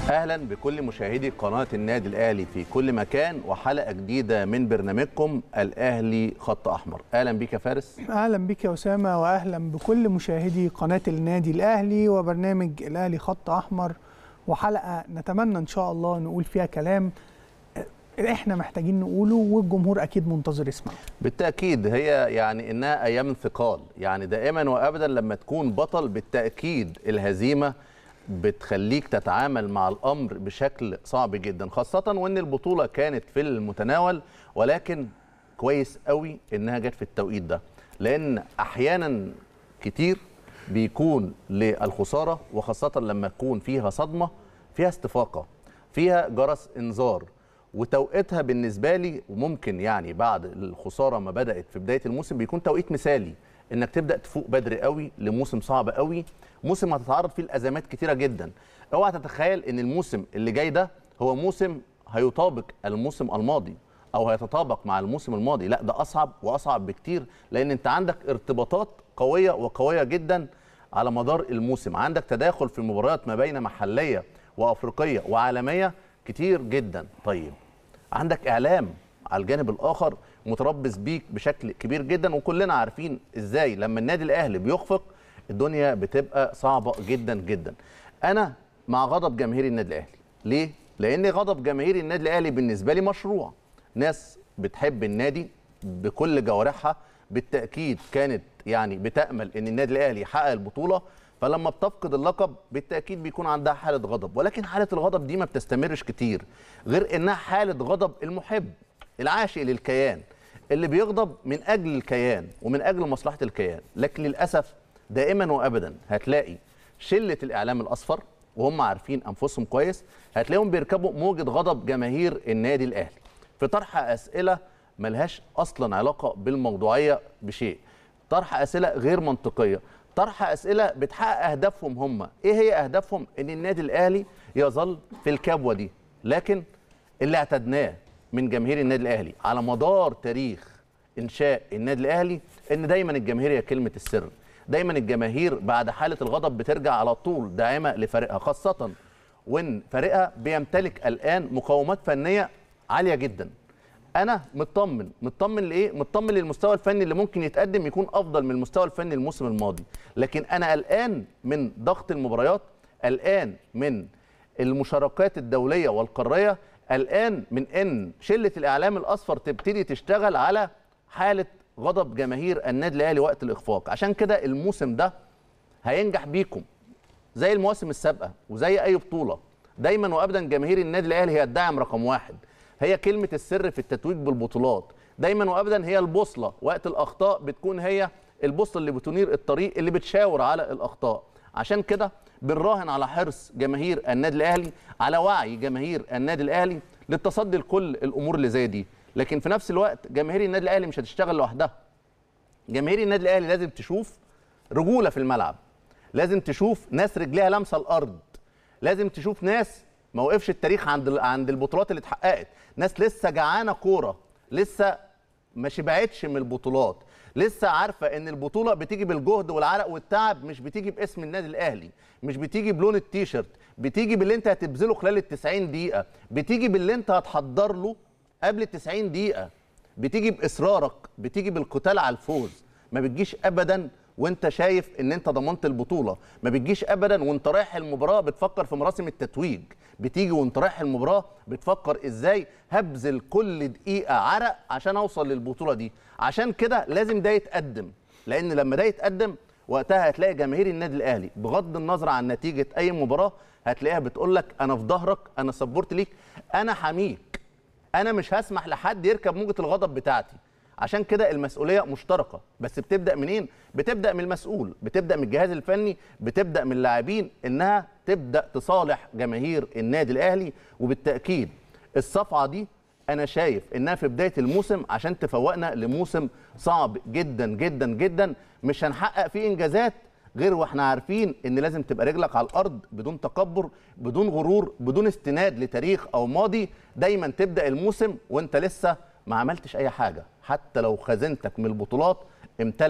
اهلا بكل مشاهدي قناه النادي الاهلي في كل مكان وحلقه جديده من برنامجكم الاهلي خط احمر اهلا بيك يا فارس اهلا بك يا اسامه واهلا بكل مشاهدي قناه النادي الاهلي وبرنامج الاهلي خط احمر وحلقه نتمنى ان شاء الله نقول فيها كلام احنا محتاجين نقوله والجمهور اكيد منتظر يسمعه بالتاكيد هي يعني انها ايام انتقال يعني دائما وابدا لما تكون بطل بالتاكيد الهزيمه بتخليك تتعامل مع الامر بشكل صعب جدا خاصه وان البطوله كانت في المتناول ولكن كويس قوي انها جت في التوقيت ده لان احيانا كتير بيكون للخساره وخاصه لما تكون فيها صدمه فيها استفاقه فيها جرس انذار وتوقيتها بالنسبه لي وممكن يعني بعد الخساره ما بدات في بدايه الموسم بيكون توقيت مثالي انك تبدا تفوق بدري قوي لموسم صعب قوي موسم هتتعرض فيه لازمات كتيره جدا اوعى تتخيل ان الموسم اللي جاي ده هو موسم هيطابق الموسم الماضي او هيتطابق مع الموسم الماضي لا ده اصعب واصعب بكتير لان انت عندك ارتباطات قويه وقويه جدا على مدار الموسم عندك تداخل في المباريات ما بين محليه وافريقيه وعالميه كتير جدا طيب عندك اعلام على الجانب الاخر متربص بيك بشكل كبير جدا وكلنا عارفين ازاي لما النادي الاهلي بيخفق الدنيا بتبقى صعبه جدا جدا انا مع غضب جماهير النادي الاهلي ليه لان غضب جماهير النادي الاهلي بالنسبه لي مشروع ناس بتحب النادي بكل جوارحها بالتاكيد كانت يعني بتامل ان النادي الاهلي يحقق البطوله فلما بتفقد اللقب بالتاكيد بيكون عندها حاله غضب ولكن حاله الغضب دي ما بتستمرش كتير غير انها حاله غضب المحب العاشق للكيان اللي بيغضب من اجل الكيان ومن اجل مصلحه الكيان لكن للاسف دائما وابدا هتلاقي شله الاعلام الاصفر وهم عارفين انفسهم كويس هتلاقيهم بيركبوا موجه غضب جماهير النادي الاهلي في طرح اسئله ملهاش اصلا علاقه بالموضوعيه بشيء طرح اسئله غير منطقيه طرح اسئله بتحقق اهدافهم هم ايه هي اهدافهم ان النادي الاهلي يظل في الكبوه دي لكن اللي اعتدناه من جماهير النادي الاهلي على مدار تاريخ انشاء النادي الاهلي ان دايما الجماهير هي كلمه السر دايما الجماهير بعد حاله الغضب بترجع على طول داعمه لفريقها خاصه وان فريقها بيمتلك الان مقومات فنيه عاليه جدا انا مطمن مطمن لايه مطمن للمستوى الفني اللي ممكن يتقدم يكون افضل من المستوى الفني الموسم الماضي لكن انا قلقان من ضغط المباريات قلقان من المشاركات الدوليه والقاريه قلقان من ان شله الاعلام الاصفر تبتدي تشتغل على حاله غضب جماهير النادي الاهلي وقت الاخفاق عشان كده الموسم ده هينجح بيكم زي المواسم السابقه وزي اي بطوله دايما وابدا جماهير النادي الاهلي هي الداعم رقم واحد هي كلمه السر في التتويج بالبطولات دايما وابدا هي البوصله وقت الاخطاء بتكون هي البوصله اللي بتنير الطريق اللي بتشاور على الاخطاء عشان كده بنراهن على حرص جماهير النادي الاهلي على وعي جماهير النادي الاهلي للتصدي لكل الامور اللي زي دي لكن في نفس الوقت جماهير النادي الاهلي مش هتشتغل لوحدها جماهير النادي الاهلي لازم تشوف رجوله في الملعب لازم تشوف ناس رجليها لامسه الارض لازم تشوف ناس ما وقفش التاريخ عند عند البطولات اللي اتحققت ناس لسه جعانه كوره لسه ما شبعتش من البطولات لسه عارفه ان البطوله بتيجي بالجهد والعرق والتعب مش بتيجي باسم النادي الاهلي مش بتيجي بلون التيشيرت بتيجي باللي انت هتبذله خلال ال 90 دقيقه بتيجي باللي انت هتحضر له قبل ال 90 دقيقه بتيجي باصرارك بتيجي بالقتال على الفوز ما بتجيش ابدا وانت شايف ان انت ضمنت البطوله ما بتجيش ابدا وانت رايح المباراه بتفكر في مراسم التتويج بتيجي وانت رايح المباراه بتفكر ازاي هبذل كل دقيقه عرق عشان اوصل للبطوله دي عشان كده لازم ده يتقدم لان لما ده يتقدم وقتها هتلاقي جماهير النادي الاهلي بغض النظر عن نتيجه اي مباراه هتلاقيها بتقول لك انا في ظهرك انا سبورت ليك انا حميك انا مش هسمح لحد يركب موجه الغضب بتاعتي عشان كده المسؤوليه مشتركه بس بتبدا منين بتبدا من المسؤول بتبدا من الجهاز الفني بتبدا من اللاعبين انها تبدا تصالح جماهير النادي الاهلي وبالتاكيد الصفعه دي انا شايف انها في بدايه الموسم عشان تفوقنا لموسم صعب جدا جدا جدا مش هنحقق فيه انجازات غير واحنا عارفين ان لازم تبقى رجلك على الارض بدون تكبر بدون غرور بدون استناد لتاريخ او ماضي دايما تبدا الموسم وانت لسه ما عملتش اي حاجه حتى لو خزينتك من البطولات امتلأت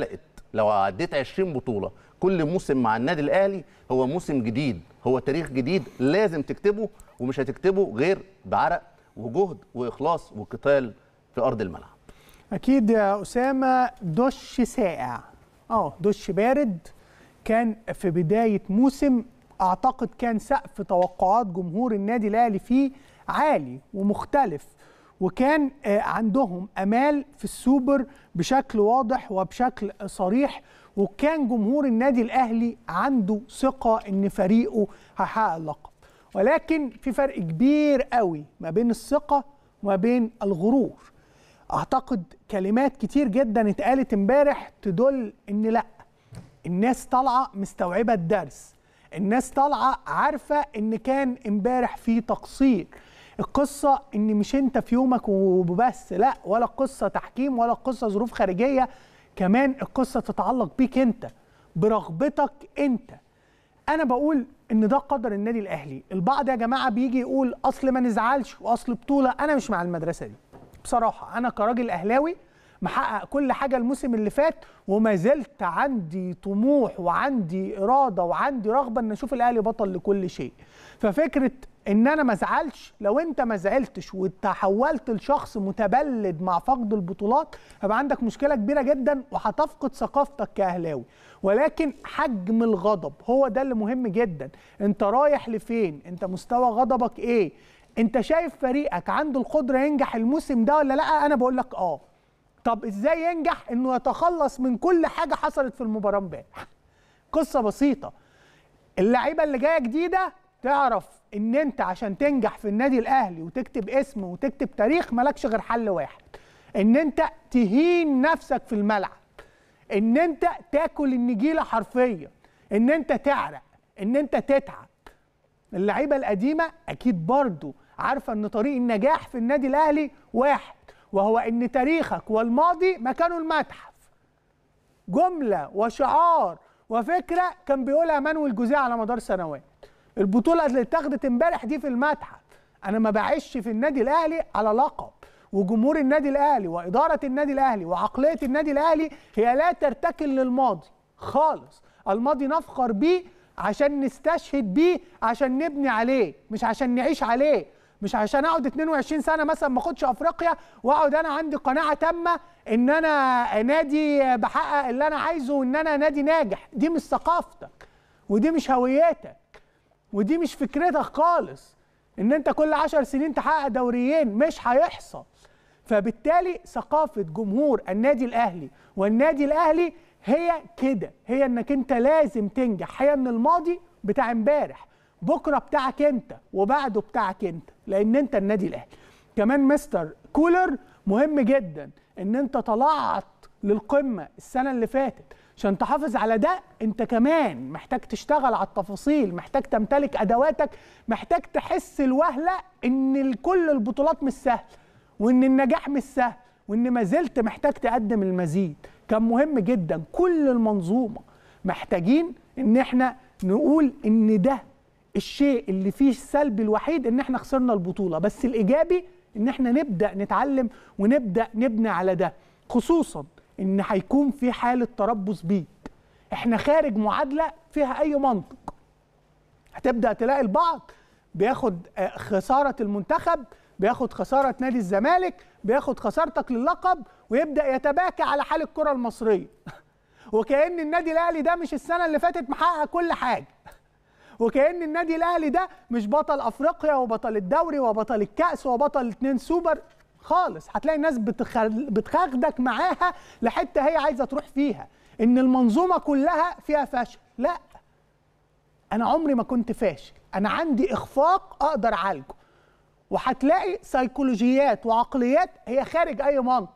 لو عديت 20 بطوله كل موسم مع النادي الاهلي هو موسم جديد هو تاريخ جديد لازم تكتبه ومش هتكتبه غير بعرق وجهد واخلاص وقتال في ارض الملعب اكيد يا اسامه دش ساقع اه دش بارد كان في بدايه موسم اعتقد كان سقف توقعات جمهور النادي الاهلي فيه عالي ومختلف وكان آه، عندهم امال في السوبر بشكل واضح وبشكل صريح وكان جمهور النادي الاهلي عنده ثقه ان فريقه هيحقق اللقب ولكن في فرق كبير قوي ما بين الثقه وما بين الغرور اعتقد كلمات كتير جدا اتقالت امبارح تدل ان لا الناس طالعه مستوعبه الدرس الناس طالعه عارفه ان كان امبارح في تقصير القصه ان مش انت في يومك وبس لا ولا قصه تحكيم ولا قصه ظروف خارجيه كمان القصه تتعلق بيك انت برغبتك انت انا بقول ان ده قدر النادي الاهلي البعض يا جماعه بيجي يقول اصل ما نزعلش واصل بطوله انا مش مع المدرسه دي بصراحه انا كراجل اهلاوي محقق كل حاجه الموسم اللي فات وما زلت عندي طموح وعندي اراده وعندي رغبه ان اشوف الاهلي بطل لكل شيء ففكره ان انا ما ازعلش لو انت ما زعلتش وتحولت لشخص متبلد مع فقد البطولات هيبقى عندك مشكله كبيره جدا وهتفقد ثقافتك كاهلاوي ولكن حجم الغضب هو ده اللي مهم جدا انت رايح لفين انت مستوى غضبك ايه انت شايف فريقك عنده القدره ينجح الموسم ده ولا لا انا بقول لك اه طب ازاي ينجح انه يتخلص من كل حاجه حصلت في المباراه امبارح قصه بسيطه اللعيبه اللي جايه جديده تعرف ان انت عشان تنجح في النادي الاهلي وتكتب اسم وتكتب تاريخ مالكش غير حل واحد ان انت تهين نفسك في الملعب ان انت تاكل النجيله حرفيا ان انت تعرق ان انت تتعب اللعيبه القديمه اكيد برضو عارفه ان طريق النجاح في النادي الاهلي واحد وهو ان تاريخك والماضي مكانه المتحف جمله وشعار وفكره كان بيقولها مانويل جوزيه على مدار سنوات البطوله اللي اتاخدت امبارح دي في المتحف انا ما بعيش في النادي الاهلي على لقب وجمهور النادي الاهلي واداره النادي الاهلي وعقليه النادي الاهلي هي لا ترتكن للماضي خالص الماضي نفخر بيه عشان نستشهد بيه عشان نبني عليه مش عشان نعيش عليه مش عشان اقعد 22 سنه مثلا ما اخدش افريقيا واقعد انا عندي قناعه تامه ان انا نادي بحقق اللي انا عايزه وان انا نادي ناجح دي مش ثقافتك ودي مش هويتك ودي مش فكرتك خالص ان انت كل عشر سنين تحقق دوريين مش هيحصل فبالتالي ثقافة جمهور النادي الأهلي والنادي الأهلي هي كده هي انك انت لازم تنجح هي ان الماضي بتاع امبارح بكرة بتاعك انت وبعده بتاعك انت لان انت النادي الأهلي كمان مستر كولر مهم جدا ان انت طلعت للقمة السنة اللي فاتت عشان تحافظ على ده انت كمان محتاج تشتغل على التفاصيل محتاج تمتلك ادواتك محتاج تحس الوهله ان كل البطولات مش سهله وان النجاح مش سهل وان ما زلت محتاج تقدم المزيد كان مهم جدا كل المنظومه محتاجين ان احنا نقول ان ده الشيء اللي فيه السلبي الوحيد ان احنا خسرنا البطوله بس الايجابي ان احنا نبدا نتعلم ونبدا نبني على ده خصوصا ان هيكون في حاله تربص بيك احنا خارج معادله فيها اي منطق هتبدا تلاقي البعض بياخد آه، خساره المنتخب بياخد خساره نادي الزمالك بياخد خسارتك للقب ويبدا يتباكى على حال الكره المصريه وكأن النادي الاهلي ده مش السنه اللي فاتت محقق كل حاجه وكأن النادي الاهلي ده مش بطل افريقيا وبطل الدوري وبطل الكأس وبطل اتنين سوبر خالص هتلاقي الناس بتخ- بتخاخدك معاها لحته هي عايزه تروح فيها ان المنظومه كلها فيها فشل لا انا عمري ما كنت فاشل انا عندي اخفاق اقدر اعالجه وهتلاقي سيكولوجيات وعقليات هي خارج اي منطق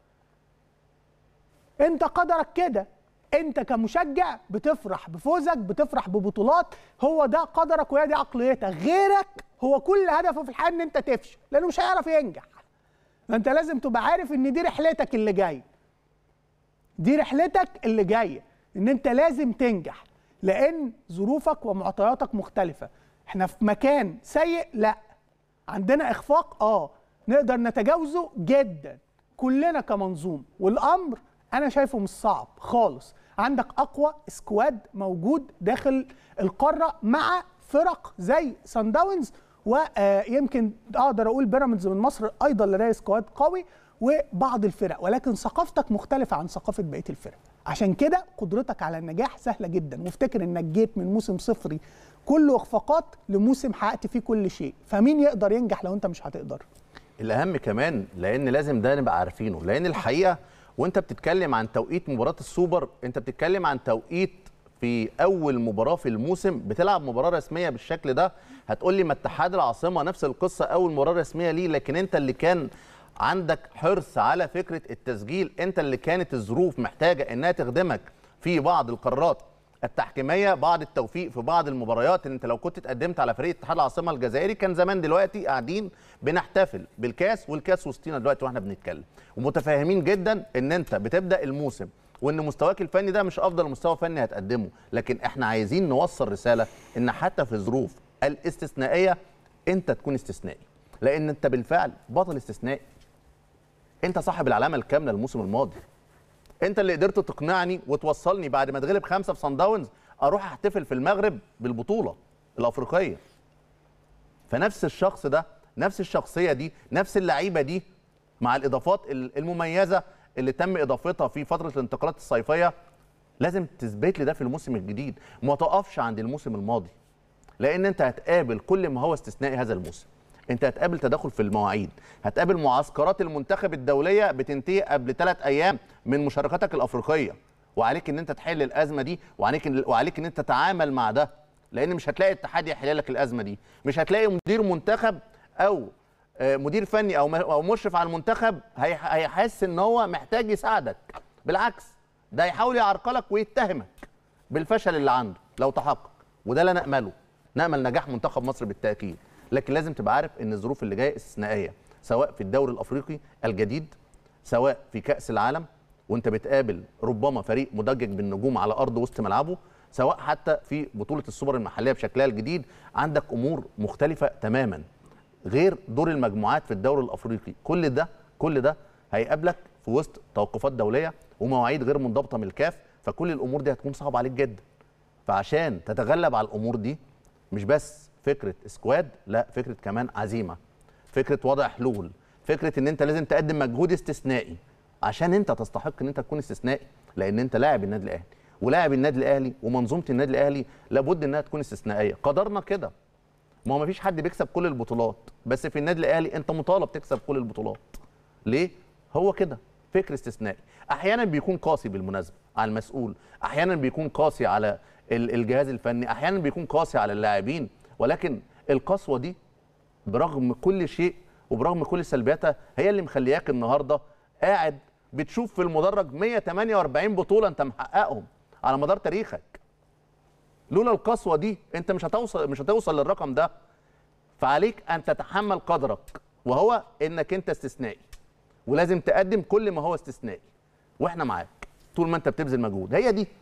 انت قدرك كده انت كمشجع بتفرح بفوزك بتفرح ببطولات هو ده قدرك وهي دي عقليتك غيرك هو كل هدفه في الحياه ان انت تفشل لانه مش هيعرف ينجح فانت لازم تبقى عارف ان دي رحلتك اللي جايه دي رحلتك اللي جايه ان انت لازم تنجح لان ظروفك ومعطياتك مختلفه احنا في مكان سيء لا عندنا اخفاق اه نقدر نتجاوزه جدا كلنا كمنظوم والامر انا شايفه مش صعب خالص عندك اقوى سكواد موجود داخل القاره مع فرق زي سان داونز ويمكن اقدر اقول بيراميدز من مصر ايضا لديه سكواد قوي وبعض الفرق ولكن ثقافتك مختلفه عن ثقافه بقيه الفرق عشان كده قدرتك على النجاح سهله جدا وافتكر انك جيت من موسم صفري كله اخفاقات لموسم حققت فيه كل شيء فمين يقدر ينجح لو انت مش هتقدر الاهم كمان لان لازم ده نبقى عارفينه لان الحقيقه وانت بتتكلم عن توقيت مباراه السوبر انت بتتكلم عن توقيت في اول مباراه في الموسم بتلعب مباراه رسميه بالشكل ده هتقول لي ما اتحاد العاصمه نفس القصه اول مباراه رسميه ليه لكن انت اللي كان عندك حرص على فكره التسجيل انت اللي كانت الظروف محتاجه انها تخدمك في بعض القرارات التحكيميه بعض التوفيق في بعض المباريات ان انت لو كنت اتقدمت على فريق اتحاد العاصمه الجزائري كان زمان دلوقتي قاعدين بنحتفل بالكاس والكاس وسطينا دلوقتي واحنا بنتكلم ومتفاهمين جدا ان انت بتبدا الموسم وان مستواك الفني ده مش افضل مستوى فني هتقدمه لكن احنا عايزين نوصل رساله ان حتى في الظروف الاستثنائيه انت تكون استثنائي لان انت بالفعل بطل استثنائي انت صاحب العلامه الكامله الموسم الماضي انت اللي قدرت تقنعني وتوصلني بعد ما اتغلب خمسه في صن داونز اروح احتفل في المغرب بالبطوله الافريقيه فنفس الشخص ده نفس الشخصيه دي نفس اللعيبه دي مع الاضافات المميزه اللي تم اضافتها في فتره الانتقالات الصيفيه لازم تثبت لي ده في الموسم الجديد ما تقفش عند الموسم الماضي لان انت هتقابل كل ما هو استثنائي هذا الموسم انت هتقابل تدخل في المواعيد هتقابل معسكرات المنتخب الدوليه بتنتهي قبل ثلاث ايام من مشاركتك الافريقيه وعليك ان انت تحل الازمه دي وعليك وعليك ان انت تتعامل مع ده لان مش هتلاقي اتحاد يحل لك الازمه دي مش هتلاقي مدير منتخب او مدير فني او او مشرف على المنتخب هيحس ان هو محتاج يساعدك بالعكس ده يحاول يعرقلك ويتهمك بالفشل اللي عنده لو تحقق وده لا نامله نامل نجاح منتخب مصر بالتاكيد لكن لازم تبقى عارف ان الظروف اللي جايه استثنائيه سواء في الدوري الافريقي الجديد سواء في كاس العالم وانت بتقابل ربما فريق مدجج بالنجوم على ارض وسط ملعبه سواء حتى في بطوله السوبر المحليه بشكلها الجديد عندك امور مختلفه تماما غير دور المجموعات في الدوري الافريقي كل ده كل ده هيقابلك في وسط توقفات دوليه ومواعيد غير منضبطه من الكاف فكل الامور دي هتكون صعبه عليك جدا فعشان تتغلب على الامور دي مش بس فكره سكواد لا فكره كمان عزيمه فكره وضع حلول فكره ان انت لازم تقدم مجهود استثنائي عشان انت تستحق ان انت تكون استثنائي لان انت لاعب النادي الاهلي ولاعب النادي الاهلي ومنظومه النادي الاهلي لابد انها تكون استثنائيه قدرنا كده ما هو ما فيش حد بيكسب كل البطولات بس في النادي الاهلي انت مطالب تكسب كل البطولات ليه هو كده فكر استثنائي احيانا بيكون قاسي بالمناسبه على المسؤول احيانا بيكون قاسي على الجهاز الفني احيانا بيكون قاسي على اللاعبين ولكن القسوه دي برغم كل شيء وبرغم كل سلبياتها هي اللي مخلياك النهارده قاعد بتشوف في المدرج 148 بطوله انت محققهم على مدار تاريخك لولا القسوه دي انت مش هتوصل مش هتوصل للرقم ده فعليك ان تتحمل قدرك وهو انك انت استثنائي ولازم تقدم كل ما هو استثنائي واحنا معاك طول ما انت بتبذل مجهود هي دي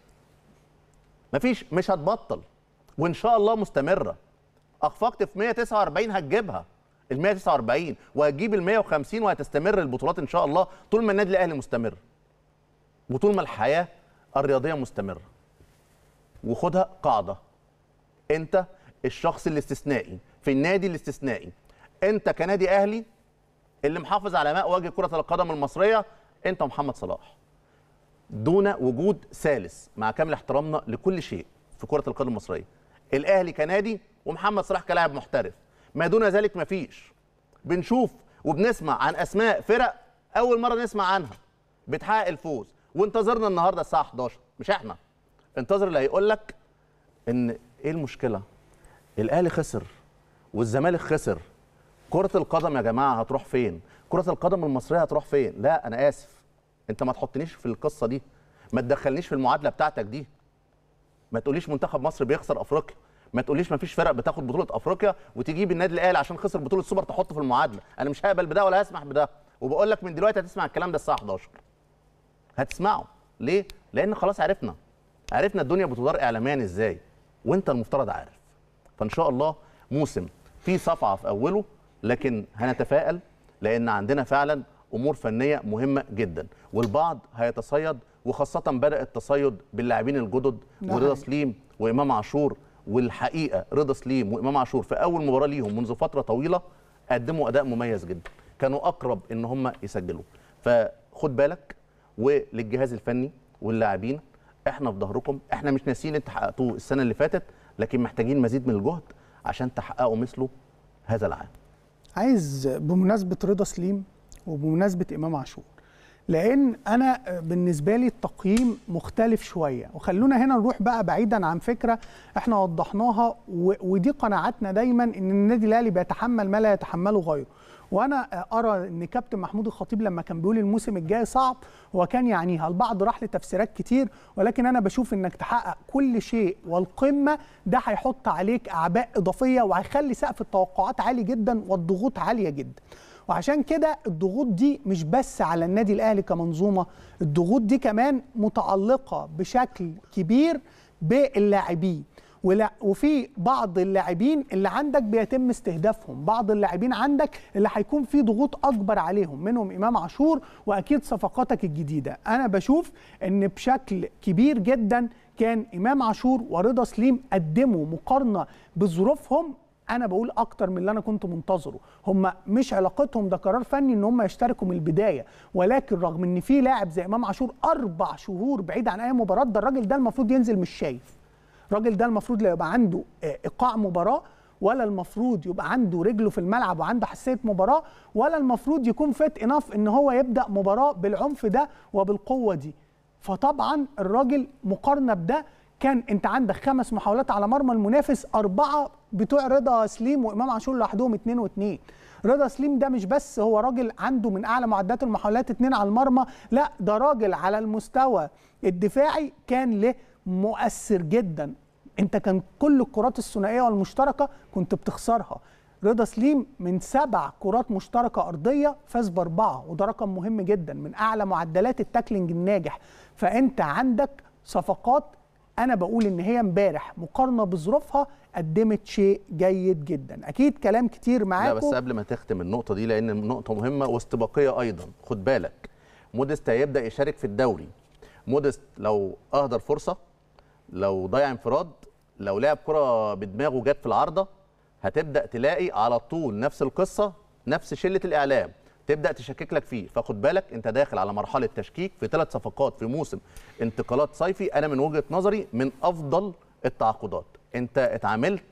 مفيش مش هتبطل وان شاء الله مستمره اخفقت في 149 هتجيبها ال 149 وهتجيب ال 150 وهتستمر البطولات ان شاء الله طول ما النادي الاهلي مستمر وطول ما الحياه الرياضيه مستمره وخدها قاعده انت الشخص الاستثنائي في النادي الاستثنائي انت كنادي اهلي اللي محافظ على ماء وجه كره القدم المصريه انت محمد صلاح دون وجود ثالث مع كامل احترامنا لكل شيء في كره القدم المصريه الاهلي كنادي ومحمد صلاح كلاعب محترف ما دون ذلك مفيش بنشوف وبنسمع عن اسماء فرق اول مره نسمع عنها بتحقق الفوز وانتظرنا النهارده الساعه 11 مش احنا انتظر اللي هيقول لك ان ايه المشكله الاهلي خسر والزمالك خسر كره القدم يا جماعه هتروح فين كره القدم المصريه هتروح فين لا انا اسف انت ما تحطنيش في القصه دي ما تدخلنيش في المعادله بتاعتك دي ما تقوليش منتخب مصر بيخسر افريقيا ما تقوليش ما فيش فرق بتاخد بطوله افريقيا وتجيب النادي الاهلي عشان خسر بطوله السوبر تحطه في المعادله انا مش هقبل بده ولا هسمح بده وبقول لك من دلوقتي هتسمع الكلام ده الساعه 11 هتسمعه ليه لان خلاص عرفنا عرفنا الدنيا بتدار اعلاميا ازاي وانت المفترض عارف فان شاء الله موسم في صفعه في اوله لكن هنتفائل لان عندنا فعلا امور فنيه مهمه جدا والبعض هيتصيد وخاصه بدا التصيد باللاعبين الجدد ده ورضا حقيقي. سليم وامام عاشور والحقيقه رضا سليم وامام عاشور في اول مباراه ليهم منذ فتره طويله قدموا اداء مميز جدا كانوا اقرب ان هم يسجلوا فخد بالك وللجهاز الفني واللاعبين احنا في ظهركم احنا مش ناسيين انت حققتوه السنه اللي فاتت لكن محتاجين مزيد من الجهد عشان تحققوا مثله هذا العام عايز بمناسبه رضا سليم وبمناسبه امام عاشور لان انا بالنسبه لي التقييم مختلف شويه وخلونا هنا نروح بقى بعيدا عن فكره احنا وضحناها و- ودي قناعتنا دايما ان النادي الاهلي بيتحمل ما لا يتحمله غيره وانا ارى ان كابتن محمود الخطيب لما كان بيقول الموسم الجاي صعب هو كان يعنيها البعض راح لتفسيرات كتير ولكن انا بشوف انك تحقق كل شيء والقمه ده هيحط عليك اعباء اضافيه وهيخلي سقف التوقعات عالي جدا والضغوط عاليه جدا وعشان كده الضغوط دي مش بس على النادي الاهلي كمنظومه الضغوط دي كمان متعلقه بشكل كبير باللاعبين ولا وفي بعض اللاعبين اللي عندك بيتم استهدافهم بعض اللاعبين عندك اللي هيكون في ضغوط اكبر عليهم منهم امام عاشور واكيد صفقاتك الجديده انا بشوف ان بشكل كبير جدا كان امام عاشور ورضا سليم قدموا مقارنه بظروفهم انا بقول اكتر من اللي انا كنت منتظره هم مش علاقتهم ده قرار فني ان هم يشتركوا من البدايه ولكن رغم ان في لاعب زي امام عاشور اربع شهور بعيد عن اي مباراه ده الراجل ده المفروض ينزل مش شايف الراجل ده المفروض لا يبقى عنده آه، ايقاع مباراه ولا المفروض يبقى عنده رجله في الملعب وعنده حساسيه مباراه ولا المفروض يكون فيت اناف ان هو يبدا مباراه بالعنف ده وبالقوه دي فطبعا الراجل مقارنه بده كان انت عندك خمس محاولات على مرمى المنافس اربعه بتوع رضا سليم وامام عاشور لوحدهم اتنين واتنين رضا سليم ده مش بس هو راجل عنده من اعلى معدات المحاولات اتنين على المرمى لا ده راجل على المستوى الدفاعي كان له مؤثر جدا انت كان كل الكرات الثنائيه والمشتركه كنت بتخسرها رضا سليم من سبع كرات مشتركه ارضيه فاز باربعه وده رقم مهم جدا من اعلى معدلات التاكلينج الناجح فانت عندك صفقات انا بقول ان هي امبارح مقارنه بظروفها قدمت شيء جيد جدا اكيد كلام كتير لا معاكم بس قبل ما تختم النقطة دي لأن النقطة مهمة واستباقية أيضا خد بالك موديست هيبدأ يشارك في الدوري موديست لو أهدر فرصة لو ضيع انفراد لو لعب كرة بدماغه جت في العارضة هتبدأ تلاقي على طول نفس القصة نفس شلة الإعلام تبدأ تشكك لك فيه فخد بالك أنت داخل على مرحلة تشكيك في ثلاث صفقات في موسم انتقالات صيفي أنا من وجهة نظري من أفضل التعاقدات أنت اتعاملت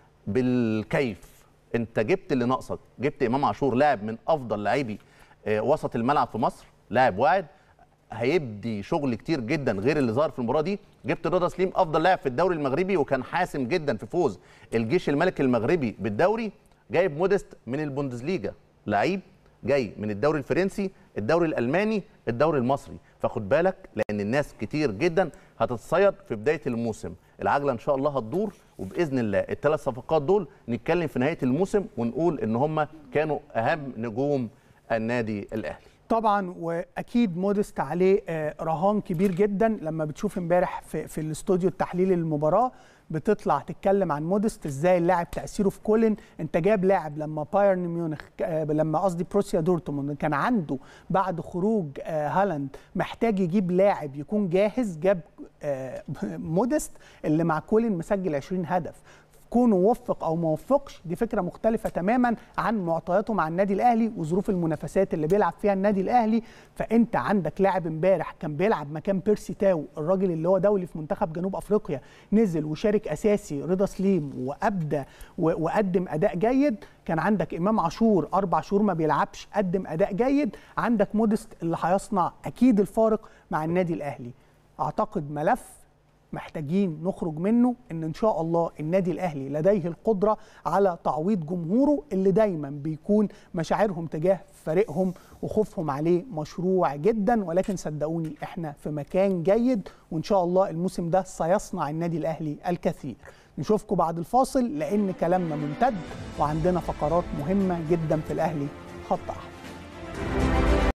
بالكيف انت جبت اللي ناقصك جبت امام عاشور لاعب من افضل لاعبي آه، وسط الملعب في مصر لاعب واعد هيدي شغل كتير جدا غير اللي ظهر في المباراه دي جبت رضا سليم افضل لاعب في الدوري المغربي وكان حاسم جدا في فوز الجيش الملكي المغربي بالدوري جايب موديست من البوندسليجا لعيب جاي من الدوري الفرنسي الدوري الالماني الدوري المصري فخد بالك لان الناس كتير جدا هتتصيد في بدايه الموسم العجله ان شاء الله هتدور وباذن الله الثلاث صفقات دول نتكلم في نهايه الموسم ونقول ان هم كانوا اهم نجوم النادي الاهلي طبعا واكيد مودست عليه آه، رهان كبير جدا لما بتشوف امبارح في, في الاستوديو التحليلي للمباراه بتطلع تتكلم عن مودست ازاي اللاعب تاثيره في كولن انت جايب لاعب لما بايرن ميونخ آه، لما قصدي بروسيا دورتموند كان عنده بعد خروج آه، هالاند محتاج يجيب لاعب يكون جاهز جاب آه، مودست اللي مع كولن مسجل 20 هدف كونه وفق او ما وفقش دي فكره مختلفه تماما عن معطياته مع النادي الاهلي وظروف المنافسات اللي بيلعب فيها النادي الاهلي فانت عندك لاعب امبارح كان بيلعب مكان بيرسي تاو الراجل اللي هو دولي في منتخب جنوب افريقيا نزل وشارك اساسي رضا سليم وابدى و- وقدم اداء جيد كان عندك امام عاشور اربع شهور ما بيلعبش قدم اداء جيد عندك مودست اللي هيصنع اكيد الفارق مع النادي الاهلي اعتقد ملف محتاجين نخرج منه ان ان شاء الله النادي الاهلي لديه القدره على تعويض جمهوره اللي دايما بيكون مشاعرهم تجاه فريقهم وخوفهم عليه مشروع جدا ولكن صدقوني احنا في مكان جيد وان شاء الله الموسم ده سيصنع النادي الاهلي الكثير نشوفكم بعد الفاصل لان كلامنا ممتد وعندنا فقرات مهمه جدا في الاهلي خط احمر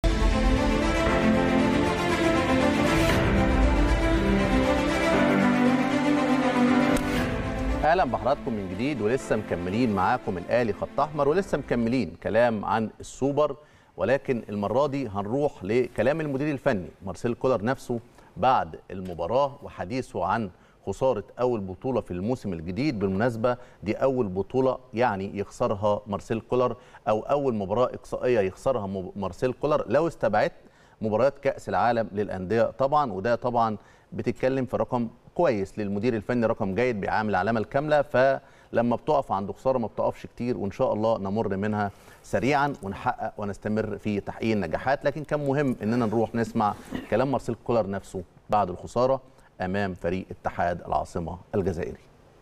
اهلا بحضراتكم من جديد ولسه مكملين معاكم الاهلي خط احمر ولسه مكملين كلام عن السوبر ولكن المره دي هنروح لكلام المدير الفني مارسيل كولر نفسه بعد المباراه وحديثه عن خساره اول بطوله في الموسم الجديد بالمناسبه دي اول بطوله يعني يخسرها مارسيل كولر او اول مباراه اقصائيه يخسرها م- مارسيل كولر لو استبعدت مباريات كاس العالم للانديه طبعا وده طبعا بتتكلم في رقم كويس للمدير الفني رقم جيد بيعامل العلامه الكامله فلما بتقف عند خساره ما بتقفش كتير وان شاء الله نمر منها سريعا ونحقق ونستمر في تحقيق النجاحات لكن كان مهم اننا نروح نسمع كلام مارسيل كولر نفسه بعد الخساره امام فريق اتحاد العاصمه الجزائري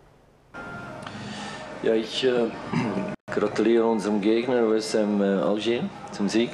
Ja, ich äh, gratuliere unserem Gegner USM Algier zum Sieg.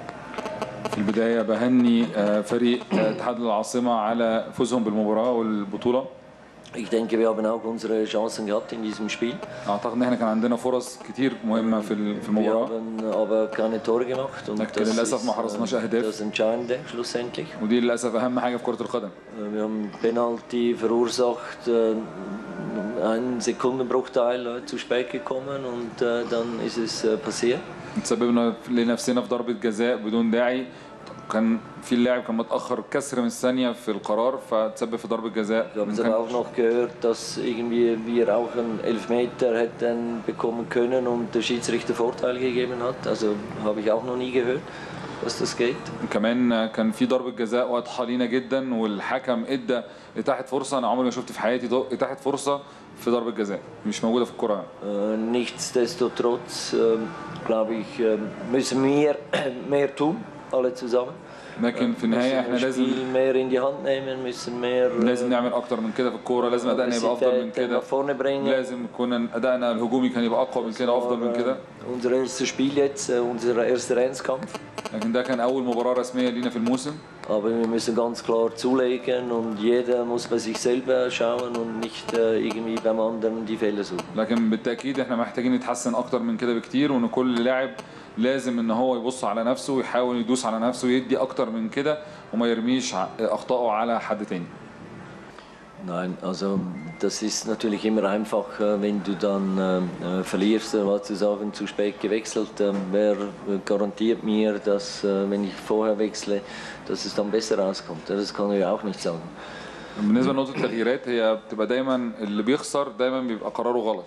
في البداية بهني آه، فريق آه، اتحاد العاصمة على فوزهم بالمباراة والبطولة Ich denke, wir haben auch unsere Chancen gehabt in diesem Spiel. أعتقد إن احنا كان عندنا فرص كتير مهمة في ال- في Wir المباراة haben aber keine Tore gemacht und لكن das للأسف ما ist حرزناش äh, أهداف. das Entscheidende schlussendlich. ودي للأسف أهم حاجة في كرة القدم Äh, Wir haben Penalty verursacht, äh, einen Sekundenbruchteil äh, zu spät gekommen und äh, dann ist es äh, passiert. تسببنا لنفسنا في ضربة جزاء بدون داعي كان في اللاعب كان متأخر كسر من الثانية في القرار فتسبب في ضربة جزاء Wir haben من es aber كان- auch noch gehört, dass irgendwie wir auch einen Elfmeter hätten bekommen können und der Schiedsrichter Vorteil gegeben hat. Also habe ich auch noch nie gehört, dass das geht. كمان كان في ضربة جزاء واضحة لينا جدا والحكم ادى اتاحت فرصة انا عمري ما شفت في حياتي ض- اتاحت فرصة في ضربة جزاء مش موجودة في الكرة Äh, nichtsdestotrotz, ähm, glaube ich, ähm, müssen wir mehr tun, alle zusammen. لكن في النهاية müssen احنا das لازم Spiel mehr in die Hand nehmen, müssen mehr äh, لازم نعمل اكتر من كده في الكورة لازم ادائنا يبقى افضل من Aggressivität كده nach vorne bringen. لازم يكون ادائنا الهجومي كان يبقى اقوى من كده افضل من كده Äh, unser erstes Spiel jetzt, äh, unser erster Ernstkampf. لكن ده كان اول مباراة رسمية لينا في الموسم Aber wir müssen ganz klar zulegen und jeder muss bei sich selber schauen und nicht äh, irgendwie beim anderen die Fehler suchen. لكن بالتاكيد احنا محتاجين نتحسن اكتر من كده بكتير وان كل لاعب لازم ان هو يبص على نفسه ويحاول يدوس على نفسه ويدي اكتر من كده وما يرميش ع- اخطائه على حد تاني Nein, also das ist natürlich immer einfach, äh, wenn du dann äh, äh, verlierst, äh, was zu sagen, zu spät gewechselt. Äh, wer garantiert mir, dass äh, wenn ich vorher wechsle, dass es dann besser rauskommt? Das kann ich auch nicht sagen. بالنسبه لنقطه التغييرات هي بتبقى دايما اللي بيخسر دايما بيبقى قراره غلط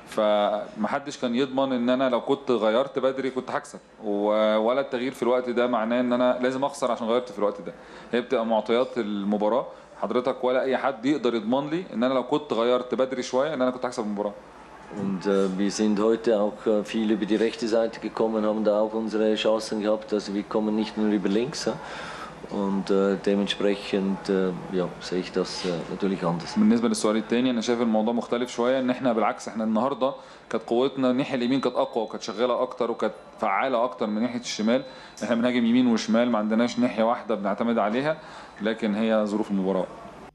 فمحدش كان يضمن ان انا لو كنت غيرت بدري كنت هكسب و- ولا التغيير في الوقت ده معناه ان انا لازم اخسر عشان غيرت في الوقت ده هي بتبقى معطيات المباراه حضرتك ولا اي حد يقدر يضمن لي ان انا لو كنت غيرت بدري شويه ان انا كنت هكسب المباراه Und äh, wir sind heute auch äh, viel über die rechte Seite gekommen, haben da auch unsere Chancen gehabt. Also wir kommen nicht nur über links. Ja? Und äh, dementsprechend äh, ja, sehe ich das äh, natürlich anders. بالنسبه للسؤال الثاني انا شايف الموضوع مختلف شويه ان احنا بالعكس احنا النهارده كانت قوتنا الناحيه اليمين كانت اقوى وكانت شغاله اكتر وكانت فعاله اكتر من ناحيه الشمال احنا بنهاجم يمين وشمال ما عندناش ناحيه واحده بنعتمد عليها لكن هي ظروف المباراه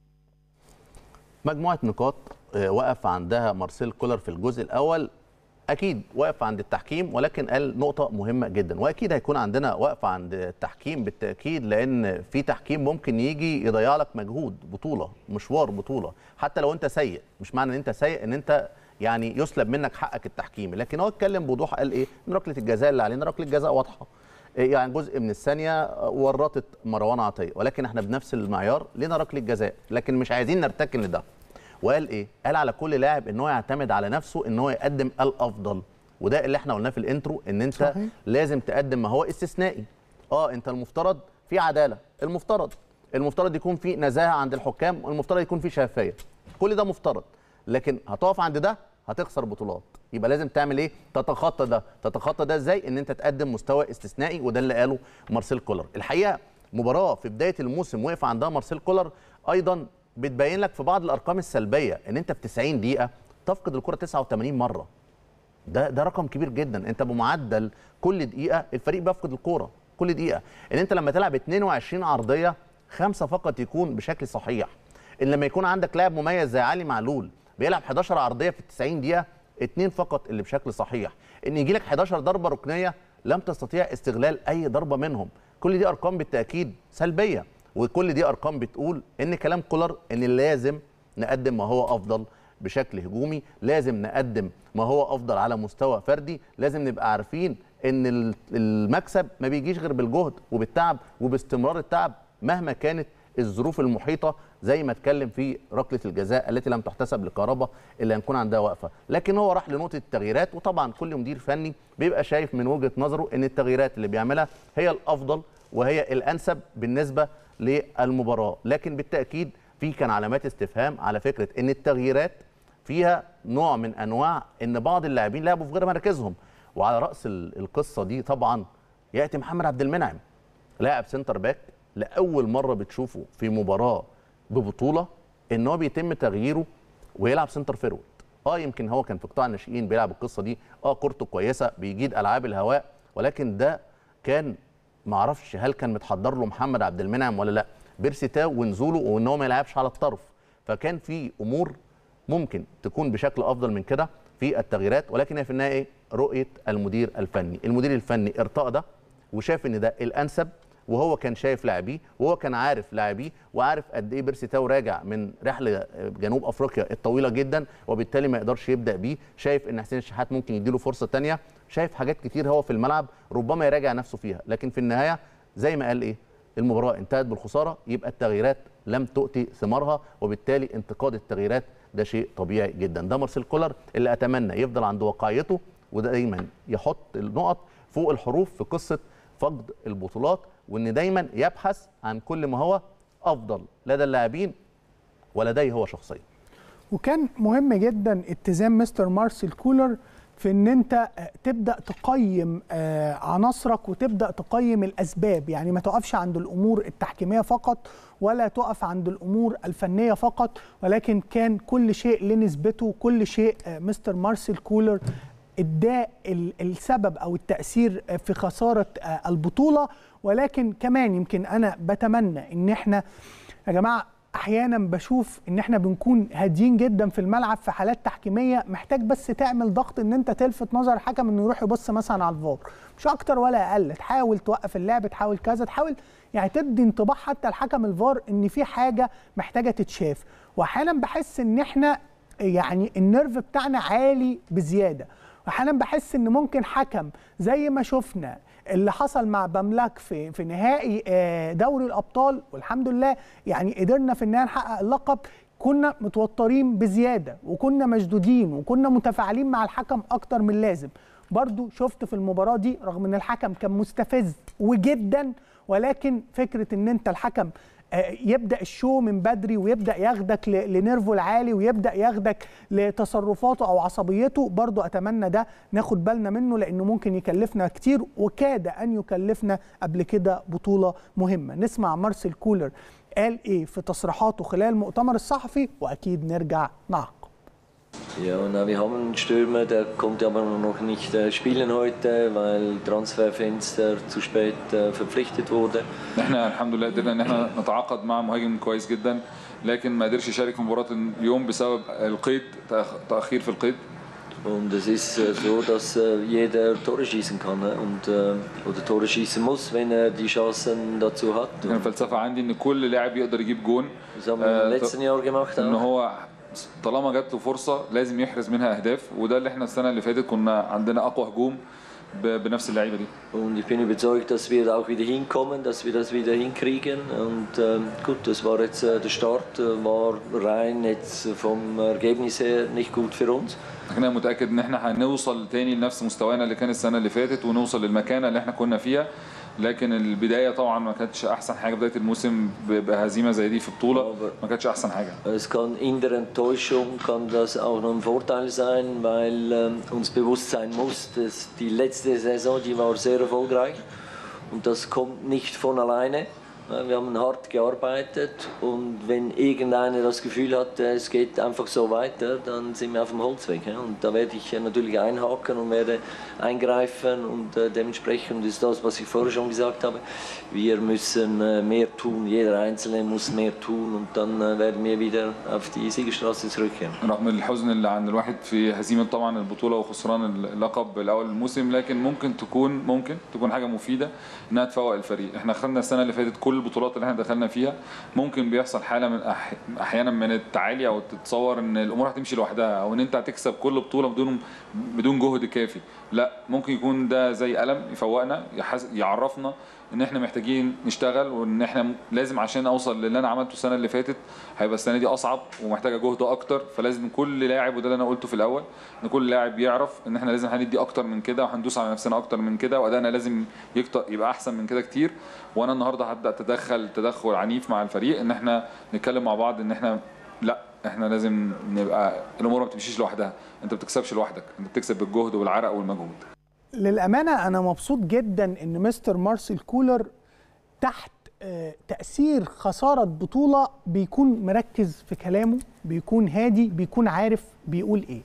مجموعه نقاط آه، وقف عندها مارسيل كولر في الجزء الاول اكيد وقف عند التحكيم ولكن قال نقطه مهمه جدا واكيد هيكون عندنا وقفه عند التحكيم بالتاكيد لان في تحكيم ممكن يجي يضيع لك مجهود بطوله مشوار بطوله حتى لو انت سيء مش معنى ان انت سيء ان انت يعني يسلب منك حقك التحكيمي لكن هو اتكلم بوضوح قال ايه ان ركله الجزاء اللي علينا ركله جزاء واضحه يعني جزء من الثانيه ورطت مروان عطيه ولكن احنا بنفس المعيار لنا ركله جزاء لكن مش عايزين نرتكن لده وقال ايه قال على كل لاعب ان هو يعتمد على نفسه ان هو يقدم الافضل وده اللي احنا قلناه في الانترو ان انت صحيح. لازم تقدم ما هو استثنائي اه انت المفترض في عداله المفترض المفترض يكون في نزاهه عند الحكام والمفترض يكون في شفافيه كل ده مفترض لكن هتقف عند ده هتخسر بطولات يبقى لازم تعمل ايه تتخطى ده تتخطى ده ازاي ان انت تقدم مستوى استثنائي وده اللي قاله مارسيل كولر الحقيقه مباراه في بدايه الموسم وقف عندها مارسيل كولر ايضا بتبين لك في بعض الارقام السلبيه ان انت في 90 دقيقه تفقد الكره 89 مره ده ده رقم كبير جدا انت بمعدل كل دقيقه الفريق بيفقد الكوره كل دقيقه ان انت لما تلعب 22 عرضيه خمسه فقط يكون بشكل صحيح ان لما يكون عندك لاعب مميز زي علي معلول بيلعب 11 عرضيه في 90 دقيقه اثنين فقط اللي بشكل صحيح ان يجي لك 11 ضربه ركنيه لم تستطيع استغلال اي ضربه منهم كل دي ارقام بالتاكيد سلبيه وكل دي ارقام بتقول ان كلام كولر ان لازم نقدم ما هو افضل بشكل هجومي لازم نقدم ما هو افضل على مستوى فردي لازم نبقى عارفين ان ال- المكسب ما بيجيش غير بالجهد وبالتعب وباستمرار التعب مهما كانت الظروف المحيطه زي ما اتكلم في ركله الجزاء التي لم تحتسب لكهربا اللي هنكون عندها وقفه لكن هو راح لنقطه التغييرات وطبعا كل مدير فني بيبقى شايف من وجهه نظره ان التغييرات اللي بيعملها هي الافضل وهي الانسب بالنسبه للمباراه لكن بالتاكيد في كان علامات استفهام على فكره ان التغييرات فيها نوع من انواع ان بعض اللاعبين لعبوا في غير مراكزهم وعلى راس ال- القصه دي طبعا ياتي محمد عبد المنعم لاعب سنتر باك لاول مره بتشوفه في مباراه ببطوله ان هو بيتم تغييره ويلعب سنتر فيرود اه يمكن هو كان في قطاع الناشئين بيلعب القصه دي اه كورته كويسه بيجيد العاب الهواء ولكن ده كان معرفش هل كان متحضر له محمد عبد المنعم ولا لا بيرسي تاو ونزوله وان هو ما يلعبش على الطرف فكان في امور ممكن تكون بشكل افضل من كده في التغييرات ولكن هي في النهايه إيه؟ رؤيه المدير الفني المدير الفني ارتأى ده وشاف ان ده الانسب وهو كان شايف لاعبيه وهو كان عارف لاعبيه وعارف قد ايه بيرسي تاو راجع من رحله جنوب افريقيا الطويله جدا وبالتالي ما يقدرش يبدا بيه شايف ان حسين الشحات ممكن يديله فرصه تانية شايف حاجات كتير هو في الملعب ربما يراجع نفسه فيها لكن في النهايه زي ما قال ايه المباراه انتهت بالخساره يبقى التغييرات لم تؤتي ثمارها وبالتالي انتقاد التغييرات ده شيء طبيعي جدا ده مارسيل كولر اللي اتمنى يفضل عند واقعيته وده دايما يحط النقط فوق الحروف في قصه فقد البطولات وان دايما يبحث عن كل ما هو افضل لدى اللاعبين ولديه هو شخصيا وكان مهم جدا اتزان مستر مارسيل كولر في ان انت آه، تبدا تقيم آه، عناصرك وتبدا تقيم الاسباب يعني ما تقفش عند الامور التحكيميه فقط ولا تقف عند الامور الفنيه فقط ولكن كان كل شيء لنسبته كل شيء آه، مستر مارسيل كولر اداء ال- السبب او التاثير آه، في خساره آه، البطوله ولكن كمان يمكن انا بتمنى ان احنا يا جماعه احيانا بشوف ان احنا بنكون هاديين جدا في الملعب في حالات تحكيميه محتاج بس تعمل ضغط ان انت تلفت نظر الحكم انه يروح يبص مثلا على الفار مش اكتر ولا اقل تحاول توقف اللعب تحاول كذا تحاول يعني تدي انطباع حتى الحكم الفار ان في حاجه محتاجه تتشاف واحيانا بحس ان احنا يعني النيرف بتاعنا عالي بزياده واحيانا بحس ان ممكن حكم زي ما شفنا اللي حصل مع بملاك في في نهائي آه، دوري الابطال والحمد لله يعني قدرنا في النهايه نحقق اللقب كنا متوترين بزياده وكنا مشدودين وكنا متفاعلين مع الحكم اكتر من لازم برضو شفت في المباراه دي رغم ان الحكم كان مستفز وجدا ولكن فكره ان انت الحكم آه، يبدا الشو من بدري ويبدا ياخدك ل- لنيرفو العالي ويبدا ياخدك لتصرفاته او عصبيته برضو اتمنى ده ناخد بالنا منه لانه ممكن يكلفنا كتير وكاد ان يكلفنا قبل كده بطوله مهمه نسمع مارسيل كولر قال ايه في تصريحاته خلال المؤتمر الصحفي واكيد نرجع نعقب Ja, und äh, wir haben einen Stürmer, der konnte aber noch nicht äh, spielen heute, weil Transferfenster zu spät äh, verpflichtet wurde. احنا الحمد لله قدرنا ان احنا نتعاقد مع مهاجم كويس جدا لكن ما قدرش يشارك في مباراه اليوم بسبب القيد تأخ- تاخير في القيد Und es ist äh, so, dass äh, jeder Tore schießen kann ne? und, äh, oder Tore schießen muss, wenn er die Chancen dazu hat. كان Und الفلسفه عندي ان كل لاعب يقدر يجيب جون das haben wir im äh, letzten Jahr gemacht. ان Auch. هو طالما جات له فرصه لازم يحرز منها اهداف وده اللي احنا السنه اللي فاتت كنا عندنا اقوى هجوم ب- بنفس اللعيبه دي Und ich bin überzeugt, dass wir auch wieder hinkommen, dass wir das wieder hinkriegen. Und ähm, gut, das war jetzt äh, der Start, äh, war rein jetzt vom Ergebnis her nicht gut für uns. لكن انا متاكد ان احنا هنوصل تاني لنفس مستوانا اللي كان السنه اللي فاتت ونوصل للمكانه اللي احنا كنا فيها لكن البدايه طبعا ما كانتش احسن حاجه بدايه الموسم ب- بهزيمه زي دي في بطوله ما كانتش احسن حاجه Es kann in der Enttäuschung kann das auch noch ein Vorteil sein, weil ähm, uns bewusst sein muss, dass die letzte Saison, die war sehr erfolgreich und das kommt nicht von alleine. Äh, Wir haben hart gearbeitet und wenn irgendeiner das Gefühl hat, äh, es geht einfach so weiter, dann sind wir auf dem Holzweg. ja. Und da werde ich äh, natürlich einhaken und werde eingreifen und äh, dementsprechend ist das, was ich vorher schon gesagt habe. Wir müssen äh, mehr tun, jeder Einzelne muss mehr tun und dann äh, werden wir wieder auf die Siegerstraße zurückkehren. رغم الحزن اللي عند الواحد في هزيمه طبعا البطوله وخسران اللقب الاول الموسم لكن ممكن تكون ممكن تكون حاجه مفيده انها تفوق الفريق احنا خدنا السنه اللي فاتت كل البطولات اللي احنا دخلنا فيها ممكن بيحصل حاله من أح... احيانا من التعالي او تتصور ان الامور هتمشي لوحدها او ان انت هتكسب كل بطوله بدون بدون جهد كافي لا ممكن يكون ده زي قلم يفوقنا يحس... يعرفنا ان احنا محتاجين نشتغل وان احنا لازم عشان اوصل للي انا عملته السنه اللي فاتت هيبقى السنه دي اصعب ومحتاجه جهد اكتر فلازم كل لاعب وده اللي انا قلته في الاول ان كل لاعب يعرف ان احنا لازم هندي اكتر من كده وهندوس على نفسنا اكتر من كده وادائنا لازم يكتر يبقى احسن من كده كتير وانا النهارده هبدا اتدخل تدخل عنيف مع الفريق ان احنا نتكلم مع بعض ان احنا لا احنا لازم نبقى الامور ما بتمشيش لوحدها انت ما بتكسبش لوحدك انت بتكسب بالجهد والعرق والمجهود للامانه انا مبسوط جدا ان مستر مارسيل كولر تحت آه، تاثير خساره بطوله بيكون مركز في كلامه بيكون هادي بيكون عارف بيقول ايه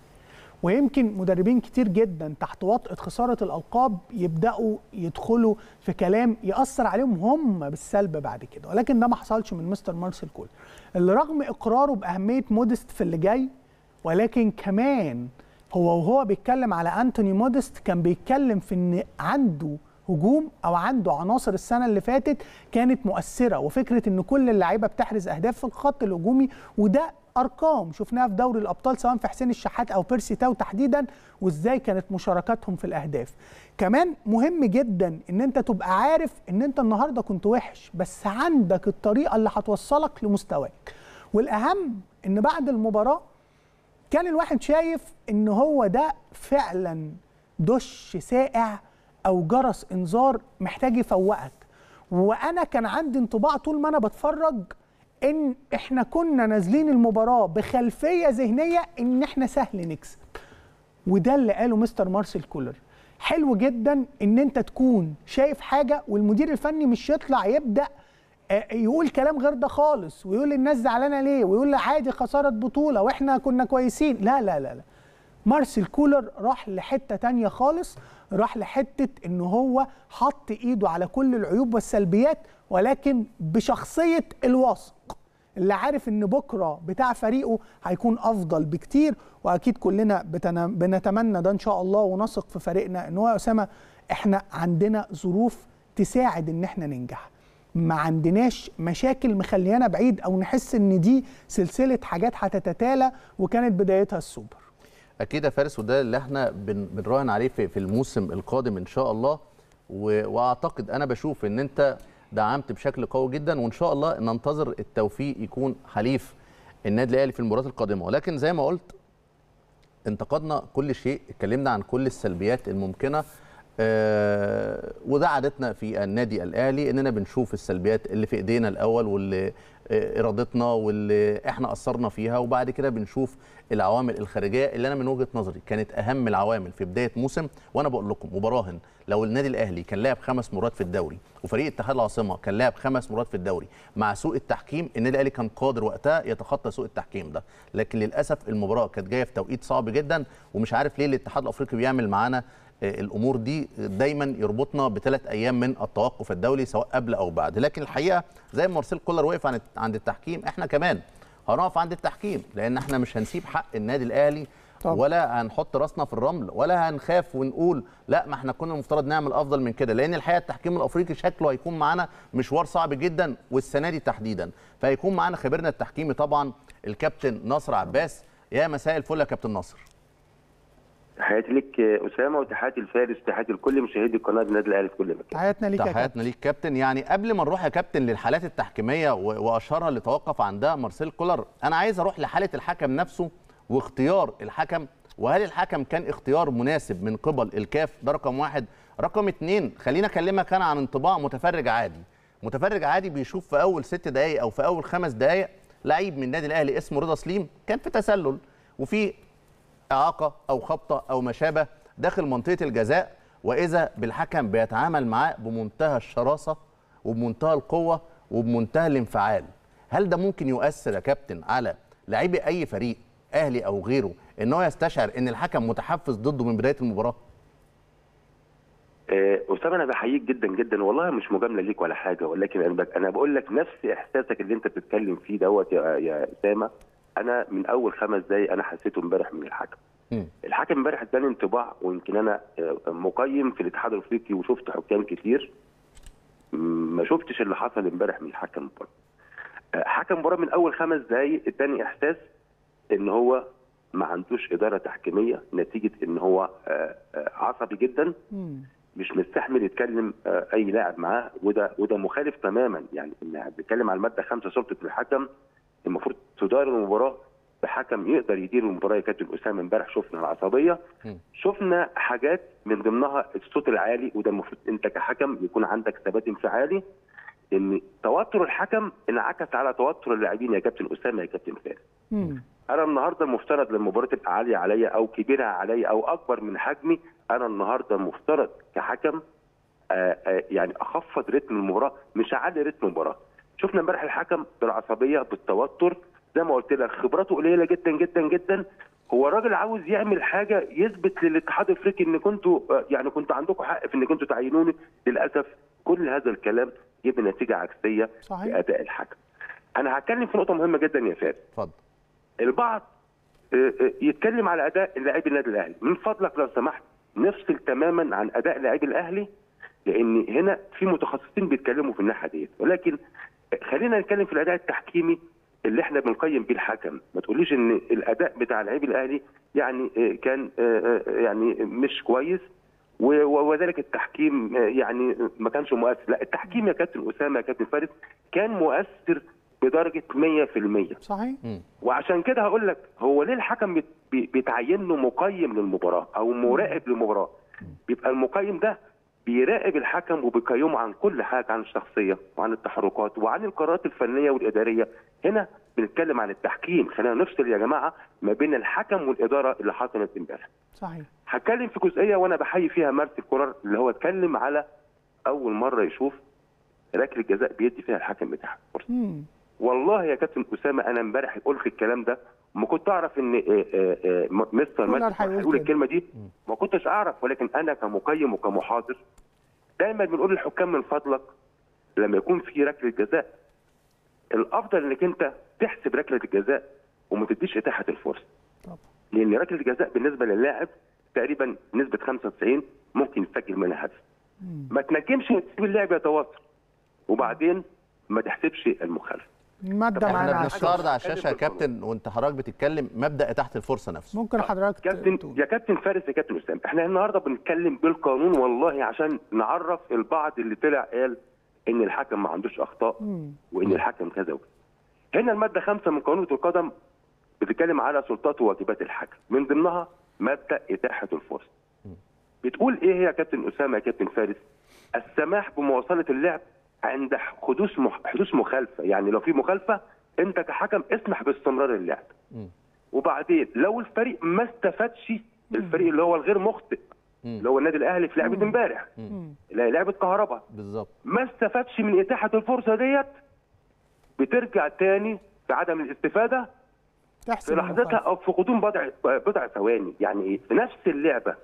ويمكن مدربين كتير جدا تحت وطأة خسارة الألقاب يبدأوا يدخلوا في كلام يأثر عليهم هم بالسلب بعد كده ولكن ده ما حصلش من مستر مارسيل كولر اللي رغم إقراره بأهمية مودست في اللي جاي ولكن كمان هو وهو بيتكلم على أنتوني مودست كان بيتكلم في إن عنده هجوم او عنده عناصر السنه اللي فاتت كانت مؤثره وفكره ان كل اللعيبه بتحرز اهداف في الخط الهجومي وده ارقام شفناها في دوري الابطال سواء في حسين الشحات او بيرسي تاو تحديدا وازاي كانت مشاركاتهم في الاهداف كمان مهم جدا ان انت تبقى عارف ان انت النهارده كنت وحش بس عندك الطريقه اللي هتوصلك لمستواك والاهم ان بعد المباراه كان الواحد شايف ان هو ده فعلا دش ساقع او جرس انذار محتاج يفوقك وانا كان عندي انطباع طول ما انا بتفرج ان احنا كنا نازلين المباراه بخلفيه ذهنيه ان احنا سهل نكسب وده اللي قاله مستر مارسيل كولر حلو جدا ان انت تكون شايف حاجه والمدير الفني مش يطلع يبدا آه، يقول كلام غير ده خالص ويقول الناس زعلانه ليه ويقول عادي خساره بطوله واحنا كنا كويسين لا لا لا لا مارسيل كولر راح لحته تانية خالص راح لحته ان هو حط ايده على كل العيوب والسلبيات ولكن بشخصيه الواثق اللي عارف ان بكره بتاع فريقه هيكون افضل بكتير واكيد كلنا بتنا- بنتمنى ده ان شاء الله ونثق في فريقنا ان هو يا اسامه احنا عندنا ظروف تساعد ان احنا ننجح ما عندناش مشاكل مخليانا بعيد او نحس ان دي سلسله حاجات هتتتالى وكانت بدايتها السوبر اكيد يا فارس وده اللي احنا بن- بنراهن عليه في, في الموسم القادم ان شاء الله و- واعتقد انا بشوف ان انت دعمت بشكل قوي جدا وان شاء الله ننتظر التوفيق يكون حليف النادي الاهلي في المباريات القادمه ولكن زي ما قلت انتقدنا كل شيء اتكلمنا عن كل السلبيات الممكنه آه وده عادتنا في النادي الاهلي اننا بنشوف السلبيات اللي في ايدينا الاول واللي آه ارادتنا واللي احنا قصرنا فيها وبعد كده بنشوف العوامل الخارجيه اللي انا من وجهه نظري كانت اهم العوامل في بدايه موسم وانا بقول لكم وبراهن لو النادي الاهلي كان لعب خمس مرات في الدوري وفريق اتحاد العاصمه كان لعب خمس مرات في الدوري مع سوء التحكيم النادي الاهلي كان قادر وقتها يتخطى سوء التحكيم ده لكن للاسف المباراه كانت جايه في توقيت صعب جدا ومش عارف ليه الاتحاد الافريقي بيعمل معانا آه، الامور دي دايما يربطنا بثلاث ايام من التوقف الدولي سواء قبل او بعد لكن الحقيقه زي ما مارسيل كولر وقف عن عند التحكيم احنا كمان هنقف عند التحكيم لان احنا مش هنسيب حق النادي الاهلي طبعا. ولا هنحط راسنا في الرمل ولا هنخاف ونقول لا ما احنا كنا المفترض نعمل افضل من كده لان الحقيقه التحكيم الافريقي شكله هيكون معانا مشوار صعب جدا والسنه دي تحديدا فهيكون معانا خبيرنا التحكيمي طبعا الكابتن نصر عباس يا مساء الفل يا كابتن نصر تحياتي لك اسامه وتحياتي لفارس وتحياتي لكل مشاهدي قناه النادي الاهلي في كل مكان تحياتنا ليك يا كابتن تحياتنا ليك كابتن يعني قبل ما نروح يا كابتن للحالات التحكيميه و- واشهرها اللي توقف عندها مارسيل كولر انا عايز اروح لحاله الحكم نفسه واختيار الحكم وهل الحكم كان اختيار مناسب من قبل الكاف ده رقم واحد رقم اتنين خلينا اكلمك انا عن انطباع متفرج عادي متفرج عادي بيشوف في اول ست دقائق او في اول خمس دقائق لعيب من النادي الاهلي اسمه رضا سليم كان في تسلل وفي اعاقه او خبطه او ما شابه داخل منطقه الجزاء واذا بالحكم بيتعامل معاه بمنتهى الشراسه وبمنتهى القوه وبمنتهى الانفعال هل ده ممكن يؤثر يا كابتن على لاعبي اي فريق اهلي او غيره ان هو يستشعر ان الحكم متحفز ضده من بدايه المباراه آه، اسامه انا بحييك جدا جدا والله مش مجامله ليك ولا حاجه ولكن انا بك- انا بقول لك نفس احساسك اللي انت بتتكلم فيه دوت يا يا اسامه انا من اول خمس دقايق انا حسيته امبارح من الحكم مم. الحكم امبارح اداني انطباع ويمكن انا آه، مقيم في الاتحاد الافريقي وشفت حكام كتير مم، ما شفتش اللي حصل امبارح من حكم المباراه آه، حكم المباراه من اول خمس دقائق اداني احساس ان هو ما عندوش اداره تحكيميه نتيجه ان هو آه، آه، عصبي جدا مم. مش مستحمل يتكلم آه، اي لاعب معاه وده وده مخالف تماما يعني ان بنتكلم على الماده خمسه سلطه الحكم المفروض تدار المباراه بحكم يقدر يدير المباراه يا كابتن اسامه امبارح شفنا العصبيه مم. شفنا حاجات من ضمنها الصوت العالي وده المفروض انت كحكم يكون عندك ثبات انفعالي ان توتر الحكم انعكس على توتر اللاعبين يا كابتن اسامه يا كابتن فارس مم. انا النهارده المفترض لما المباراه تبقى عاليه عليا او كبيره عليا او اكبر من حجمي انا النهارده المفترض كحكم آه، آه، يعني اخفض رتم المباراه مش اعلي رتم المباراه شفنا امبارح الحكم بالعصبيه بالتوتر زي ما قلت لك خبراته قليله جدا جدا جدا هو الراجل عاوز يعمل حاجه يثبت للاتحاد الافريقي ان كنتوا آه، يعني كنتوا عندكم حق في ان كنتوا تعينوني للاسف كل هذا الكلام جيب نتيجه عكسيه صحيح. لاداء الحكم انا هتكلم في نقطه مهمه جدا يا فارس اتفضل البعض آه، آه، يتكلم على اداء لاعبي النادي الاهلي من فضلك لو سمحت نفصل تماما عن اداء لاعبي الاهلي لان هنا في متخصصين بيتكلموا في الناحيه ديت ولكن خلينا نتكلم في الاداء التحكيمي اللي احنا بنقيم بيه الحكم ما تقوليش ان الاداء بتاع لاعبي الاهلي يعني آه، كان آه، آه، يعني مش كويس و- و- وذلك التحكيم آه، يعني ما كانش مؤثر لا التحكيم يا كابتن اسامه يا كابتن فارس كان مؤثر بدرجه 100% صحيح وعشان كده هقول لك هو ليه الحكم بيت- بي- بيتعين له مقيم للمباراه او مراقب للمباراه بيبقى المقيم ده بيراقب الحكم وبيقيمه عن كل حاجه عن الشخصيه وعن التحركات وعن القرارات الفنيه والاداريه هنا بنتكلم عن التحكيم خلينا نفصل يا جماعه ما بين الحكم والاداره اللي حصلت امبارح صحيح هتكلم في جزئيه وانا بحيي فيها مارتن كولر اللي هو اتكلم على اول مره يشوف ركله جزاء بيدي فيها الحكم بتاعها مم. والله يا كابتن اسامه انا امبارح قلت الكلام ده ما كنت اعرف ان آه، آه، آه، م- مستر كولر مارتن هيقول هيقول كده. الكلمه دي ما كنتش اعرف ولكن انا كمقيم وكمحاضر دايما بنقول للحكام من فضلك لما يكون في ركله جزاء الافضل انك انت تحسب ركله الجزاء وما تديش اتاحه الفرصه طبعا لان ركله الجزاء بالنسبه للاعب تقريبا نسبه 95 ممكن يسجل منها هدف ما تنجمش وتسيب اللاعب يتواصل وبعدين ما تحسبش المخالفه الماده معانا احنا عشان. بنستعرض على الشاشه يا كابتن وانت حضرتك بتتكلم مبدا تحت الفرصه نفسه ممكن حضرتك كابتن تقول. يا كابتن فارس يا كابتن اسامه احنا النهارده بنتكلم بالقانون والله عشان نعرف البعض اللي طلع قال ان الحكم ما عندوش اخطاء مم. وان الحكم كذا وكذا هنا الماده خمسة من قانون كرة القدم بتتكلم على سلطات وواجبات الحكم من ضمنها ماده اتاحه الفرصه بتقول ايه هي يا كابتن اسامه يا كابتن فارس السماح بمواصله اللعب عند حدوث مح... حدوث مخالفه يعني لو في مخالفه انت كحكم اسمح باستمرار اللعب مم. وبعدين لو الفريق ما استفادش الفريق اللي هو الغير مخطئ مم. اللي هو النادي الاهلي في لعبه امبارح مم. لا، لعبه كهرباء بالظبط ما استفادش من اتاحه الفرصه ديت بترجع تاني في عدم الاستفاده في تحسب لحظتها المخالفة. او في غضون بضع بضع ثواني يعني ايه في نفس اللعبه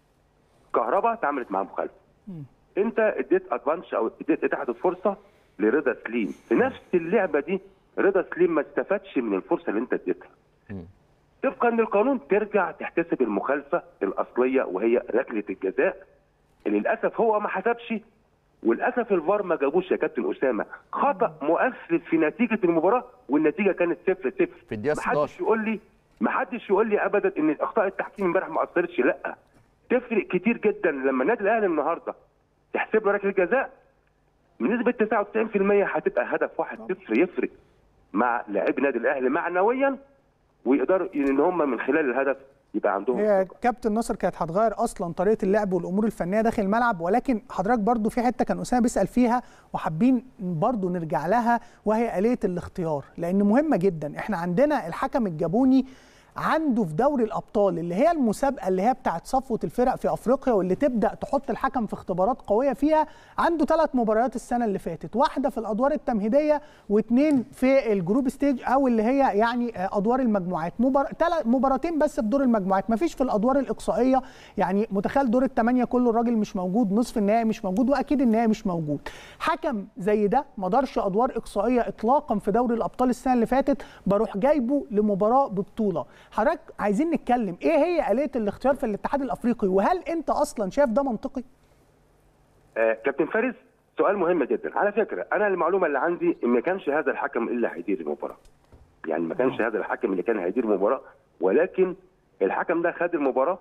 كهرباء اتعملت مع مخالفه مم. انت اديت ادفانش او اديت اتاحه الفرصه لرضا سليم في نفس اللعبه دي رضا سليم ما استفادش من الفرصه اللي انت اديتها مم. طبقا للقانون ترجع تحتسب المخالفه الاصليه وهي ركله الجزاء اللي للاسف هو ما حسبش وللاسف الفار ما جابوش يا كابتن اسامه خطا مؤثر في نتيجه المباراه والنتيجه كانت صفر صفر في الدقيقة ما حدش 16. يقول لي ما حدش يقول لي ابدا ان اخطاء التحكيم امبارح ما اثرتش لا تفرق كتير جدا لما النادي الاهلي النهارده تحسب له ركله جزاء بنسبه 99% هتبقى هدف 1-0 يفرق مع لاعبي النادي الاهلي معنويا ويقدروا ان هم من خلال الهدف يبقى عندهم هي ثقة. كابتن ناصر كانت هتغير اصلا طريقه اللعب والامور الفنيه داخل الملعب ولكن حضرتك برضو في حته كان اسامه بيسال فيها وحابين برضو نرجع لها وهي اليه الاختيار لان مهمه جدا احنا عندنا الحكم الجابوني عنده في دوري الابطال اللي هي المسابقه اللي هي بتاعت صفوه الفرق في افريقيا واللي تبدا تحط الحكم في اختبارات قويه فيها عنده ثلاث مباريات السنه اللي فاتت واحده في الادوار التمهيديه واثنين في الجروب ستيج او اللي هي يعني آه، ادوار المجموعات مبار... تل... مباراتين بس في دور المجموعات مفيش في الادوار الاقصائيه يعني متخيل دور الثمانيه كله الراجل مش موجود نصف النهائي مش موجود واكيد النهائي مش موجود حكم زي ده ما دارش ادوار اقصائيه اطلاقا في دوري الابطال السنه اللي فاتت بروح جايبه لمباراه ببطوله حضرتك عايزين نتكلم ايه هي اليه الاختيار في الاتحاد الافريقي وهل انت اصلا شايف ده منطقي آه كابتن فارس سؤال مهم جدا على فكره انا المعلومه اللي عندي ان ما كانش هذا الحكم اللي هيدير المباراه يعني ما كانش هذا الحكم اللي كان هيدير المباراه ولكن الحكم ده خد المباراه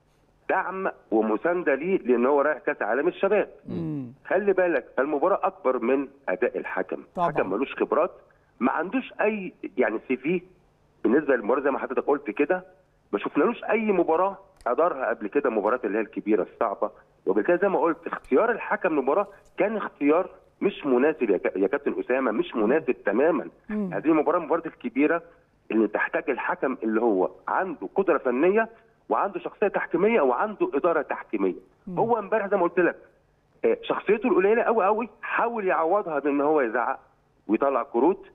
دعم ومسانده ليه لان هو رايح كاس عالم الشباب خلي بالك المباراه اكبر من اداء الحكم طبعاً. الحكم ملوش خبرات ما عندوش اي يعني سي في بالنسبه للمباراه زي ما حضرتك قلت كده ما شفنالوش اي مباراه ادارها قبل كده مباراه اللي هي الكبيره الصعبه وبالتالي زي ما قلت اختيار الحكم للمباراه كان اختيار مش مناسب يا كا- يا كابتن اسامه مش مناسب تماما هذه المباراه مباراه الكبيره اللي تحتاج الحكم اللي هو عنده قدره فنيه وعنده شخصيه تحكيميه وعنده اداره تحكيميه هو امبارح زي ما قلت لك آه، شخصيته القليله قوي قوي حاول يعوضها بان هو يزعق ويطلع كروت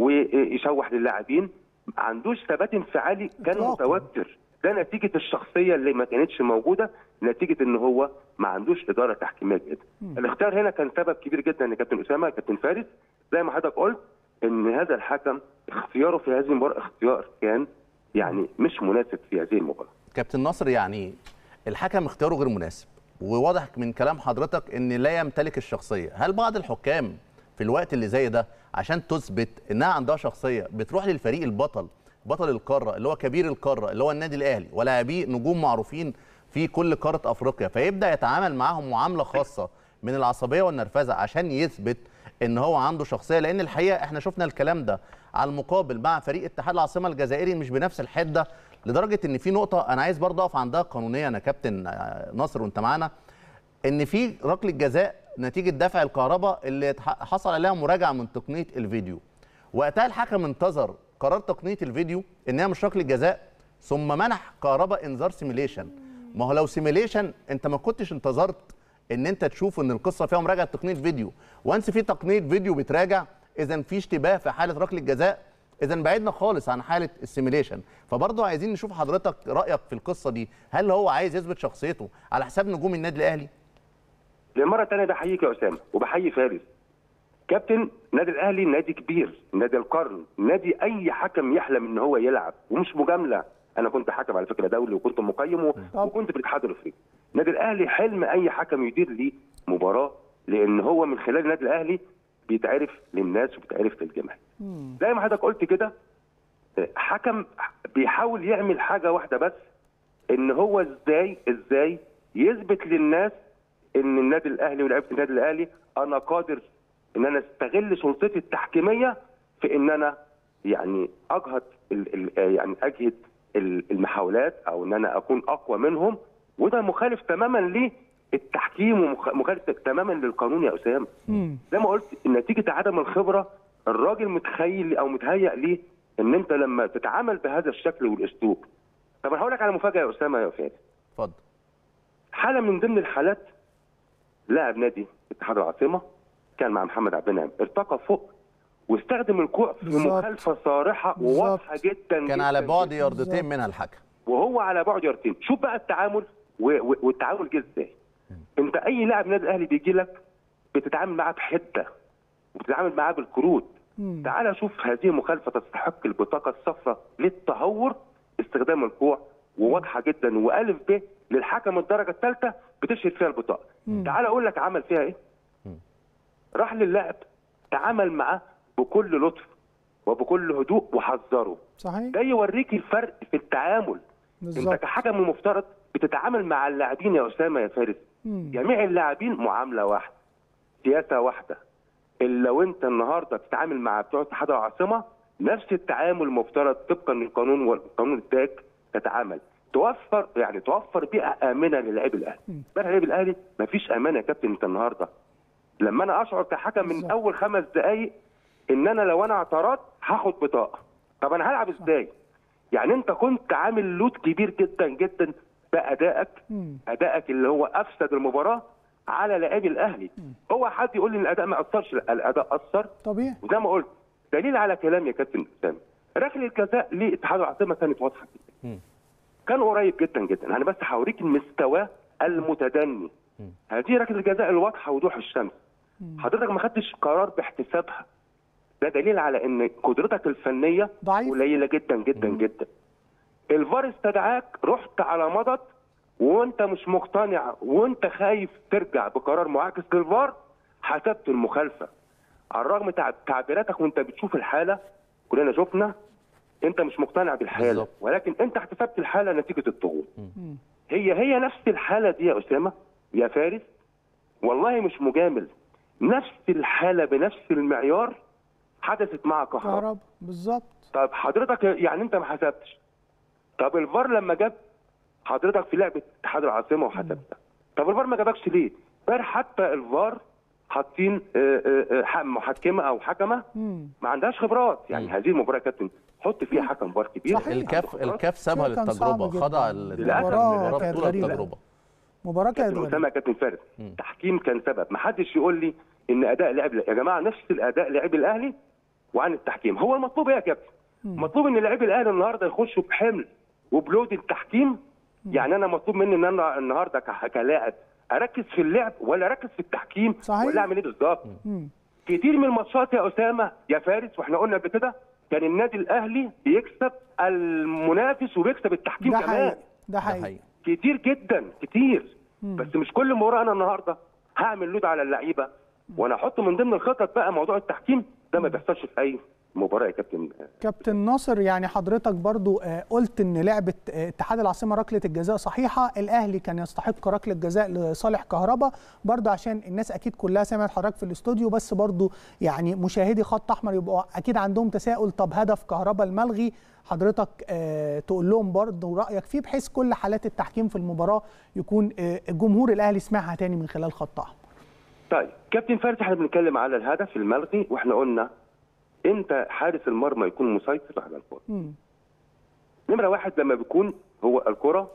ويشوح للاعبين ما عندوش ثبات انفعالي كان إطلاقاً. متوتر ده نتيجه الشخصيه اللي ما كانتش موجوده نتيجه ان هو ما عندوش اداره تحكيميه جدا الاختيار هنا كان سبب كبير جدا يا كابتن اسامه كابتن فارس زي ما حضرتك قلت ان هذا الحكم اختياره في هذه المباراه اختيار كان يعني مش مناسب في هذه المباراه كابتن ناصر يعني الحكم اختياره غير مناسب وواضح من كلام حضرتك ان لا يمتلك الشخصيه هل بعض الحكام في الوقت اللي زي ده عشان تثبت انها عندها شخصيه بتروح للفريق البطل بطل القاره اللي هو كبير القاره اللي هو النادي الاهلي ولاعبيه نجوم معروفين في كل قاره افريقيا فيبدا يتعامل معاهم معامله خاصه من العصبيه والنرفزه عشان يثبت ان هو عنده شخصيه لان الحقيقه احنا شفنا الكلام ده على المقابل مع فريق اتحاد العاصمه الجزائري مش بنفس الحده لدرجه ان في نقطه انا عايز برضه اقف عندها قانونيا يا كابتن آه، ناصر وانت معانا ان في ركله جزاء نتيجه دفع الكهرباء اللي اتح- حصل عليها مراجعه من تقنيه الفيديو وقتها الحكم انتظر قرار تقنيه الفيديو انها مش ركله جزاء ثم منح كهرباء انذار سيميليشن ما هو لو سيميليشن انت ما كنتش انتظرت ان انت تشوف ان القصه فيها مراجعه تقنيه فيديو وانس في تقنيه فيديو بتراجع اذا في اشتباه في حاله ركله جزاء اذا بعدنا خالص عن حاله السيميليشن فبرضه عايزين نشوف حضرتك رايك في القصه دي هل هو عايز يثبت شخصيته على حساب نجوم النادي الاهلي للمره الثانيه بحييك يا اسامه وبحيي فارس كابتن نادي الاهلي نادي كبير نادي القرن نادي اي حكم يحلم ان هو يلعب ومش مجامله انا كنت حكم على فكره دولي وكنت مقيم و- وكنت في الاتحاد الافريقي نادي الاهلي حلم اي حكم يدير ليه مباراه لان هو من خلال النادي الاهلي بيتعرف للناس وبيتعرف للجماهير زي ما حضرتك قلت كده حكم بيحاول يعمل حاجه واحده بس ان هو ازاي ازاي يثبت للناس ان النادي الاهلي ولاعيبه النادي الاهلي انا قادر ان انا استغل سلطتي التحكيميه في ان انا يعني اجهد ال ال يعني اجهد ال- المحاولات او ان انا اكون اقوى منهم وده مخالف تماما للتحكيم ومخالف تماما للقانون يا اسامه زي ما قلت نتيجه عدم الخبره الراجل متخيل او متهيأ ليه ان انت لما تتعامل بهذا الشكل والاسلوب طب انا هقول لك على مفاجاه يا اسامه يا فادي اتفضل حاله من ضمن الحالات لاعب نادي اتحاد العاصمه كان مع محمد عبد المنعم ارتقى فوق واستخدم الكوع في بالظبط. مخالفه صارحه بالظبط. وواضحه جدا كان على جداً بعد جداً. ياردتين منها الحكم وهو على بعد يارتين شوف بقى التعامل و... و... والتعامل جه ازاي انت اي لاعب نادي الاهلي بيجي لك بتتعامل معاه بحده وبتتعامل معاه بالكروت تعال شوف هذه مخالفه تستحق البطاقه الصفراء للتهور استخدام الكوع وواضحه جدا والف ب للحكم الدرجه الثالثه بتشهد فيها البطاقه تعال اقول لك عمل فيها ايه راح للاعب تعامل معاه بكل لطف وبكل هدوء وحذره صحيح ده يوريك الفرق في التعامل بالظبط. انت كحكم المفترض بتتعامل مع اللاعبين يا اسامه يا فارس جميع اللاعبين معامله واحده سياسه واحده الا لو انت النهارده بتتعامل مع بتوع اتحاد العاصمه نفس التعامل المفترض طبقا للقانون والقانون الداك تتعامل توفر يعني توفر بيئه امنه للاعب الاهلي بقى اللاعب الاهلي مفيش امان يا كابتن انت النهارده لما انا اشعر كحكم من بالظبط. اول خمس دقائق ان انا لو انا اعترضت هاخد بطاقه طب انا هلعب ازاي يعني انت كنت عامل لود كبير جدا جدا بادائك ادائك اللي هو افسد المباراه على لاعبي الاهلي هو حد يقول لي ان الاداء ما اثرش لا الاداء اثر طبيعي وزي ما قلت دليل على كلام يا كابتن اسامه ركله الجزاء لاتحاد العاصمه كانت واضحه جدا كان قريب جدا جدا انا بس هوريك المستوى المتدني هذه ركله الجزاء الواضحه وضوح الشمس حضرتك ما خدتش قرار باحتسابها ده دليل على ان قدرتك الفنيه ضعيف. قليله جدا جدا جدا الفار استدعاك رحت على مضض وانت مش مقتنع وانت خايف ترجع بقرار معاكس للفار حسبت المخالفه على الرغم تع- تعبيراتك وانت بتشوف الحاله كلنا شفنا انت مش مقتنع بالحاله بالظبط. ولكن انت احتسبت الحاله نتيجه الضغوط هي هي نفس الحاله دي يا اسامه يا فارس والله مش مجامل نفس الحاله بنفس المعيار حدثت مع كهرباء كهرباء بالظبط طب حضرتك يعني انت ما حسبتش طب الفار لما جاب حضرتك في لعبه اتحاد العاصمه وحسبتها طب الفار ما جابكش ليه؟ فار حتى الفار حاطين آه، آه، آه، ح- محكمه او حكمه مم. ما عندهاش خبرات يعني هذه المباراه يا كابتن حط فيها حكم فار كبير صحيح. عنده الكاف خبرات. الكاف سابها شيء كان صعب للتجربه جداً. خضع للأسف المباراة المباراه كانت طول غريبة. التجربه مباراه كانت كابتن غريبة. اسامه يا كابتن فارس التحكيم كان سبب ما حدش يقول لي ان اداء لاعب يا جماعه نفس الاداء لاعب الاهلي وعن التحكيم هو المطلوب ايه يا كابتن مطلوب ان لاعبي الاهلي النهارده يخشوا بحمل وبلود التحكيم يعني انا مطلوب مني ان انا النهارده ك- كلاعب اركز في اللعب ولا اركز في التحكيم صحيح. ولا اعمل ايه بالظبط مم. كتير من الماتشات يا اسامه يا فارس واحنا قلنا قبل كده كان النادي الاهلي بيكسب المنافس وبيكسب التحكيم ده كمان حقيقي ده ده حقيقي حقيقي كتير جدا كتير بس مش كل مباراه انا النهارده هعمل لود على اللعيبه وانا احط من ضمن الخطط بقى موضوع التحكيم ده ما بيحصلش في اي مباراه يا كابتن كابتن ناصر يعني حضرتك برضو آه، قلت ان لعبه آه، اتحاد العاصمه ركله الجزاء صحيحه الاهلي كان يستحق ركله جزاء لصالح كهربا برضو عشان الناس اكيد كلها سمعت حضرتك في الاستوديو بس برضو يعني مشاهدي خط احمر يبقوا اكيد عندهم تساؤل طب هدف كهربا الملغي حضرتك آه، تقول لهم برضو رايك فيه بحيث كل حالات التحكيم في المباراه يكون آه، الجمهور الاهلي سمعها تاني من خلال خط احمر طيب كابتن فارس احنا بنتكلم على الهدف الملغي واحنا قلنا انت حارس المرمى يكون مسيطر على الكره مم. نمره واحد لما بيكون هو الكره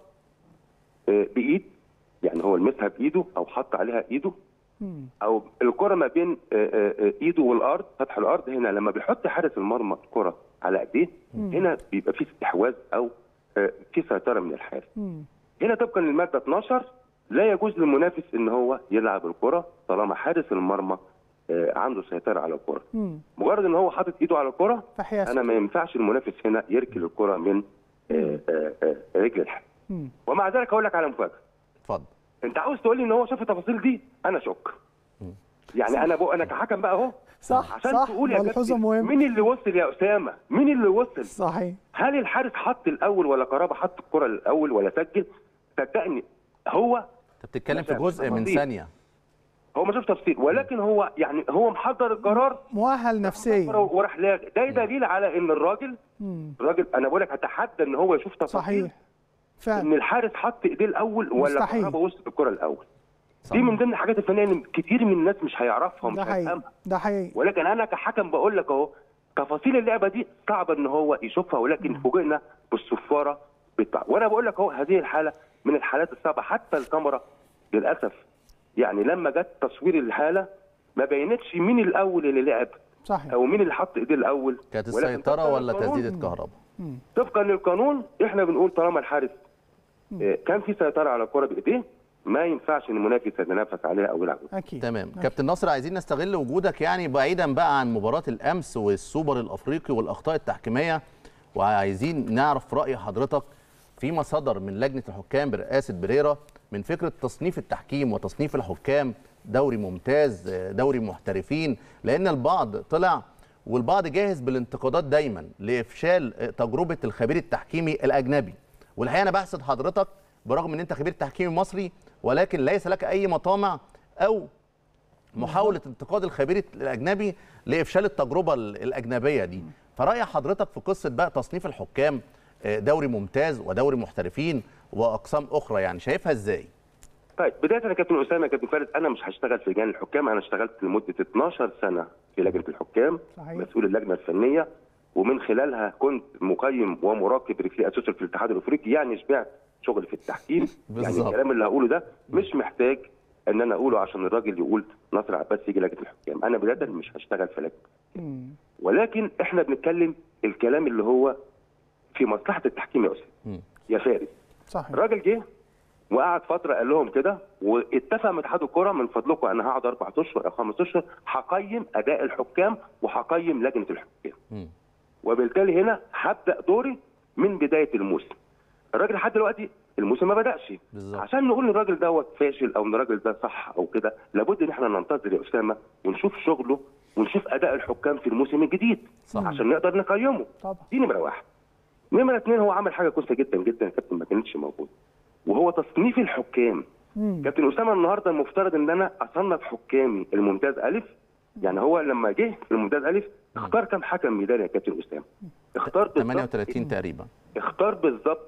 آه، بايد يعني هو لمسها بايده او حط عليها ايده مم. او الكره ما بين آه، آه، آه، ايده والارض سطح الارض هنا لما بيحط حارس المرمى الكره على ايديه هنا بيبقى في استحواذ او آه، في سيطره من الحارس مم. هنا طبقا للماده 12 لا يجوز للمنافس ان هو يلعب الكره طالما حارس المرمى آه، عنده سيطره على الكره مم. مجرد ان هو حاطط ايده على الكره فحياسة. انا ما ينفعش المنافس هنا يركل الكره من آه، آه، آه، رجل الحارس مم. ومع ذلك اقول لك على مفاجاه اتفضل انت عاوز تقول لي ان هو شاف التفاصيل دي انا شك يعني انا بقى انا كحكم بقى اهو صح عشان صح تقول يا ملحوظه كابتن مهمه مين اللي وصل يا اسامه مين اللي وصل صحيح هل الحارس حط الاول ولا كهربا حط الكره الاول ولا سجل صدقني هو انت بتتكلم في مثلا جزء من تفاصيل. ثانيه هو ما شافش تفصيل ولكن هو يعني هو محضر القرار مؤهل نفسيا وراح لاغي ده دليل على ان الراجل مم. الراجل انا بقول لك اتحدى ان هو يشوف تفاصيل صحيح فعلا ان الحارس حط ايديه الاول ولا مستحيل. كهربا وصل الكره الاول صح. دي من ضمن الحاجات الفنيه اللي كتير من الناس مش هيعرفها ومش ده حقيقي هيفهمها ده حقيقي ولكن انا كحكم بقول لك اهو تفاصيل اللعبه دي صعب ان هو يشوفها ولكن فوجئنا بالصفاره بتاع وانا بقول لك اهو هذه الحاله من الحالات الصعبه حتى الكاميرا للاسف يعني لما جت تصوير الحاله ما بينتش مين الاول اللي لعب صحيح او مين اللي حط ايديه الاول كانت ولكن السيطره طبقاً ولا للقانون- تسديده كهرباء طبقا للقانون احنا بنقول طالما الحارس آه، كان في سيطره على الكره بايديه ما ينفعش ان المنافس يتنافس عليها او يلعب اكيد تمام أكيد. كابتن ناصر عايزين نستغل وجودك يعني بعيدا بقى عن مباراه الامس والسوبر الافريقي والاخطاء التحكيميه وعايزين نعرف راي حضرتك فيما صدر من لجنه الحكام برئاسه بريرا من فكره تصنيف التحكيم وتصنيف الحكام دوري ممتاز دوري محترفين لان البعض طلع والبعض جاهز بالانتقادات دايما لافشال تجربه الخبير التحكيمي الاجنبي والحقيقه انا بحسد حضرتك برغم ان انت خبير تحكيمي مصري ولكن ليس لك اي مطامع او محاوله انتقاد الخبير الاجنبي لافشال التجربه ال- الاجنبيه دي فراي حضرتك في قصه بقى تصنيف الحكام آه، دوري ممتاز ودوري محترفين واقسام اخرى يعني شايفها ازاي طيب بدايه يا كابتن اسامه يا كابتن فارس انا مش هشتغل في لجان الحكام انا اشتغلت لمده 12 سنه في لجنه الحكام صحيح. مسؤول اللجنه الفنيه ومن خلالها كنت مقيم ومراقب رفيق اسوسر في الاتحاد الافريقي يعني شبعت شغل في التحكيم يعني بالظبط. الكلام اللي هقوله ده مش محتاج ان انا اقوله عشان الراجل يقول ناصر عباس يجي لجنه الحكام انا بدايه مش هشتغل في لجنه مم. ولكن احنا بنتكلم الكلام اللي هو في مصلحه التحكيم يا مم. اسامه يا فارس صحيح الراجل جه وقعد فتره قال لهم كده واتفق مع اتحاد الكره من فضلكم انا هقعد اربع اشهر او خمس اشهر هقيم اداء الحكام وهقيم لجنه الحكام مم. وبالتالي هنا هبدا دوري من بدايه الموسم الراجل لحد دلوقتي الموسم ما بداش بالظبط. عشان نقول ان الراجل دوت فاشل او ان الراجل ده صح او كده لابد ان احنا ننتظر يا اسامه ونشوف شغله ونشوف اداء الحكام في الموسم الجديد صح. عشان نقدر نقيمه طبعا دي نمره واحد نمره اثنين هو عمل حاجه كويسه جدا جدا يا كابتن ما كانتش موجوده وهو تصنيف الحكام كابتن اسامه النهارده المفترض ان انا اصنف حكامي الممتاز الف يعني هو لما جه في الممتاز الف اختار كم حكم ميداني يا كابتن اسامه اختار بالظبط 38 تقريبا اختار بالظبط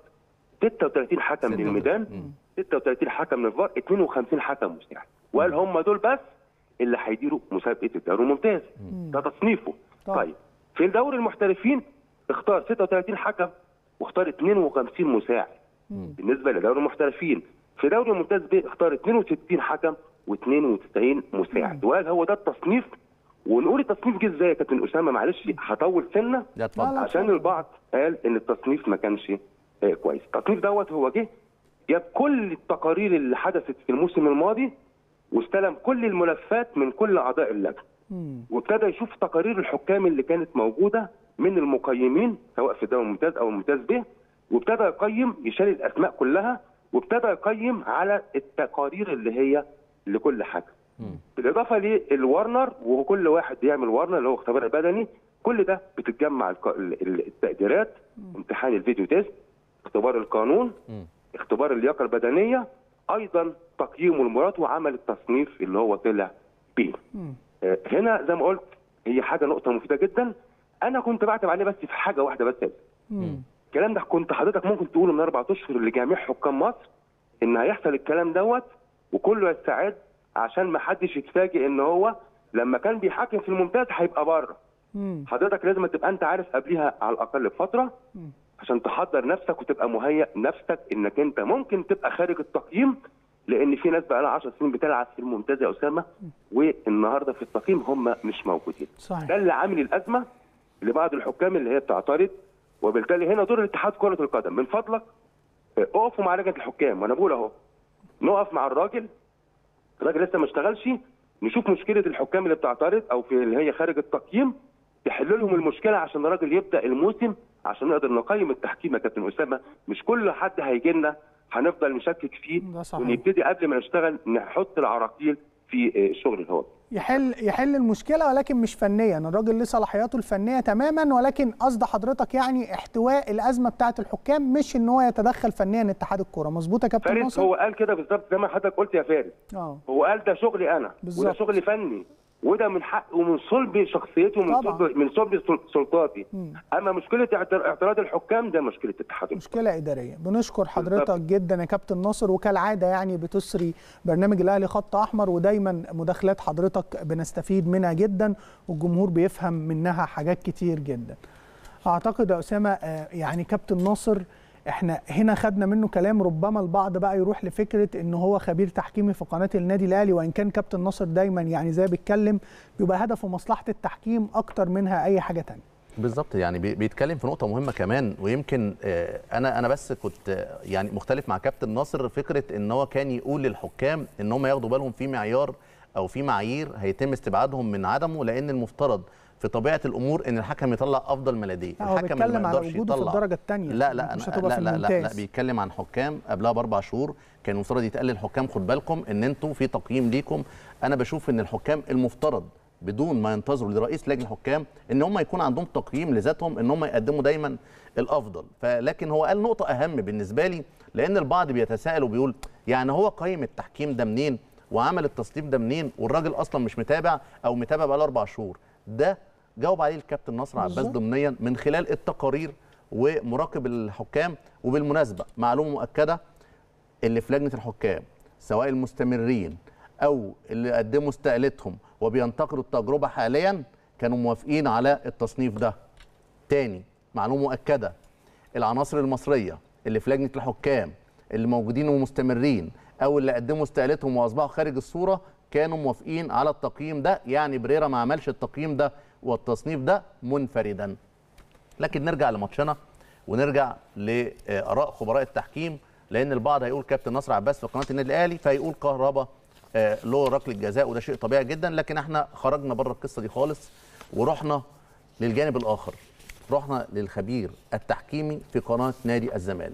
36 حكم 36. للميدان 36 حكم للفار 52 حكم مساعد وقال هم دول بس اللي هيديروا مسابقه الدوري الممتاز ده تصنيفه طبعا. طيب في دوري المحترفين اختار 36 حكم واختار 52 مساعد بالنسبه لدوري المحترفين في دوري الممتاز ب اختار 62 حكم و92 مساعد وقال هو ده التصنيف ونقول التصنيف جه ازاي يا كابتن اسامه معلش هطول سنه لا اتفضل لا. عشان البعض قال ان التصنيف ما كانش آه، كويس التصنيف دوت هو جه جاب كل التقارير اللي حدثت في الموسم الماضي واستلم كل الملفات من كل اعضاء اللجنه وابتدى يشوف تقارير الحكام اللي كانت موجوده من المقيمين سواء في الدوري الممتاز او الممتاز به وابتدى يقيم يشال الاسماء كلها وابتدى يقيم على التقارير اللي هي لكل حكم بالاضافه للورنر وهو كل واحد بيعمل ورنر اللي هو اختبار بدني كل ده بتتجمع الق- ال- ال- التقديرات امتحان الفيديو تيست اختبار القانون اختبار اللياقه البدنيه ايضا تقييمه لمراته وعمل التصنيف اللي هو طلع بيه آه، هنا زي ما قلت هي حاجه نقطه مفيده جدا انا كنت بعتب عليه بس في حاجه واحده بس الكلام ده كنت حضرتك ممكن تقوله من اربع اشهر لجميع حكام مصر ان هيحصل الكلام دوت وكله يستعد عشان ما حدش يتفاجئ ان هو لما كان بيحاكم في الممتاز هيبقى بره حضرتك لازم تبقى انت عارف قبلها على الاقل بفتره عشان تحضر نفسك وتبقى مهيئ نفسك انك انت ممكن تبقى خارج التقييم لان في ناس بقى لها 10 سنين بتلعب في الممتاز يا اسامه والنهارده في التقييم هم مش موجودين صحيح. ده اللي عامل الازمه لبعض الحكام اللي هي بتعترض وبالتالي هنا دور الاتحاد كره القدم من فضلك اه، اقفوا مع لجنه الحكام وانا بقول اهو نقف مع الراجل الراجل لسه ما اشتغلش نشوف مشكله الحكام اللي بتعترض او في اللي هي خارج التقييم تحل لهم المشكله عشان الراجل يبدا الموسم عشان نقدر نقيم التحكيم يا كابتن اسامه مش كل حد هيجي لنا هنفضل نشكك فيه ده صحيح. ونبتدي قبل ما نشتغل نحط العراقيل في اه، الشغل اللي هو يحل يحل المشكله ولكن مش فنيا الراجل ليه صلاحياته الفنيه تماما ولكن قصد حضرتك يعني احتواء الازمه بتاعه الحكام مش ان هو يتدخل فنيا اتحاد الكوره مظبوط يا كابتن فارس ناصر هو قال كده بالظبط زي ما حضرتك قلت يا فارس اه هو قال ده شغلي انا بالظبط. وده شغل فني وده من حق ومن صلب شخصيته ومن طبعا. صلب من صلب سل- سلطاتي اما مشكله اعتر- اعتراض الحكام ده مشكله اتحاد الكرة. مشكله اداريه بنشكر حضرتك بالظبط. جدا يا كابتن ناصر وكالعاده يعني بتسري برنامج الاهلي خط احمر ودايما مداخلات حضرتك بنستفيد منها جدا والجمهور بيفهم منها حاجات كتير جدا اعتقد يا اسامه آه، يعني كابتن ناصر احنا هنا خدنا منه كلام ربما البعض بقى يروح لفكره ان هو خبير تحكيمي في قناه النادي الاهلي وان كان كابتن ناصر دايما يعني زي بيتكلم بيبقى هدفه مصلحه التحكيم اكتر منها اي حاجه تانية بالظبط يعني بي- بيتكلم في نقطة مهمة كمان ويمكن آه، أنا أنا بس كنت آه، يعني مختلف مع كابتن ناصر فكرة إن هو كان يقول للحكام إن هم ياخدوا بالهم في معيار أو في معايير هيتم استبعادهم من عدمه لأن المفترض في طبيعة الأمور إن الحكم يطلع أفضل ما لديه، لا، هو الحكم اللي بيتكلم ما على يقدرش وجوده في يطلع الدرجة التانية، لا لا مش أنا- هتبقى لا في لا, لا, لا الممتاز. بيتكلم عن حكام قبلها بأربع شهور كان المفترض يتقال للحكام خد بالكم إن أنتوا في تقييم ليكم أنا بشوف إن الحكام المفترض بدون ما ينتظروا لرئيس لجنه الحكام ان هم يكون عندهم تقييم لذاتهم ان هم يقدموا دايما الافضل فلكن هو قال نقطه اهم بالنسبه لي لان البعض بيتساءل وبيقول يعني هو قيم التحكيم ده منين وعمل التصنيف ده منين والراجل اصلا مش متابع او متابع بقاله اربع شهور ده جاوب عليه الكابتن نصر عباس بالظبط. ضمنيا من خلال التقارير ومراقب الحكام وبالمناسبه معلومه مؤكده اللي في لجنه الحكام سواء المستمرين او اللي قدموا استقالتهم وبينتقدوا التجربه حاليا كانوا موافقين على التصنيف ده تاني معلومه مؤكده العناصر المصريه اللي في لجنه الحكام اللي موجودين ومستمرين او اللي قدموا استقالتهم واصبحوا خارج الصوره كانوا موافقين على التقييم ده يعني بريرا ما عملش التقييم ده والتصنيف ده منفردا لكن نرجع لماتشنا ونرجع لاراء خبراء التحكيم لان البعض هيقول كابتن نصر عباس في قناه النادي الاهلي فهيقول كهربا آه، له ركله جزاء وده شيء طبيعي جدا لكن احنا خرجنا بره القصه دي خالص ورحنا للجانب الاخر رحنا للخبير التحكيمي في قناه نادي الزمالك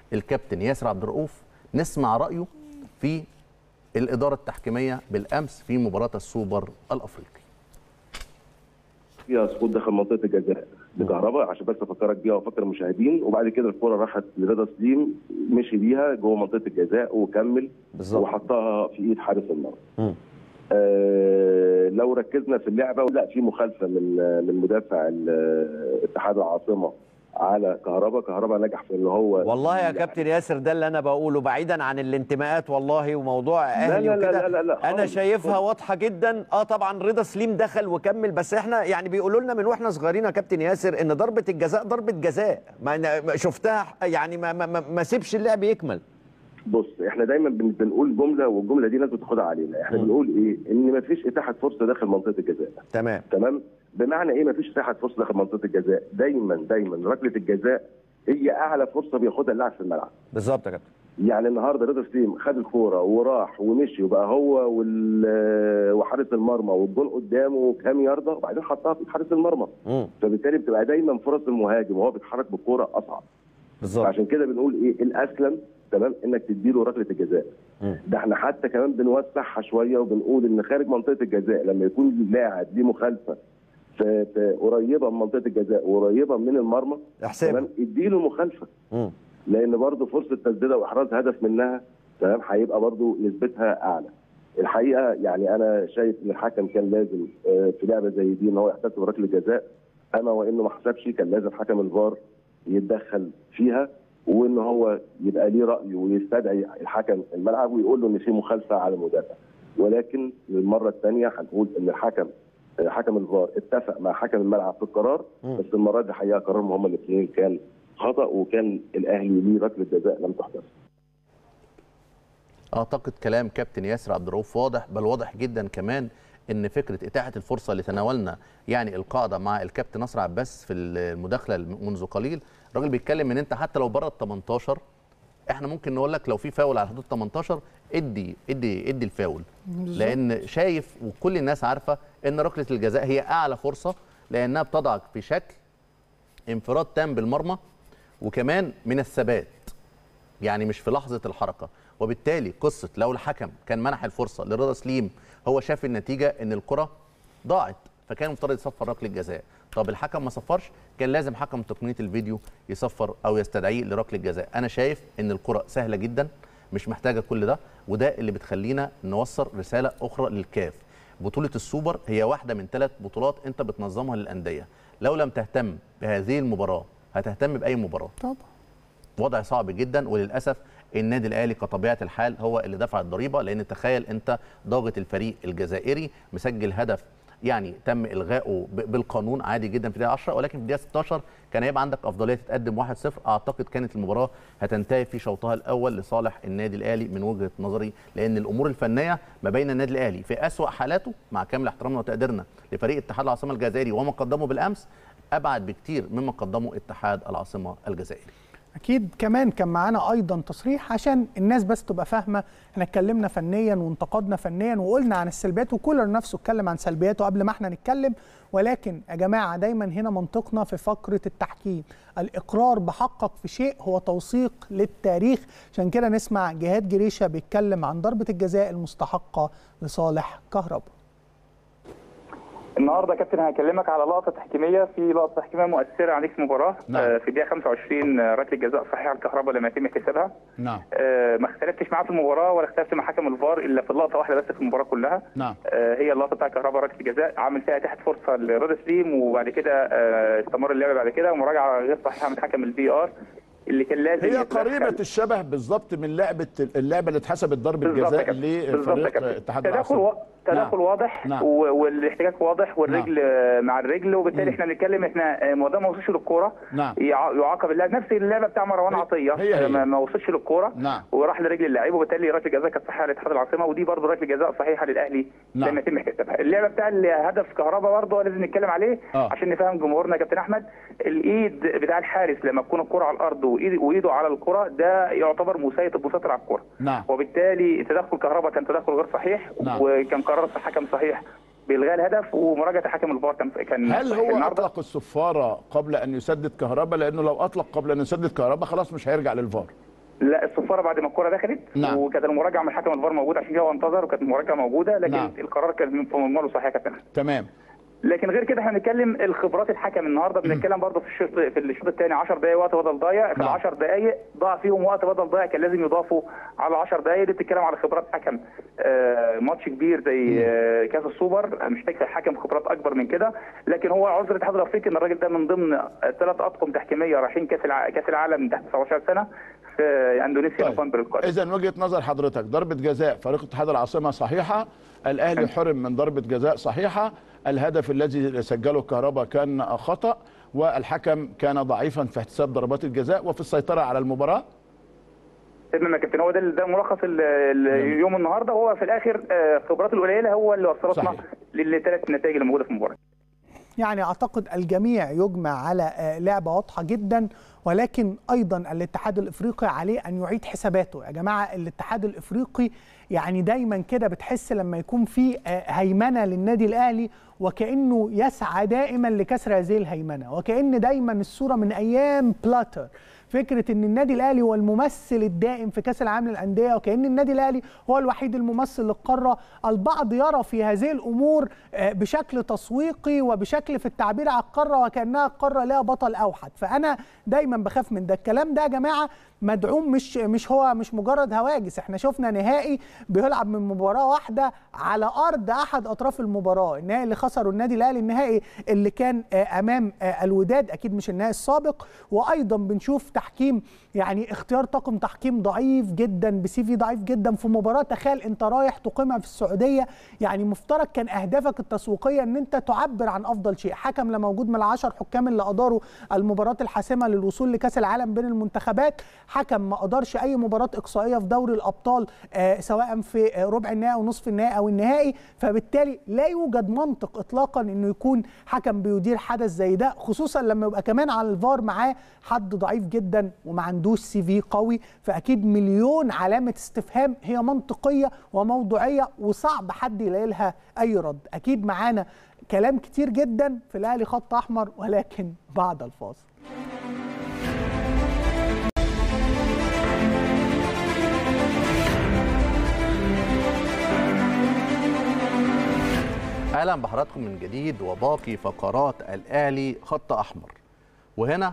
الكابتن ياسر عبد الرؤوف نسمع رايه في الاداره التحكيميه بالامس في مباراه السوبر الافريقي فيها سقوط داخل منطقه الجزاء لكهرباء عشان بس افكرك بيها وافكر المشاهدين وبعد كده الكره راحت لرضا سليم مشي بيها جوه منطقه الجزاء وكمل بالظبط. وحطها في ايد حارس المرمى. آه لو ركزنا في اللعبه لا في مخالفه من من مدافع ال- اتحاد العاصمه على كهرباء كهرباء نجح في ان هو والله يا كابتن ياسر ده اللي انا بقوله بعيدا عن الانتماءات والله وموضوع اهلي لا لا وكده لا لا لا انا خالص، شايفها خالص. واضحه جدا اه طبعا رضا سليم دخل وكمل بس احنا يعني بيقولوا لنا من واحنا صغيرين يا كابتن ياسر ان ضربه الجزاء ضربه جزاء ما ما شفتها يعني ما ما, ما, ما سيبش اللعب يكمل بص احنا دايما بن- بنقول جمله والجمله دي لازم تاخدها علينا احنا بنقول ايه ان مفيش اتاحه فرصه داخل منطقه الجزاء تمام تمام بمعنى ايه مفيش اتاحه فرصه داخل منطقه الجزاء دايما دايما ركله الجزاء هي اعلى فرصه بياخدها اللاعب في الملعب بالظبط يا كابتن يعني النهارده رضا سليم خد الكوره وراح ومشي وبقى هو وال- وحارس المرمى والجون قدامه كام يارده وبعدين حطها في حارس المرمى مم. فبالتالي بتبقى دايما فرص المهاجم وهو بيتحرك بالكوره اصعب بالظبط عشان كده بنقول ايه الاسلم تمام انك تديله ركله الجزاء مم. ده احنا حتى كمان بنوسعها شويه وبنقول ان خارج منطقه الجزاء لما يكون اللاعب ليه مخالفه في في قريبه من منطقه الجزاء وقريبه من المرمى احسبها. تمام اديله مخالفه مم. لان برضه فرصه تسديدها واحراز هدف منها تمام هيبقى برضه نسبتها اعلى الحقيقه يعني انا شايف ان الحكم كان لازم آه، في لعبه زي دي ان هو يحتسب ركله جزاء اما وانه ما حسبش كان لازم حكم الفار يتدخل فيها وان هو يبقى ليه راي ويستدعي الحكم الملعب ويقول له ان في مخالفه على المدافع ولكن للمره الثانيه هنقول ان الحكم آه، حكم الفار اتفق مع حكم الملعب في القرار بس المره دي حقيقه قرارهم هما الاثنين كان خطا وكان الاهلي ليه ركله جزاء لم تحتسب اعتقد كلام كابتن ياسر عبد الرؤوف واضح بل واضح جدا كمان ان فكره اتاحه الفرصه اللي تناولنا يعني القاعده مع الكابتن نصر عباس في المداخله منذ قليل الراجل بيتكلم ان انت حتى لو بره ال 18 احنا ممكن نقول لك لو في فاول على حدود 18 ادي ادي ادي الفاول لان شايف وكل الناس عارفه ان ركله الجزاء هي اعلى فرصه لانها بتضعك في شكل انفراد تام بالمرمى وكمان من الثبات يعني مش في لحظه الحركه وبالتالي قصه لو الحكم كان منح الفرصه لرضا سليم هو شاف النتيجه ان الكره ضاعت فكان مفترض يصفر ركله جزاء طب الحكم ما صفرش كان لازم حكم تقنيه الفيديو يصفر او يستدعيه لركله جزاء انا شايف ان الكره سهله جدا مش محتاجه كل ده وده اللي بتخلينا نوصل رساله اخرى للكاف بطوله السوبر هي واحده من ثلاث بطولات انت بتنظمها للانديه لو لم تهتم بهذه المباراه هتهتم باي مباراه طبعا وضع صعب جدا وللاسف النادي الاهلي كطبيعه الحال هو اللي دفع الضريبه لان تخيل انت ضاغط الفريق الجزائري مسجل هدف يعني تم الغائه ب- بالقانون عادي جدا في الدقيقه 10 ولكن في الدقيقه 16 كان هيبقى عندك افضليه تتقدم 1-0 اعتقد كانت المباراه هتنتهي في شوطها الاول لصالح النادي الاهلي من وجهه نظري لان الامور الفنيه ما بين النادي الاهلي في اسوا حالاته مع كامل احترامنا وتقديرنا لفريق اتحاد العاصمه الجزائري وما قدمه بالامس ابعد بكتير مما قدمه اتحاد العاصمه الجزائري اكيد كمان كان معانا ايضا تصريح عشان الناس بس تبقى فاهمه احنا اتكلمنا فنيا وانتقدنا فنيا وقلنا عن السلبيات وكولر نفسه اتكلم عن سلبياته قبل ما احنا نتكلم ولكن يا جماعه دايما هنا منطقنا في فقره التحكيم الاقرار بحقك في شيء هو توثيق للتاريخ عشان كده نسمع جهاد جريشه بيتكلم عن ضربه الجزاء المستحقه لصالح كهربا النهارده يا كابتن هكلمك على لقطه تحكيميه في لقطه تحكيميه مؤثره عليك في المباراه نعم. آه، في الدقيقه 25 آه، ركله جزاء صحيحه الكهرباء لما يتم احتسابها نعم آه، ما اختلفتش معاه في المباراه ولا اختلفت مع حكم الفار الا في اللقطه واحده بس في المباراه كلها نعم آه، هي اللقطه بتاع كهرباء ركله الجزاء عامل فيها تحت فرصه لرضا سليم وبعد كده آه، استمر اللعب بعد كده ومراجعه غير صحيحه من حكم البي ار اللي كان لازم هي يتدخل. قريبة الشبه بالظبط من لعبة اللعبة اللي اتحسبت ضربة بالظبط يا جزاء كابتن. بالظبط يا لفريق كابتن. اتحاد تداخل العاصمة و... تداخل نعم. واضح نعم. و... والاحتكاك واضح والرجل آه، مع الرجل وبالتالي احنا بنتكلم احنا آه، ما ده ما وصلش للكوره نعم. يع... يعاقب اللاعب نفس اللعبه بتاع مروان هي- عطيه هي هي. ما, ما وصلش للكوره نعم. وراح لرجل اللاعب وبالتالي ركله جزاء كانت صحيحه لاتحاد العاصمه ودي برضه ركله جزاء صحيحه للاهلي نعم. لما يتم احتسابها اللعبه بتاع الهدف كهرباء برضه لازم نتكلم عليه آه. عشان نفهم جمهورنا يا كابتن احمد الايد بتاع الحارس لما تكون الكره على الارض وايده وايده على الكره ده يعتبر مسيطر مسيطر على الكره نعم. وبالتالي تدخل كهرباء كان تدخل غير صحيح نعم. وكان قرار الحكم صحيح بالغاء الهدف ومراجعه حكم الفار كان كان هل صحيح هو النهاردة. أطلق الصفارة قبل أن يسدد كهرباء لأنه لو أطلق قبل أن يسدد كهرباء خلاص مش هيرجع للفار لا الصفاره بعد ما الكره دخلت نعم. وكانت المراجعه من حكم الفار موجود عشان كده هو انتظر وكانت المراجعه موجوده لكن نعم. القرار كان في مضمونه صحيح يا كابتن تمام لكن غير كده احنا بنتكلم الخبرات الحكم النهارده بنتكلم برضه في الشوط في الشوط الثاني 10 دقائق وقت بدل ضايع في ال نعم. 10 دقائق ضاع فيهم وقت بدل ضايع كان لازم يضافوا على 10 دقائق دي بتتكلم على خبرات حكم آه ماتش كبير زي آه كاس السوبر محتاج حكم خبرات اكبر من كده لكن هو عذر الاتحاد الافريقي ان الراجل ده من ضمن ثلاث اطقم تحكيميه رايحين كاس الع... كاس العالم تحت 19 سنه في اندونيسيا نوفمبر القادم اذا وجهه نظر حضرتك ضربه جزاء فريق اتحاد العاصمه صحيحه الاهلي حرم من ضربه جزاء صحيحه الهدف الذي سجله الكهرباء كان خطا والحكم كان ضعيفا في احتساب ضربات الجزاء وفي السيطره على المباراه تمام يا كابتن هو ده ده ملخص ال- ال- يوم النهارده وهو في الاخر آه، خبراته القليله هو اللي وصلتنا صحيح. للثلاث نتائج اللي موجوده في المباراه يعني اعتقد الجميع يجمع على آه، لعبه واضحه جدا ولكن ايضا الاتحاد الافريقي عليه ان يعيد حساباته يا جماعه الاتحاد الافريقي يعني دايما كده بتحس لما يكون في آه، هيمنه للنادي الاهلي وكانه يسعى دائما لكسر هذه الهيمنه وكان دايما الصوره من ايام بلاتر فكره ان النادي الاهلي هو الممثل الدائم في كاس العالم للانديه وكان النادي الاهلي هو الوحيد الممثل للقاره البعض يرى في هذه الامور آه، بشكل تسويقي وبشكل في التعبير عن القاره وكانها القاره لها بطل اوحد فانا دايما بخاف من ده الكلام ده يا جماعه مدعوم مش مش هو مش مجرد هواجس احنا شفنا نهائي بيلعب من مباراه واحده على ارض احد اطراف المباراه النهائي اللي خسره النادي الاهلي النهائي اللي كان آه، امام آه، الوداد اكيد مش النهائي السابق وايضا بنشوف تحكيم يعني اختيار طاقم تحكيم ضعيف جدا بسي في ضعيف جدا في مباراه تخيل انت رايح تقيمها في السعوديه يعني مفترض كان اهدافك التسويقيه ان انت تعبر عن افضل شيء حكم لا موجود من العشر حكام اللي اداروا المباراه الحاسمه للوصول لكاس العالم بين المنتخبات حكم ما ادارش اي مباراه اقصائيه في دوري الابطال آه سواء في آه، ربع النهائي او نصف النهائي او النهائي فبالتالي لا يوجد منطق اطلاقا انه يكون حكم بيدير حدث زي ده خصوصا لما يبقى كمان على الفار معاه حد ضعيف جدا وما عندوش سي في قوي فاكيد مليون علامه استفهام هي منطقيه وموضوعيه وصعب حد يلاقي لها اي رد اكيد معانا كلام كتير جدا في الاهلي خط احمر ولكن بعد الفاصل اهلا بحضراتكم من جديد وباقي فقرات الاهلي خط احمر وهنا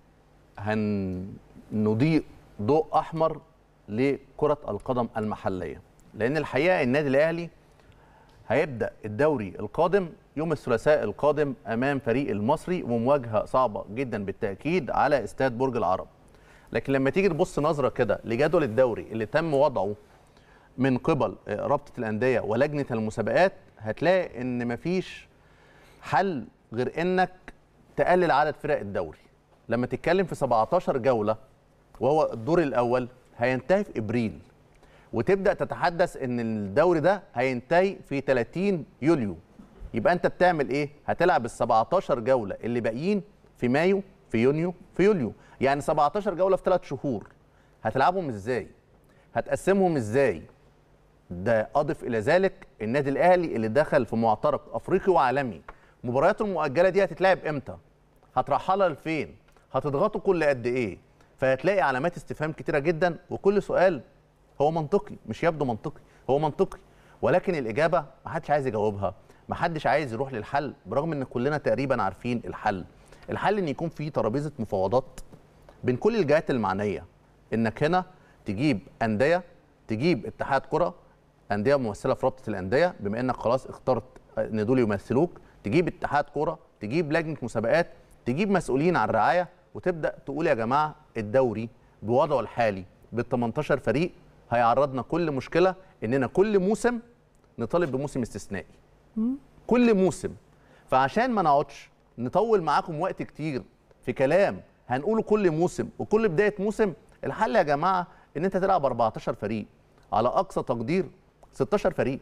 هنضيء ضوء احمر لكره القدم المحليه لان الحقيقه النادي الاهلي هيبدا الدوري القادم يوم الثلاثاء القادم امام فريق المصري ومواجهه صعبه جدا بالتاكيد على استاد برج العرب لكن لما تيجي تبص نظره كده لجدول الدوري اللي تم وضعه من قبل آه، رابطه الانديه ولجنه المسابقات هتلاقي ان مفيش حل غير انك تقلل عدد فرق الدوري لما تتكلم في 17 جوله وهو الدور الاول هينتهي في ابريل وتبدا تتحدث ان الدوري ده هينتهي في 30 يوليو يبقى انت بتعمل ايه هتلعب ال 17 جوله اللي باقيين في مايو في يونيو في يوليو يعني 17 جوله في 3 شهور هتلعبهم ازاي هتقسمهم ازاي ده اضف الى ذلك النادي الاهلي اللي دخل في معترك افريقي وعالمي مبارياته المؤجله دي هتتلعب امتى هترحلها لفين هتضغطوا كل قد ايه فهتلاقي علامات استفهام كتيره جدا وكل سؤال هو منطقي مش يبدو منطقي هو منطقي ولكن الاجابه ما حدش عايز يجاوبها ما حدش عايز يروح للحل برغم ان كلنا تقريبا عارفين الحل الحل ان يكون في ترابيزه مفاوضات بين كل الجهات المعنيه انك هنا تجيب انديه تجيب اتحاد كره انديه ممثله في رابطه الانديه بما انك خلاص اخترت ان دول يمثلوك تجيب اتحاد كره تجيب لجنه مسابقات تجيب مسؤولين عن الرعايه وتبدا تقول يا جماعه الدوري بوضعه الحالي بال 18 فريق هيعرضنا كل مشكله اننا كل موسم نطالب بموسم استثنائي كل موسم فعشان ما نقعدش نطول معاكم وقت كتير في كلام هنقوله كل موسم وكل بدايه موسم الحل يا جماعه ان انت تلعب 14 فريق على اقصى تقدير 16 فريق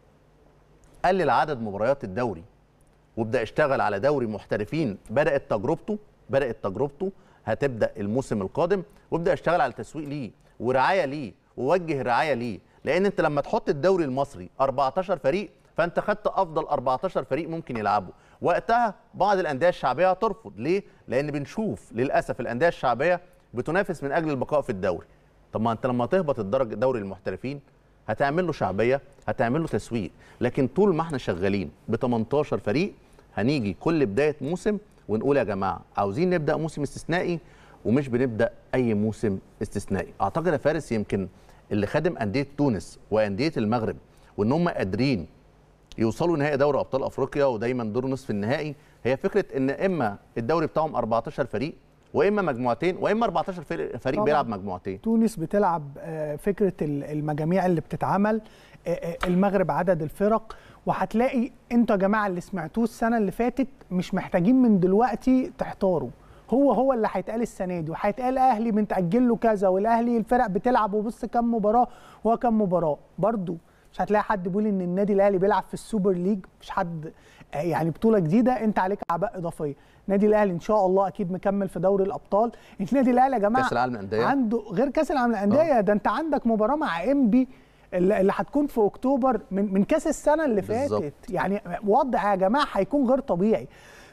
قلل عدد مباريات الدوري وابدا اشتغل على دوري محترفين بدات تجربته بدات تجربته هتبدا الموسم القادم وابدا اشتغل على تسويق ليه ورعايه ليه ووجه رعايه ليه لان انت لما تحط الدوري المصري 14 فريق فانت خدت افضل 14 فريق ممكن يلعبوا وقتها بعض الانديه الشعبيه هترفض ليه لان بنشوف للاسف الانديه الشعبيه بتنافس من اجل البقاء في الدوري طب ما انت لما تهبط الدرجه دوري المحترفين هتعمل له شعبيه هتعمل له تسويق لكن طول ما احنا شغالين ب 18 فريق هنيجي كل بدايه موسم ونقول يا جماعه عاوزين نبدا موسم استثنائي ومش بنبدا اي موسم استثنائي اعتقد يا فارس يمكن اللي خدم انديه تونس وانديه المغرب وان هم قادرين يوصلوا نهائي دوري ابطال افريقيا ودايما دور نصف النهائي هي فكره ان اما الدوري بتاعهم 14 فريق واما مجموعتين واما 14 فريق, فريق طبعاً. بيلعب مجموعتين تونس بتلعب آه، فكره ال- المجاميع اللي بتتعمل آه، آه، المغرب عدد الفرق وهتلاقي انتوا يا جماعه اللي سمعتوه السنه اللي فاتت مش محتاجين من دلوقتي تحتاروا هو هو اللي هيتقال السنه دي وهيتقال اهلي بنتاجل له كذا والاهلي الفرق بتلعب وبص كام مباراه وهو كام مباراه برضو مش هتلاقي حد بيقول ان النادي الاهلي بيلعب في السوبر ليج مش حد آه، يعني بطوله جديده انت عليك اعباء اضافيه النادي الاهلي ان شاء الله اكيد مكمل في دوري الابطال النادي الاهلي يا جماعه كأس العالم للأندية. عنده غير كاس العالم للانديه ده انت عندك مباراه مع انبي اللي اللي هتكون في اكتوبر من من كاس السنه اللي بالظبط. فاتت يعني وضع يا جماعه هيكون غير طبيعي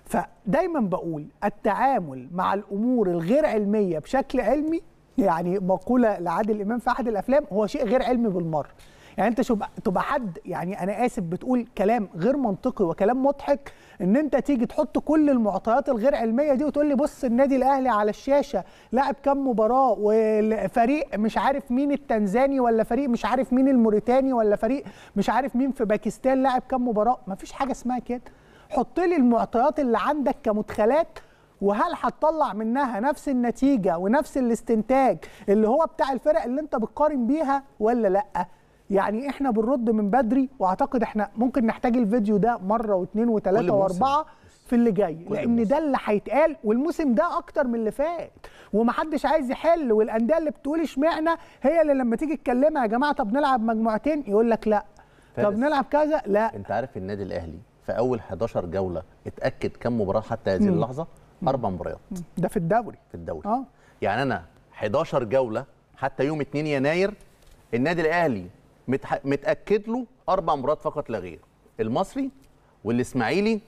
فدايما بقول التعامل مع الامور الغير علميه بشكل علمي يعني مقوله لعادل امام في احد الافلام هو شيء غير علمي بالمره يعني انت شوف تبقى حد يعني انا اسف بتقول كلام غير منطقي وكلام مضحك ان انت تيجي تحط كل المعطيات الغير علميه دي وتقول لي بص النادي الاهلي على الشاشه لعب كام مباراه والفريق مش عارف مين التنزاني ولا فريق مش عارف مين الموريتاني ولا فريق مش عارف مين في باكستان لعب كام مباراه مفيش حاجه اسمها كده حط لي المعطيات اللي عندك كمدخلات وهل هتطلع منها نفس النتيجه ونفس الاستنتاج اللي هو بتاع الفرق اللي انت بتقارن بيها ولا لا يعني احنا بنرد من بدري واعتقد احنا ممكن نحتاج الفيديو ده مره واثنين كل وثلاثه موسم. واربعه في اللي جاي كل لان موسم. ده اللي هيتقال والموسم ده اكتر من اللي فات ومحدش عايز يحل والانديه اللي بتقول اشمعنى هي اللي لما تيجي تكلمها يا جماعه طب نلعب مجموعتين يقول لك لا طب فارس. نلعب كذا لا انت عارف النادي الاهلي في اول 11 جوله اتاكد كم مباراه حتى هذه اللحظه اربع مباريات ده في الدوري في الدوري اه يعني انا 11 جوله حتى يوم 2 يناير النادي الاهلي متح... متاكد له اربع مباريات فقط لا غير المصري والاسماعيلي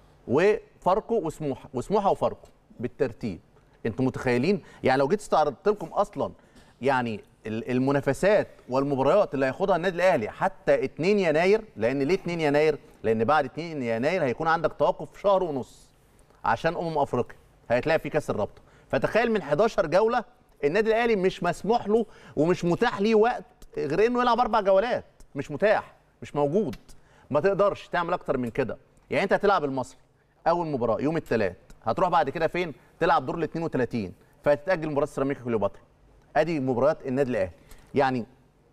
وفاركو وسموحه وسموحه وفاركو بالترتيب انتوا متخيلين يعني لو جيت استعرضت لكم اصلا يعني ال- المنافسات والمباريات اللي هياخدها النادي الاهلي حتى 2 يناير لان ليه 2 يناير لان بعد 2 يناير هيكون عندك توقف شهر ونص عشان امم افريقيا هيتلعب في كاس الرابطه فتخيل من 11 جوله النادي الاهلي مش مسموح له ومش متاح ليه وقت غير انه يلعب اربع جولات مش متاح مش موجود ما تقدرش تعمل اكتر من كده يعني انت هتلعب المصري اول مباراه يوم الثلاث هتروح بعد كده فين تلعب دور ال 32 فهتتاجل مباراه سيراميكا كليوباترا ادي مباريات النادي الاهلي يعني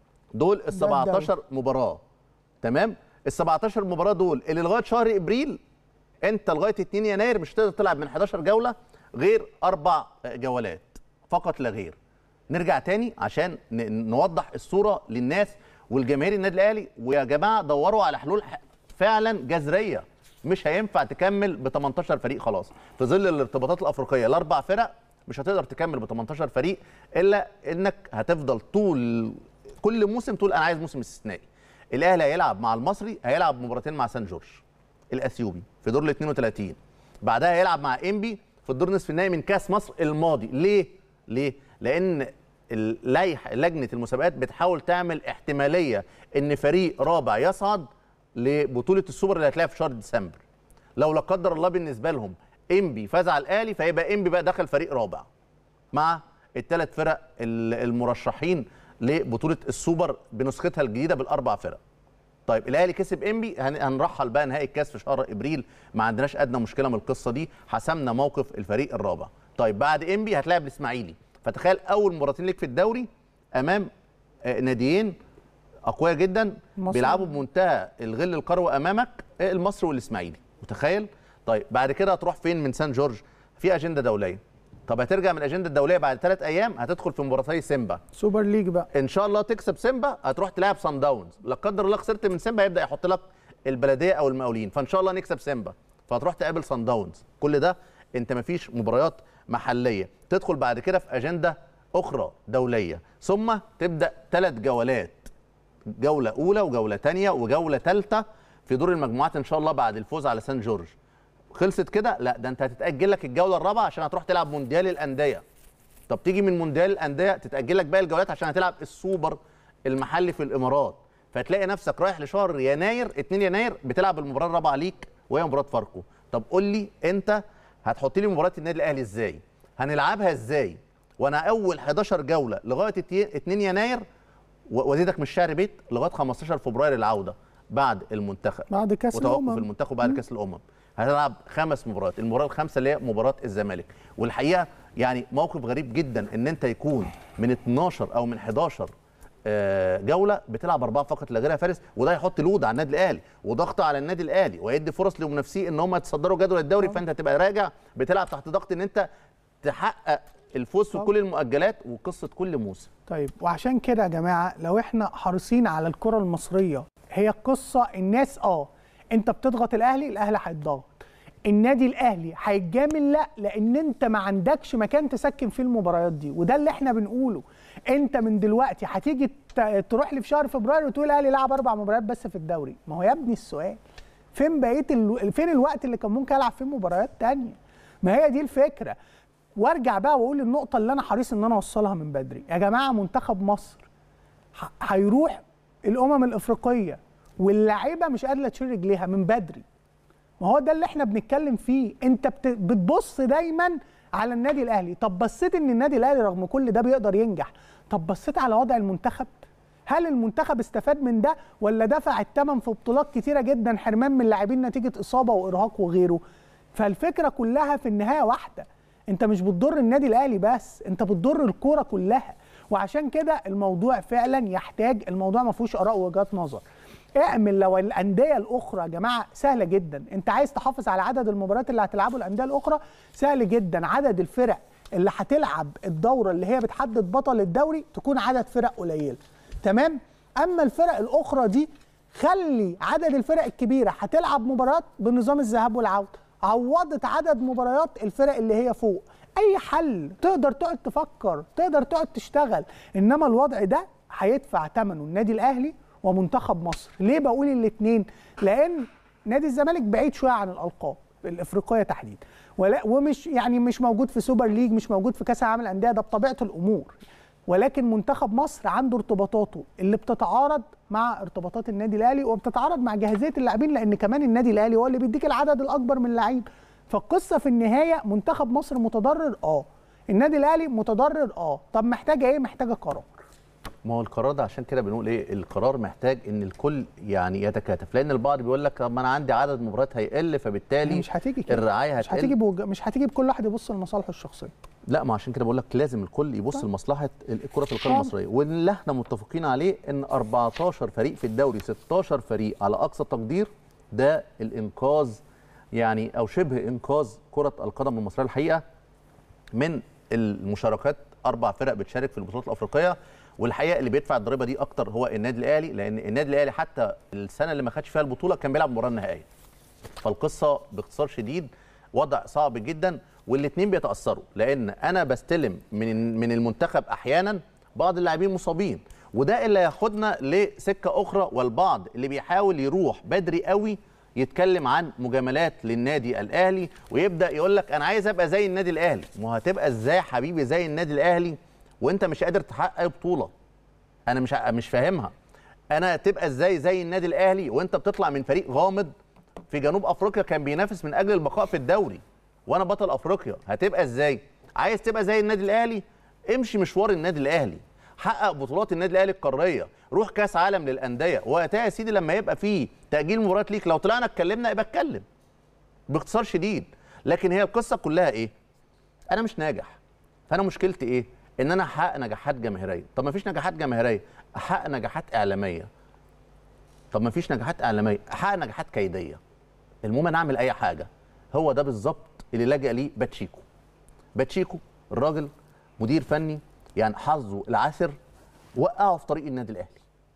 دول ال 17 مباراه تمام ال 17 مباراه دول اللي لغايه شهر ابريل انت لغايه 2 يناير مش هتقدر تلعب من 11 جوله غير اربع جولات فقط لا غير نرجع تاني عشان ن- نوضح الصوره للناس والجماهير النادي الاهلي ويا جماعه دوروا على حلول ح- فعلا جذريه مش هينفع تكمل ب 18 فريق خلاص في ظل الارتباطات الافريقيه الاربع فرق مش هتقدر تكمل ب 18 فريق الا انك هتفضل طول كل موسم تقول انا عايز موسم استثنائي الاهلي هيلعب مع المصري هيلعب مباراتين مع سان جورج الاثيوبي في دور ال 32 بعدها هيلعب مع انبي في الدور نصف النهائي من كاس مصر الماضي ليه ليه لان اللائحه لجنه المسابقات بتحاول تعمل احتماليه ان فريق رابع يصعد لبطوله السوبر اللي هتلاقيها في شهر ديسمبر لو لا قدر الله بالنسبه لهم انبي فاز على الاهلي فيبقى انبي بقى دخل فريق رابع مع الثلاث فرق ال- المرشحين لبطوله السوبر بنسختها الجديده بالاربع فرق طيب الاهلي كسب انبي هن- هنرحل بقى نهائي الكاس في شهر ابريل ما عندناش ادنى مشكله من القصه دي حسمنا موقف الفريق الرابع طيب بعد انبي هتلاعب الاسماعيلي فتخيل اول مباراتين ليك في الدوري امام آه، ناديين اقوياء جدا المصري. بيلعبوا بمنتهى الغل القروي امامك آه، المصري والاسماعيلي متخيل طيب بعد كده هتروح فين من سان جورج في اجنده دوليه طب هترجع من الاجنده الدوليه بعد ثلاث ايام هتدخل في مباراتي سيمبا سوبر ليج بقى ان شاء الله تكسب سيمبا هتروح تلعب سان داونز لا قدر الله خسرت من سيمبا هيبدا يحط لك البلديه او المقاولين فان شاء الله نكسب سيمبا فهتروح تقابل سان داونز كل ده انت مفيش مباريات محليه تدخل بعد كده في اجنده اخرى دوليه ثم تبدا ثلاث جولات جوله اولى وجوله ثانيه وجوله ثالثه في دور المجموعات ان شاء الله بعد الفوز على سان جورج خلصت كده لا ده انت هتتاجل لك الجوله الرابعه عشان هتروح تلعب مونديال الانديه طب تيجي من مونديال الانديه تتاجل لك باقي الجولات عشان هتلعب السوبر المحلي في الامارات فتلاقي نفسك رايح لشهر يناير 2 يناير بتلعب المباراه الرابعه ليك وهي مباراه فاركو طب قول لي انت هتحط لي مباراه النادي الاهلي ازاي هنلعبها ازاي وانا اول 11 جوله لغايه 2 يناير و- وازيدك من الشهر بيت لغايه 15 فبراير العوده بعد المنتخب بعد كاس وتوقف الامم المنتخب بعد كاس الامم هتلعب خمس مباريات المباراه الخامسه اللي هي مباراه الزمالك والحقيقه يعني موقف غريب جدا ان انت يكون من 12 او من 11 آه، جوله بتلعب اربعه فقط لا غير يا فارس وده يحط لود على النادي الاهلي وضغط على النادي الاهلي ويدي فرص لمنافسيه ان هم يتصدروا جدول الدوري فانت تبقى راجع بتلعب تحت ضغط ان انت تحقق الفوز في كل المؤجلات وقصه كل موسم طيب وعشان كده يا جماعه لو احنا حريصين على الكره المصريه هي قصه الناس اه انت بتضغط الاهلي الاهلي هيتضغط النادي الاهلي هيتجامل لا لان انت ما عندكش مكان تسكن فيه المباريات دي وده اللي احنا بنقوله انت من دلوقتي هتيجي ت- تروح لي في شهر فبراير وتقول الاهلي لعب اربع مباريات بس في الدوري ما هو يا ابني السؤال فين بقيه ال... فين الوقت اللي كان ممكن العب فيه مباريات تانية ما هي دي الفكره وارجع بقى واقول النقطه اللي انا حريص ان انا اوصلها من بدري يا جماعه منتخب مصر ه- هيروح الامم الافريقيه واللعيبه مش قادره تشيل رجليها من بدري ما هو ده اللي احنا بنتكلم فيه انت بت- بتبص دايما على النادي الاهلي طب بصيت ان النادي الاهلي رغم كل ده بيقدر ينجح طب بصيت على وضع المنتخب هل المنتخب استفاد من ده ولا دفع الثمن في بطولات كتيره جدا حرمان من اللاعبين نتيجه اصابه وارهاق وغيره فالفكره كلها في النهايه واحده انت مش بتضر النادي الاهلي بس انت بتضر الكوره كلها وعشان كده الموضوع فعلا يحتاج الموضوع ما فيهوش اراء ووجهات نظر اعمل لو الانديه الاخرى يا جماعه سهله جدا انت عايز تحافظ على عدد المباريات اللي هتلعبه الانديه الاخرى سهل جدا عدد الفرق اللي هتلعب الدوره اللي هي بتحدد بطل الدوري تكون عدد فرق قليل تمام اما الفرق الاخرى دي خلي عدد الفرق الكبيره هتلعب مباريات بنظام الذهاب والعوده عوضت عدد مباريات الفرق اللي هي فوق اي حل تقدر تقعد تفكر تقدر تقعد تشتغل انما الوضع ده هيدفع ثمنه النادي الاهلي ومنتخب مصر ليه بقول الاثنين لان نادي الزمالك بعيد شويه عن الالقاب الافريقيه تحديدا ولا ومش يعني مش موجود في سوبر ليج مش موجود في كاس العالم للانديه ده بطبيعه الامور ولكن منتخب مصر عنده ارتباطاته اللي بتتعارض مع ارتباطات النادي الاهلي وبتتعارض مع جاهزيه اللاعبين لان كمان النادي الاهلي هو اللي بيديك العدد الاكبر من اللعيب فالقصه في النهايه منتخب مصر متضرر اه النادي الاهلي متضرر اه طب محتاجه ايه محتاجه قرار ما هو القرار ده عشان كده بنقول ايه القرار محتاج ان الكل يعني يتكاتف لان البعض بيقول لك طب ما انا عندي عدد مباريات هيقل فبالتالي مش هتيجي كده الرعايه مش هتقل هتيجي بوج... مش هتيجي بكل واحد يبص لمصالحه الشخصيه لا ما عشان كده بقول لك لازم الكل يبص لمصلحه ال- كره القدم طبعا. المصريه واللي احنا متفقين عليه ان 14 فريق في الدوري 16 فريق على اقصى تقدير ده الانقاذ يعني او شبه انقاذ كره القدم المصريه الحقيقه من المشاركات اربع فرق بتشارك في البطولات الافريقيه والحقيقه اللي بيدفع الضريبه دي اكتر هو النادي الاهلي لان النادي الاهلي حتى السنه اللي ما خدش فيها البطوله كان بيلعب المباراه النهائيه فالقصه باختصار شديد وضع صعب جدا والاثنين بيتاثروا لان انا بستلم من من المنتخب احيانا بعض اللاعبين مصابين وده اللي ياخدنا لسكه اخرى والبعض اللي بيحاول يروح بدري قوي يتكلم عن مجاملات للنادي الاهلي ويبدا يقول لك انا عايز ابقى زي النادي الاهلي ما هو هتبقى ازاي حبيبي زي النادي الاهلي وانت مش قادر تحقق أي بطوله انا مش مش فاهمها انا تبقى ازاي زي النادي الاهلي وانت بتطلع من فريق غامض في جنوب افريقيا كان بينافس من اجل البقاء في الدوري وانا بطل افريقيا هتبقى ازاي عايز تبقى زي النادي الاهلي امشي مشوار النادي الاهلي حقق بطولات النادي الاهلي القاريه روح كاس عالم للانديه وقتها يا سيدي لما يبقى فيه تاجيل مباريات ليك لو طلعنا اتكلمنا يبقى اتكلم باختصار شديد لكن هي القصه كلها ايه انا مش ناجح فانا مشكلتي ايه ان انا احقق نجاحات جماهيريه طب ما فيش نجاحات جماهيريه احقق نجاحات اعلاميه طب ما فيش نجاحات اعلاميه احقق نجاحات كيديه المهم انا اعمل اي حاجه هو ده بالظبط اللي لجأ ليه باتشيكو باتشيكو الراجل مدير فني يعني حظه العسر وقعه في طريق النادي الاهلي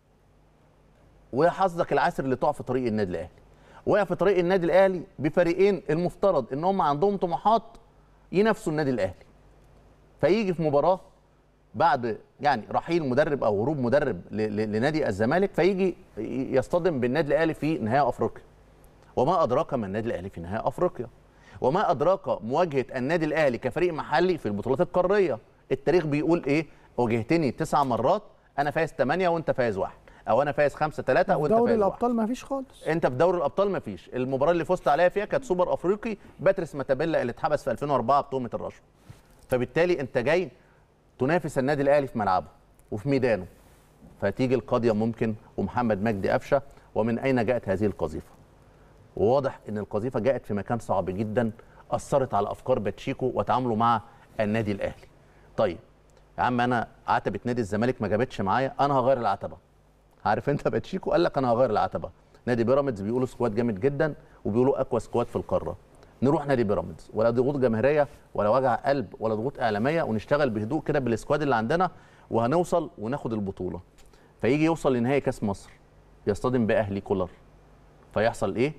وحظك العسر اللي تقع في طريق النادي الاهلي وقع في طريق النادي الاهلي بفريقين المفترض ان هم عندهم طموحات ينافسوا النادي الاهلي فيجي في مباراه بعد يعني رحيل مدرب او هروب مدرب ل- ل- لنادي الزمالك فيجي ي- يصطدم بالنادي الاهلي في نهائي افريقيا وما ادراك ما النادي الاهلي في نهائي افريقيا وما ادراك مواجهه النادي الاهلي كفريق محلي في البطولات القاريه التاريخ بيقول ايه واجهتني تسع مرات انا فايز ثمانيه وانت فايز واحد او انا فايز خمسه ثلاثه وانت دوري فايز واحد الابطال ما فيش خالص انت في دوري الابطال ما فيش المباراه اللي فزت عليها فيها كانت سوبر افريقي باتريس ماتابيلا اللي اتحبس في 2004 بتهمه الرشوه فبالتالي انت جاي تنافس النادي الاهلي في ملعبه وفي ميدانه فتيجي القاضيه ممكن ومحمد مجدي قفشه ومن اين جاءت هذه القذيفه وواضح ان القذيفه جاءت في مكان صعب جدا اثرت على افكار باتشيكو وتعامله مع النادي الاهلي طيب يا عم انا عتبه نادي الزمالك ما جابتش معايا انا هغير العتبه عارف انت باتشيكو قال لك انا هغير العتبه نادي بيراميدز بيقولوا سكواد جامد جدا وبيقولوا اقوى سكواد في القاره نروح نادي بيراميدز ولا ضغوط جماهيريه ولا وجع قلب ولا ضغوط اعلاميه ونشتغل بهدوء كده بالسكواد اللي عندنا وهنوصل وناخد البطوله فيجي يوصل لنهائي كاس مصر يصطدم باهلي كولر فيحصل ايه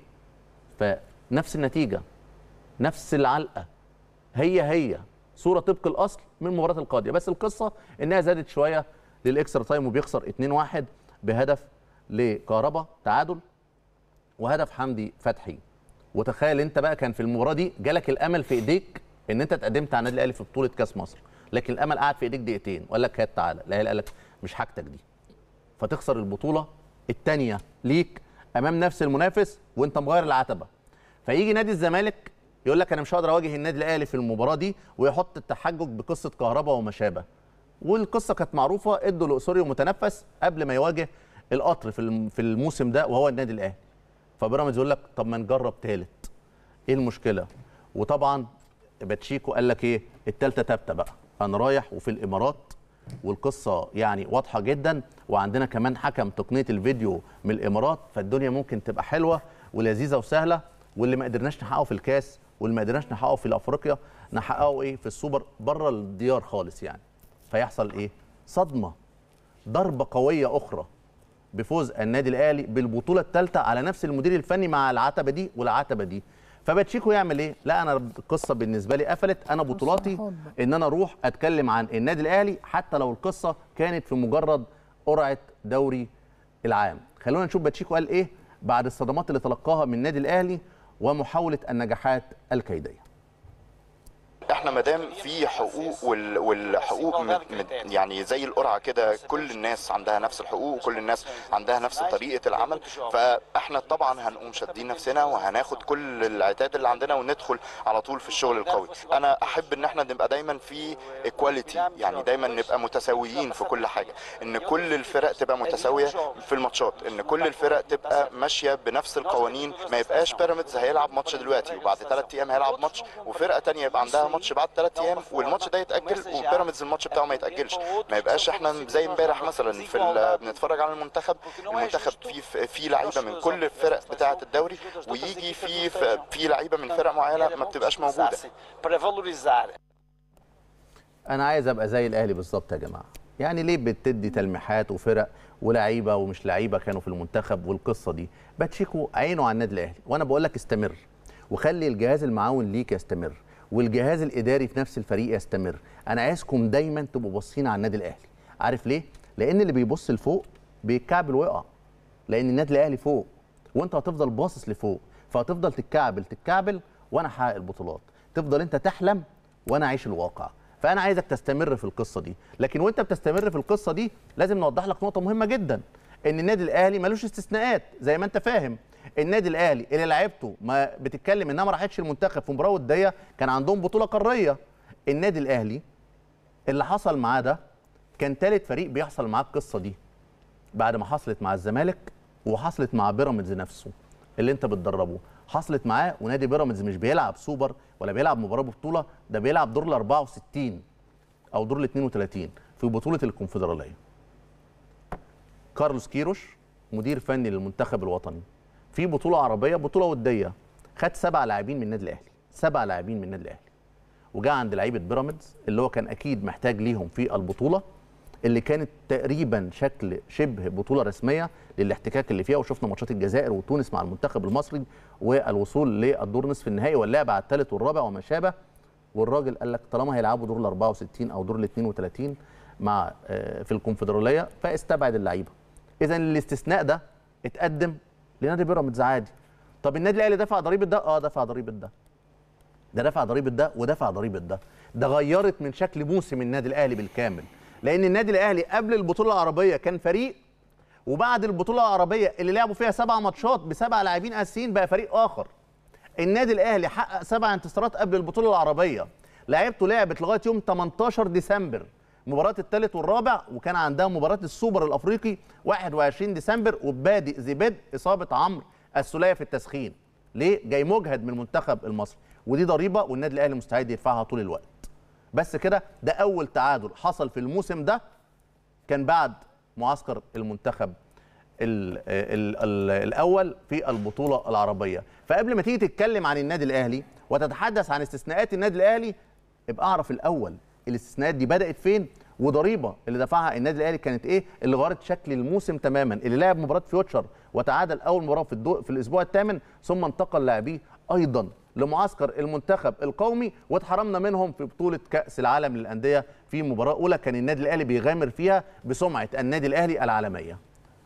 فنفس النتيجه نفس العلقه هي هي صوره طبق الاصل من المباراه القادمه بس القصه انها زادت شويه للاكسترا تايم وبيخسر 2-1 بهدف لكهربا تعادل وهدف حمدي فتحي وتخيل انت بقى كان في المباراه دي جالك الامل في ايديك ان انت اتقدمت على النادي الاهلي في بطوله كاس مصر لكن الامل قعد في ايديك دقيقتين وقال لك هات تعالى الاهلي قال لك مش حاجتك دي فتخسر البطوله الثانيه ليك امام نفس المنافس وانت مغير العتبه فيجي نادي الزمالك يقول لك انا مش هقدر اواجه النادي الاهلي في المباراه دي ويحط التحجج بقصه كهربا وما شابه والقصه كانت معروفه ادوا لاوسوريو متنفس قبل ما يواجه القطر في الم- في الموسم ده وهو النادي الاهلي فبيراميدز يقول لك طب ما نجرب ثالث ايه المشكله وطبعا باتشيكو قال لك ايه الثالثه ثابته بقى انا رايح وفي الامارات والقصه يعني واضحه جدا وعندنا كمان حكم تقنيه الفيديو من الامارات فالدنيا ممكن تبقى حلوه ولذيذه وسهله واللي ما قدرناش نحققه في الكاس واللي ما قدرناش نحققه في افريقيا نحققه ايه في السوبر بره الديار خالص يعني فيحصل ايه صدمه ضربه قويه اخرى بفوز النادي الاهلي بالبطوله الثالثه على نفس المدير الفني مع العتبه دي والعتبه دي فباتشيكو يعمل ايه لا انا القصه بالنسبه لي قفلت انا بطولاتي الصراحات بقى. ان انا اروح اتكلم عن النادي الاهلي حتى لو القصه كانت في مجرد قرعه دوري العام خلونا نشوف باتشيكو قال ايه بعد الصدمات اللي تلقاها من النادي الاهلي ومحاوله النجاحات الكيديه احنا ما دام في حقوق وال- والحقوق مت مت يعني زي القرعه كده كل الناس عندها نفس الحقوق وكل الناس عندها نفس طريقه العمل فاحنا طبعا هنقوم شادين نفسنا وهناخد كل العتاد اللي عندنا وندخل على طول في الشغل القوي انا احب ان احنا نبقى دايما في ايكواليتي يعني دايما نبقى متساويين في كل حاجه ان كل الفرق تبقى متساويه في الماتشات ان كل الفرق تبقى ماشيه بنفس القوانين ما يبقاش بيراميدز هيلعب ماتش دلوقتي وبعد ثلاث ايام هيلعب ماتش وفرقه تانية يبقى عندها ماتش بعد ثلاث ايام والماتش ده يتاجل وبيراميدز الماتش بتاعه ما يتاجلش ما يبقاش احنا زي امبارح مثلا في ال- بنتفرج على المنتخب المنتخب فيه في لعيبه من كل الفرق بتاعه الدوري ويجي في في لعيبه من فرق معينه ما بتبقاش موجوده انا عايز ابقى زي الاهلي بالظبط يا جماعه يعني ليه بتدي تلميحات وفرق ولاعيبه ومش لعيبه كانوا في المنتخب والقصه دي باتشيكو عينه على النادي الاهلي وانا بقول لك استمر وخلي الجهاز المعاون ليك يستمر والجهاز الاداري في نفس الفريق يستمر انا عايزكم دايما تبقوا باصين على النادي الاهلي عارف ليه لان اللي بيبص لفوق بيتكعبل ويقع لان النادي الاهلي فوق وانت هتفضل باصص لفوق فهتفضل تتكعبل تتكعبل وانا احقق البطولات تفضل انت تحلم وانا اعيش الواقع فانا عايزك تستمر في القصه دي لكن وانت بتستمر في القصه دي لازم نوضح لك نقطه مهمه جدا ان النادي الاهلي ملوش استثناءات زي ما انت فاهم النادي الاهلي اللي لعيبته ما بتتكلم انها ما راحتش المنتخب في مباراه وديه كان عندهم بطوله قاريه النادي الاهلي اللي حصل معاه ده كان ثالث فريق بيحصل معاه القصه دي بعد ما حصلت مع الزمالك وحصلت مع بيراميدز نفسه اللي انت بتدربه حصلت معاه ونادي بيراميدز مش بيلعب سوبر ولا بيلعب مباراه ببطوله ده بيلعب دور ال 64 او دور ال 32 في بطوله الكونفدراليه كارلوس كيروش مدير فني للمنتخب الوطني في بطوله عربيه بطوله وديه خد سبع لاعبين من النادي الاهلي سبع لاعبين من النادي الاهلي وجاء عند لعيبه بيراميدز اللي هو كان اكيد محتاج ليهم في البطوله اللي كانت تقريبا شكل شبه بطوله رسميه للاحتكاك اللي فيها وشفنا ماتشات الجزائر وتونس مع المنتخب المصري والوصول للدور نصف النهائي واللعب على الثالث والرابع وما شابه والراجل قال لك طالما هيلعبوا دور ال 64 او دور ال 32 مع آه، في الكونفدراليه فاستبعد اللعيبه اذا الاستثناء ده اتقدم لنادي بيراميدز عادي طب النادي الاهلي دفع ضريبه ده اه دفع ضريبه ده ده دفع ضريبه ده ودفع ضريبه ده ده غيرت من شكل موسم النادي الاهلي بالكامل لان النادي الاهلي قبل البطوله العربيه كان فريق وبعد البطوله العربيه اللي لعبوا فيها سبع ماتشات بسبع لاعبين اساسيين بقى فريق اخر النادي الاهلي حقق سبع انتصارات قبل البطوله العربيه لعيبته لعبت لغايه يوم 18 ديسمبر مباراه الثالث والرابع وكان عندها مباراه السوبر الافريقي 21 ديسمبر وبادئ ذي بدء اصابه عمرو السوليه في التسخين ليه جاي مجهد من المنتخب المصري ودي ضريبه والنادي الاهلي مستعد يدفعها طول الوقت بس كده ده اول تعادل حصل في الموسم ده كان بعد معسكر المنتخب ال ال ال الاول في البطوله العربيه فقبل ما تيجي تتكلم عن النادي الاهلي وتتحدث عن استثناءات النادي الاهلي ابقى اعرف الاول الاستثناءات دي بدات فين وضريبه اللي دفعها النادي الاهلي كانت ايه اللي غيرت شكل الموسم تماما اللي لعب مباراه فيوتشر وتعادل اول مباراه في الدو في الاسبوع الثامن ثم انتقل لاعبيه ايضا لمعسكر المنتخب القومي واتحرمنا منهم في بطوله كاس العالم للانديه في مباراه اولى كان النادي الاهلي بيغامر فيها بسمعه النادي الاهلي العالميه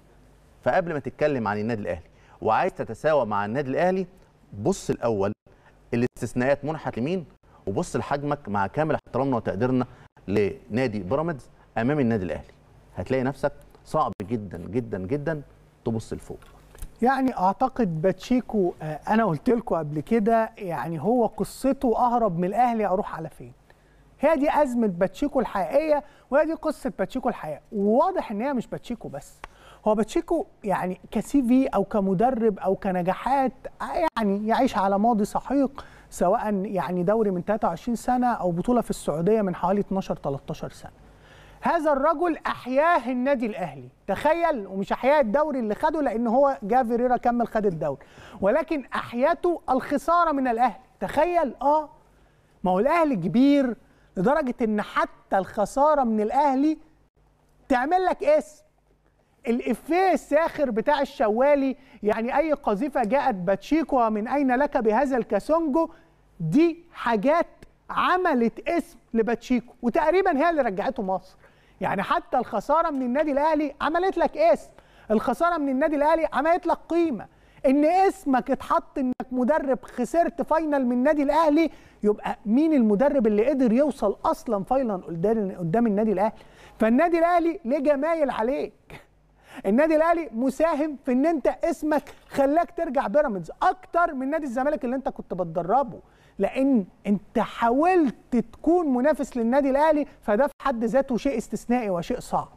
فقبل ما تتكلم عن النادي الاهلي وعايز تتساوى مع النادي الاهلي بص الاول الاستثناءات منحت لمين وبص لحجمك مع كامل احترامنا وتقديرنا لنادي بيراميدز امام النادي الاهلي هتلاقي نفسك صعب جدا جدا جدا تبص لفوق يعني اعتقد باتشيكو آه، انا قلت لكم قبل كده يعني هو قصته اهرب من الاهلي اروح على فين هي دي ازمه باتشيكو الحقيقيه وهي دي قصه باتشيكو الحقيقيه وواضح ان هي مش باتشيكو بس هو باتشيكو يعني كسي في او كمدرب او كنجاحات آه، يعني يعيش على ماضي سحيق سواء يعني دوري من 23 سنه او بطوله في السعوديه من حوالي 12 13 سنه هذا الرجل احياه النادي الاهلي تخيل ومش احياء الدوري اللي خده لان هو جا فيريرا كمل خد الدوري ولكن احياته الخساره من الاهلي تخيل اه ما هو الاهلي كبير لدرجه ان حتى الخساره من الاهلي تعمل لك اسم الافيه الساخر بتاع الشوالي يعني اي قذيفه جاءت باتشيكو من اين لك بهذا الكاسونجو دي حاجات عملت اسم لباتشيكو وتقريبا هي اللي رجعته مصر يعني حتى الخساره من النادي الاهلي عملت لك اسم الخساره من النادي الاهلي عملت لك قيمه ان اسمك اتحط انك مدرب خسرت فاينل من النادي الاهلي يبقى مين المدرب اللي قدر يوصل اصلا فاينل قدام قدام النادي الاهلي فالنادي الاهلي ليه جمايل عليك النادي الاهلي مساهم في ان انت اسمك خلاك ترجع بيراميدز اكتر من نادي الزمالك اللي انت كنت بتدربه لان انت حاولت تكون منافس للنادي الاهلي فده في حد ذاته شيء استثنائي وشيء صعب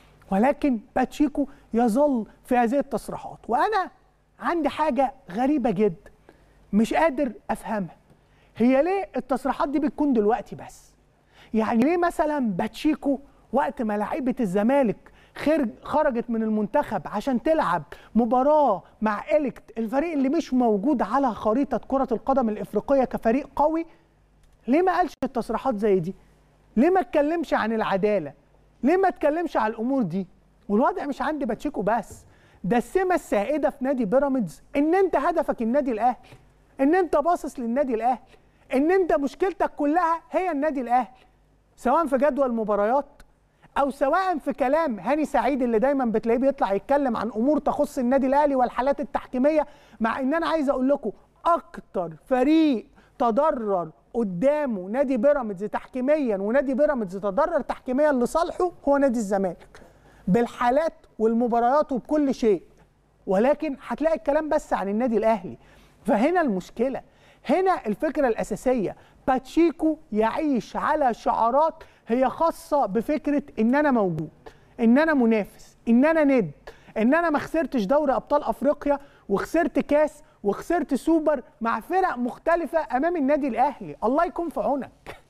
ولكن باتشيكو يظل في هذه التصريحات وانا عندي حاجه غريبه جدا مش قادر افهمها هي ليه التصريحات دي بتكون دلوقتي بس يعني ليه مثلا باتشيكو وقت ما لعيبه الزمالك خرج خرجت من المنتخب عشان تلعب مباراه مع إليكت الفريق اللي مش موجود على خريطه كره القدم الافريقيه كفريق قوي ليه ما قالش التصريحات زي دي ليه ما اتكلمش عن العداله ليه ما اتكلمش على الامور دي والوضع مش عند باتشيكو بس ده السمه السائده في نادي بيراميدز ان انت هدفك النادي الاهلي ان انت باصص للنادي الاهلي ان انت مشكلتك كلها هي النادي الاهلي سواء في جدول المباريات او سواء في كلام هاني سعيد اللي دايما بتلاقيه بيطلع يتكلم عن امور تخص النادي الاهلي والحالات التحكيميه مع ان انا عايز اقول لكم اكتر فريق تضرر قدامه نادي بيراميدز تحكيميا ونادي بيراميدز تضرر تحكيميا لصالحه هو نادي الزمالك بالحالات والمباريات وبكل شيء ولكن هتلاقي الكلام بس عن النادي الاهلي فهنا المشكله هنا الفكره الاساسيه باتشيكو يعيش على شعارات هي خاصه بفكره ان انا موجود ان انا منافس ان انا ند ان انا ما خسرتش دوري ابطال افريقيا وخسرت كاس وخسرت سوبر مع فرق مختلفه امام النادي الاهلي الله يكون في عونك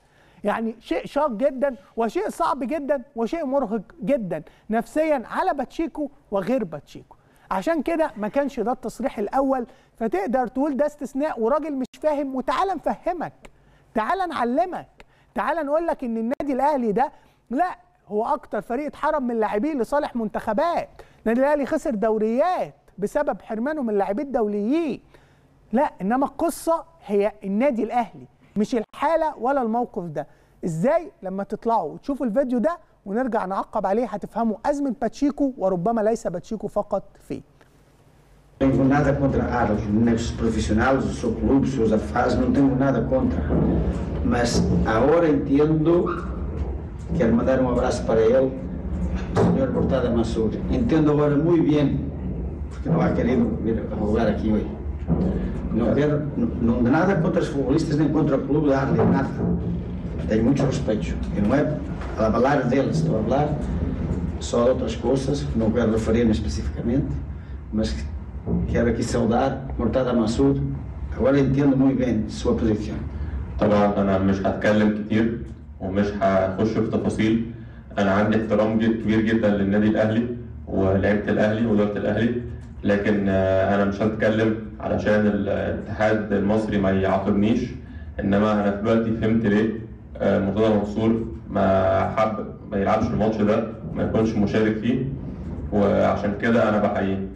يعني شيء شاق جدا وشيء صعب جدا وشيء مرهق جدا نفسيا على باتشيكو وغير باتشيكو عشان كده ما كانش ده التصريح الاول فتقدر تقول ده استثناء وراجل مش فاهم وتعالى نفهمك تعالى نعلمك تعالى نقول لك ان النادي الاهلي ده لا هو اكتر فريق اتحرم من لاعبيه لصالح منتخبات النادي الاهلي خسر دوريات بسبب حرمانه من لاعبيه الدوليين لا انما القصه هي النادي الاهلي مش الحاله ولا الموقف ده ازاي لما تطلعوا وتشوفوا الفيديو ده ونرجع نعقب عليه هتفهموا ازمه باتشيكو وربما ليس باتشيكو فقط فيه Não tenho nada contra Arles, nem os profissionais, o seu clube, os seus afares, não tenho nada contra. Mas agora entendo, quero mandar um abraço para ele, o senhor Mortada Mansur. Entendo agora muito bem, porque não ha querido vir a jogar aqui hoje. Não quero, não, não de nada contra os futbolistas, nem contra o clube de Arles, nada. Tenho muitos respeitos. E não é a falar deles, estou a falar só de outras coisas, que não quero referir-me especificamente, mas que quero aqui saudar Mortada Mansur. Agora entendo muito bem sua posição. طبعا انا مش هتكلم كتير ومش هخش في تفاصيل انا عندي احترام جد- كبير جدا للنادي الاهلي ولعيبه الاهلي واداره الاهلي لكن آه، انا مش هتكلم علشان الاتحاد المصري ما يعاقبنيش انما انا دلوقتي فهمت ليه آه، مرتضى منصور ما حب ما يلعبش الماتش ده ما يكونش مشارك فيه وعشان كده انا بحييه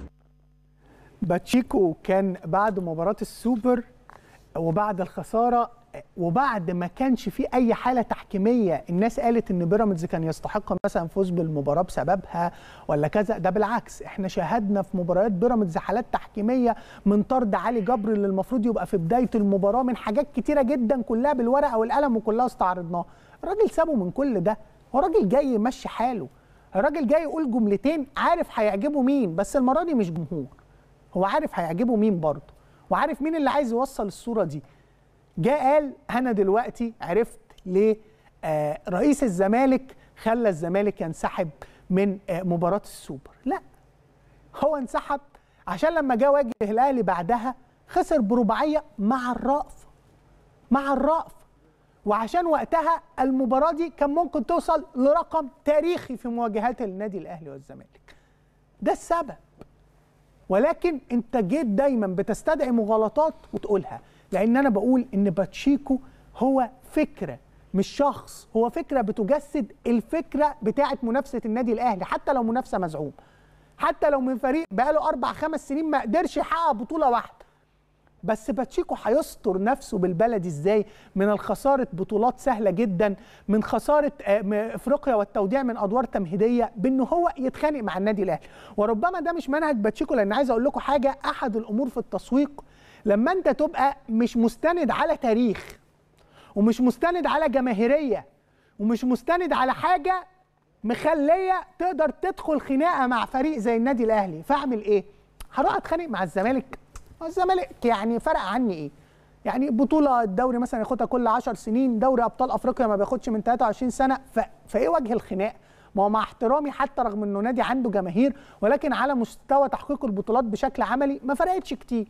باتشيكو كان بعد مباراة السوبر وبعد الخسارة وبعد ما كانش في أي حالة تحكيمية الناس قالت إن بيراميدز كان يستحق مثلا فوز بالمباراة بسببها ولا كذا ده بالعكس احنا شاهدنا في مباريات بيراميدز حالات تحكيمية من طرد علي جبر اللي المفروض يبقى في بداية المباراة من حاجات كتيرة جدا كلها بالورقة والقلم وكلها استعرضناها الراجل سابه من كل ده هو راجل جاي يمشي حاله الراجل جاي يقول جملتين عارف هيعجبوا مين بس المرة دي مش جمهور هو عارف هيعجبه مين برضه وعارف مين اللي عايز يوصل الصوره دي جاء قال انا دلوقتي عرفت ليه آه رئيس الزمالك خلى الزمالك ينسحب من آه مباراه السوبر لا هو انسحب عشان لما جه واجه الاهلي بعدها خسر برباعيه مع الرأف مع الرأف وعشان وقتها المباراه دي كان ممكن توصل لرقم تاريخي في مواجهات النادي الاهلي والزمالك ده السبب ولكن انت جيت دايما بتستدعي مغالطات وتقولها لان انا بقول ان باتشيكو هو فكره مش شخص هو فكره بتجسد الفكره بتاعه منافسه النادي الاهلي حتى لو منافسه مزعوم حتى لو من فريق بقاله اربع خمس سنين ما قدرش يحقق بطوله واحده بس باتشيكو هيستر نفسه بالبلد ازاي من الخساره بطولات سهله جدا من خساره آه، م- افريقيا والتوديع من ادوار تمهيديه بانه هو يتخانق مع النادي الاهلي وربما ده مش منهج باتشيكو لان عايز اقول لكم حاجه احد الامور في التسويق لما انت تبقى مش مستند على تاريخ ومش مستند على جماهيريه ومش مستند على حاجه مخليه تقدر تدخل خناقه مع فريق زي النادي الاهلي فاعمل ايه هروح اتخانق مع الزمالك هو الزمالك يعني فرق عني ايه يعني بطوله الدوري مثلا ياخدها كل 10 سنين دوري ابطال افريقيا ما بياخدش من 23 سنه ف... فايه وجه الخناق ما هو مع احترامي حتى رغم انه نادي عنده جماهير ولكن على مستوى تحقيق البطولات بشكل عملي ما فرقتش كتير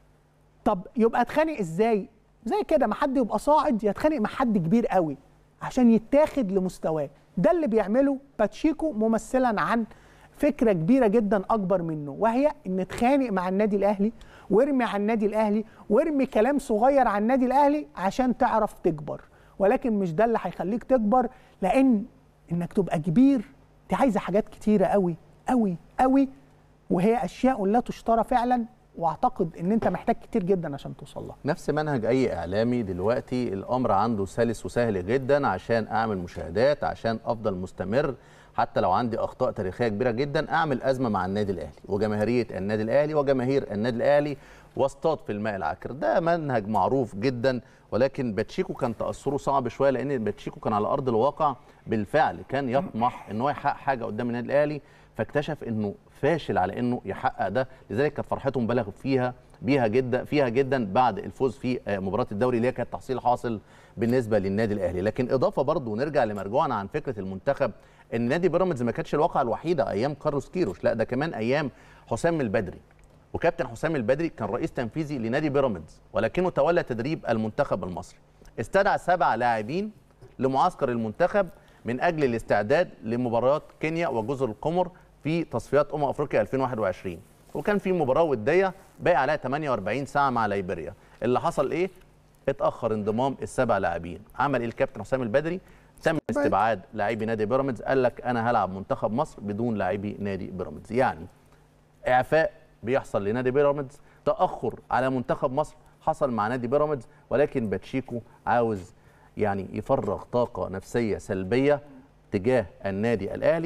طب يبقى اتخانق ازاي زي كده ما حد يبقى صاعد يتخانق مع حد كبير قوي عشان يتاخد لمستواه ده اللي بيعمله باتشيكو ممثلا عن فكره كبيره جدا اكبر منه وهي ان اتخانق مع النادي الاهلي وارمي على النادي الاهلي وارمي كلام صغير عن النادي الاهلي عشان تعرف تكبر ولكن مش ده اللي هيخليك تكبر لان انك تبقى كبير دي عايزه حاجات كتيره قوي قوي قوي وهي اشياء لا تشترى فعلا واعتقد ان انت محتاج كتير جدا عشان توصل لها نفس منهج اي اعلامي دلوقتي الامر عنده سلس وسهل جدا عشان اعمل مشاهدات عشان افضل مستمر حتى لو عندي اخطاء تاريخيه كبيره جدا اعمل ازمه مع النادي الاهلي وجماهيريه النادي الاهلي وجماهير النادي الاهلي واصطاد في الماء العكر ده منهج معروف جدا ولكن باتشيكو كان تاثره صعب شويه لان باتشيكو كان على ارض الواقع بالفعل كان يطمح ان هو يحقق حاجه قدام النادي الاهلي فاكتشف انه فاشل على انه يحقق ده لذلك كانت فرحته مبالغ فيها بيها جدا فيها جدا بعد الفوز في آه، مباراه الدوري اللي هي كانت تحصيل حاصل بالنسبه للنادي الاهلي لكن اضافه برضه نرجع لمرجوعنا عن فكره المنتخب ان نادي بيراميدز ما كانتش الواقعه الوحيده ايام كارلوس كيروش لا ده كمان ايام حسام البدري وكابتن حسام البدري كان رئيس تنفيذي لنادي بيراميدز ولكنه تولى تدريب المنتخب المصري استدعى سبع لاعبين لمعسكر المنتخب من اجل الاستعداد لمباريات كينيا وجزر القمر في تصفيات امم افريقيا 2021 وكان في مباراه وديه باقي عليها 48 ساعه مع ليبيريا اللي حصل ايه اتاخر انضمام السبع لاعبين عمل ايه الكابتن حسام البدري تم استبعاد لاعبي نادي بيراميدز قال لك انا هلعب منتخب مصر بدون لاعبي نادي بيراميدز يعني اعفاء بيحصل لنادي بيراميدز تاخر على منتخب مصر حصل مع نادي بيراميدز ولكن باتشيكو عاوز يعني يفرغ طاقه نفسيه سلبيه تجاه النادي الاهلي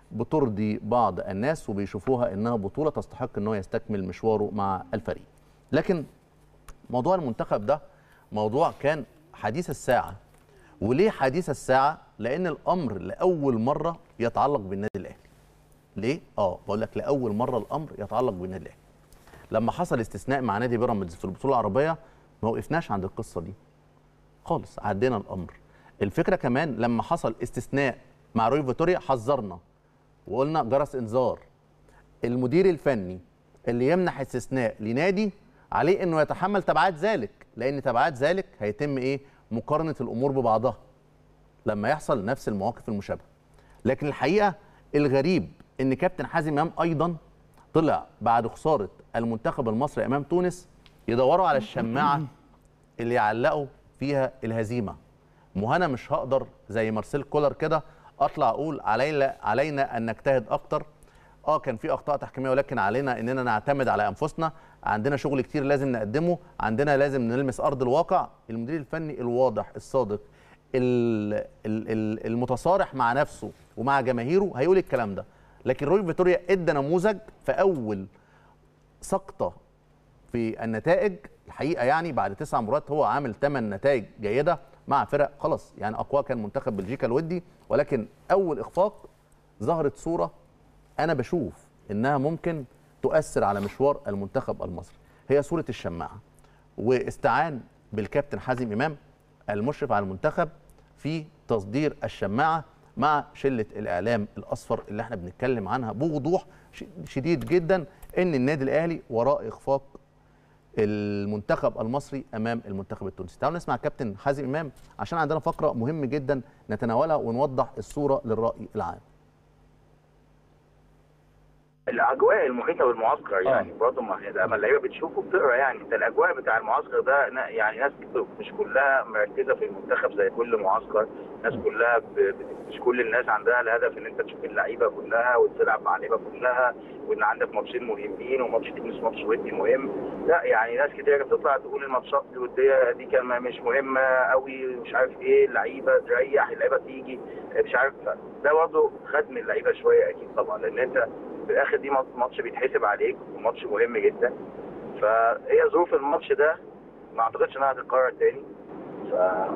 بترضي بعض الناس وبيشوفوها انها بطوله تستحق ان هو يستكمل مشواره مع الفريق لكن موضوع المنتخب ده موضوع كان حديث الساعه وليه حديث الساعه لان الامر لاول مره يتعلق بالنادي الاهلي ليه اه بقول لك لاول مره الامر يتعلق بالنادي الاهلي لما حصل استثناء مع نادي بيراميدز في البطوله العربيه ما وقفناش عند القصه دي خالص عدينا الامر الفكره كمان لما حصل استثناء مع روي فيتوريا حذرنا وقلنا جرس انذار المدير الفني اللي يمنح استثناء لنادي عليه انه يتحمل تبعات ذلك لان تبعات ذلك هيتم ايه مقارنه الامور ببعضها لما يحصل نفس المواقف المشابهه لكن الحقيقه الغريب ان كابتن حازم امام ايضا طلع بعد خساره المنتخب المصري امام تونس يدوروا على الشماعه اللي يعلقوا فيها الهزيمه مهنا مش هقدر زي مارسيل كولر كده اطلع اقول علينا علينا ان نجتهد اكتر اه كان في اخطاء تحكيميه ولكن علينا اننا نعتمد على انفسنا عندنا شغل كتير لازم نقدمه عندنا لازم نلمس ارض الواقع المدير الفني الواضح الصادق ال- ال- ال- المتصارح مع نفسه ومع جماهيره هيقول الكلام ده لكن روي فيتوريا ادى نموذج في اول سقطه في النتائج الحقيقه يعني بعد تسع مباريات هو عامل ثمان نتائج جيده مع فرق خلاص يعني اقوى كان منتخب بلجيكا الودي ولكن اول اخفاق ظهرت صوره انا بشوف انها ممكن تؤثر على مشوار المنتخب المصري هي صوره الشماعه واستعان بالكابتن حازم امام المشرف على المنتخب في تصدير الشماعه مع شله الاعلام الاصفر اللي احنا بنتكلم عنها بوضوح ش- شديد جدا ان النادي الاهلي وراء اخفاق المنتخب المصري امام المنتخب التونسي تعالوا نسمع كابتن حازم امام عشان عندنا فقره مهم جدا نتناولها ونوضح الصوره للراي العام الاجواء المحيطه بالمعسكر يعني برضه ما هي لما اللعيبه بتشوفه بتقرا يعني انت الاجواء بتاع المعسكر ده نا- يعني ناس كتير مش كلها مركزه في المنتخب زي كل معسكر ناس كلها ب... ب- مش كل الناس عندها الهدف ان انت تشوف اللعيبه كلها وتلعب مع اللعيبه كلها وان عندك ماتشين مهمين وماتش تونس ماتش ودي مهم لا يعني ناس كتير بتطلع تقول الماتشات الوديه دي كان مش مهمه قوي مش عارف ايه اللعيبه تريح اللعيبه تيجي مش عارف ده برضه خد من اللعيبه شويه اكيد طبعا لان انت في الاخر دي ماتش بيتحسب عليك وماتش مهم جدا فهي ظروف الماتش ده ما اعتقدش انها هتتكرر تاني ف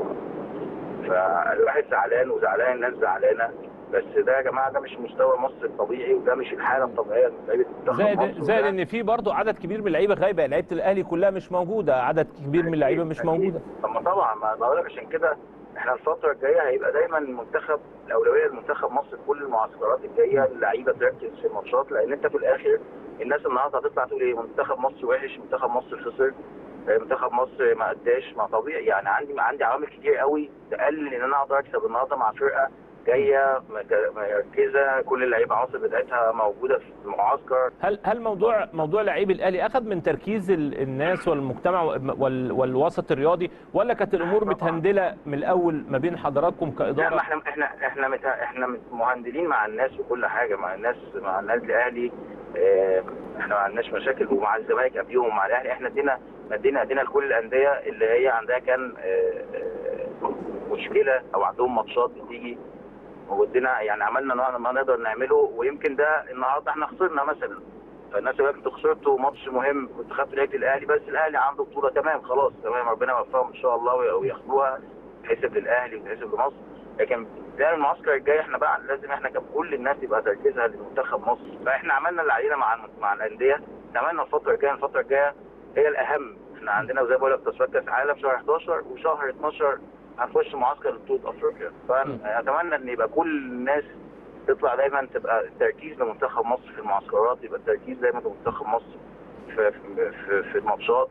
فالواحد زعلان وزعلان الناس زعلانه بس ده يا جماعه ده مش مستوى مصر الطبيعي وده مش الحاله الطبيعيه لعيبه منتخب زائد مصر زائد وده- ان في برضه عدد كبير من اللعيبه غايبه لعيبه الاهلي كلها مش موجوده عدد كبير من اللعيبه مش موجوده طب ما طبعا ما بقول لك عشان كده احنا الفتره الجايه هيبقى دايما المنتخب الاولويه لمنتخب مصر في كل المعسكرات الجايه اللعيبه تركز في الماتشات لان انت في الاخر الناس النهارده هتطلع تقول ايه منتخب مصر وحش منتخب مصر خسر آه، منتخب مصر ما اداش ما طبيعي يعني عندي عندي عوامل كتير قوي تقلل ان انا اقدر اكسب النهارده مع فرقه جايه مج- مركزه كل اللعيبه عناصر بتاعتها موجوده في المعسكر هل هل موضوع موضوع لعيب الاهلي اخذ من تركيز ال- الناس والمجتمع وال والوسط الرياضي ولا كانت الامور متهندله من الاول ما بين حضراتكم لا كاداره ما احنا احنا احنا مت... احنا مت- مهندلين مع الناس وكل حاجه مع الناس مع النادي الاهلي اه احنا ما عندناش مشاكل ومع الزمالك قبليهم ومع الاهلي احنا ادينا ادينا ادينا لكل الانديه اللي هي عندها كان اه اه مشكله او عندهم ماتشات بتيجي وادينا يعني عملنا ما- ما نقدر نعمله ويمكن ده النهارده احنا خسرنا مثلا فالناس يقول لك انتوا خسرتوا ماتش مهم كنت خدت لعيبه الاهلي بس الاهلي عنده بطوله تمام خلاص تمام ربنا يوفقهم ان شاء الله وي- وياخدوها تحسب للاهلي وتحسب لمصر لكن ده المعسكر الجاي احنا بقى لازم احنا كان كل الناس يبقى تركيزها لمنتخب مصر فاحنا عملنا اللي علينا مع مع الانديه اتمنى الفتره الجايه الفتره الجايه هي الاهم احنا عندنا زي ما بقول لك تصفيات كاس عالم شهر 11 وشهر 12 هنخش معسكر لبطوله افريقيا فاتمنى ان يبقى كل الناس تطلع دايما تبقى تركيز لمنتخب مصر في المعسكرات يبقى التركيز دايما لمنتخب مصر في في في, في الماتشات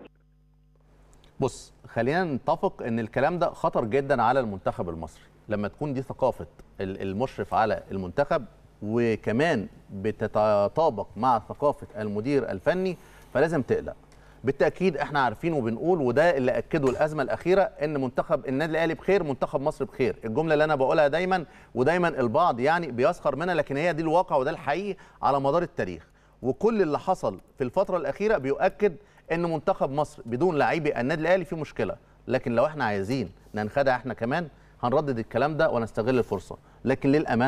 بص خلينا نتفق ان الكلام ده خطر جدا على المنتخب المصري لما تكون دي ثقافه ال- المشرف على المنتخب وكمان بتتطابق مع ثقافه المدير الفني فلازم تقلق بالتاكيد احنا عارفين وبنقول وده اللي اكده الازمه الاخيره ان منتخب النادي الاهلي بخير منتخب مصر بخير الجمله اللي انا بقولها دايما ودايما البعض يعني بيسخر منها لكن هي دي الواقع وده الحقيقي على مدار التاريخ وكل اللي حصل في الفتره الاخيره بيؤكد ان منتخب مصر بدون لاعبي النادي الاهلي فيه مشكله لكن لو احنا عايزين ننخدع احنا كمان هنردد الكلام ده ونستغل الفرصه لكن للامانه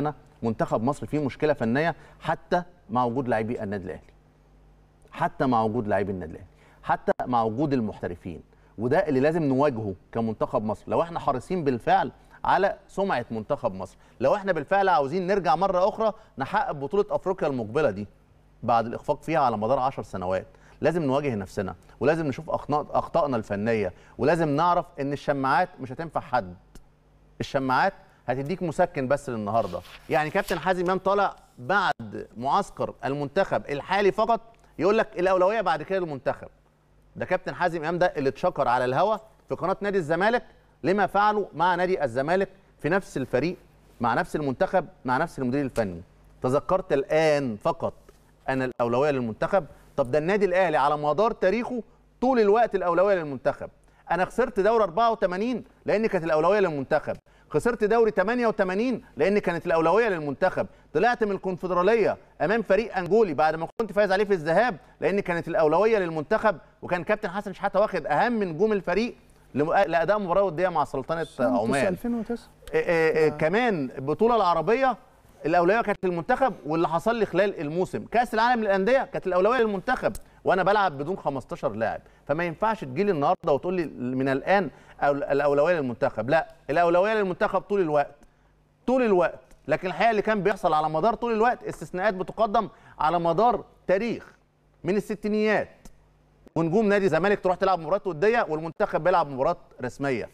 منتخب مصر فيه مشكله فنيه حتى مع وجود لاعبي النادي الاهلي حتى مع وجود لاعبي النادي الاهلي حتى مع وجود المحترفين وده اللي لازم نواجهه كمنتخب مصر لو احنا حريصين بالفعل على سمعه منتخب مصر لو احنا بالفعل عاوزين نرجع مره اخرى نحقق بطوله افريقيا المقبله دي بعد الاخفاق فيها على مدار 10 سنوات لازم نواجه نفسنا ولازم نشوف أخطاء- اخطائنا الفنيه ولازم نعرف ان الشماعات مش هتنفع حد الشماعات هتديك مسكن بس للنهارده يعني كابتن حازم امام طالع بعد معسكر المنتخب الحالي فقط يقول لك الاولويه بعد كده للمنتخب ده كابتن حازم امام ده اللي اتشكر على الهوا في قناه نادي الزمالك لما فعله مع نادي الزمالك في نفس الفريق مع نفس المنتخب مع نفس المدير الفني تذكرت الان فقط ان الاولويه للمنتخب طب ده النادي الاهلي على مدار تاريخه طول الوقت الاولويه للمنتخب انا خسرت دوري 84 لان كانت الاولويه للمنتخب خسرت دوري 88 لان كانت الاولويه للمنتخب طلعت من الكونفدراليه امام فريق انجولي بعد ما كنت فايز عليه في الذهاب لان كانت الاولويه للمنتخب وكان كابتن حسن شحاته واخد اهم نجوم الفريق لم- لاداء مباراه وديه مع سلطنه عمان 2009 آه، آه، آه، كمان البطوله العربيه الاولويه كانت للمنتخب واللي حصل لي خلال الموسم كاس العالم للانديه كانت الاولويه للمنتخب وانا بلعب بدون 15 لاعب فما ينفعش تجي لي النهارده وتقول لي من الان أو- الاولويه للمنتخب لا الاولويه للمنتخب طول الوقت طول الوقت لكن الحقيقه اللي كان بيحصل على مدار طول الوقت استثناءات بتقدم على مدار تاريخ من الستينيات ونجوم نادي الزمالك تروح تلعب مباراه وديه والمنتخب بيلعب مباراه رسميه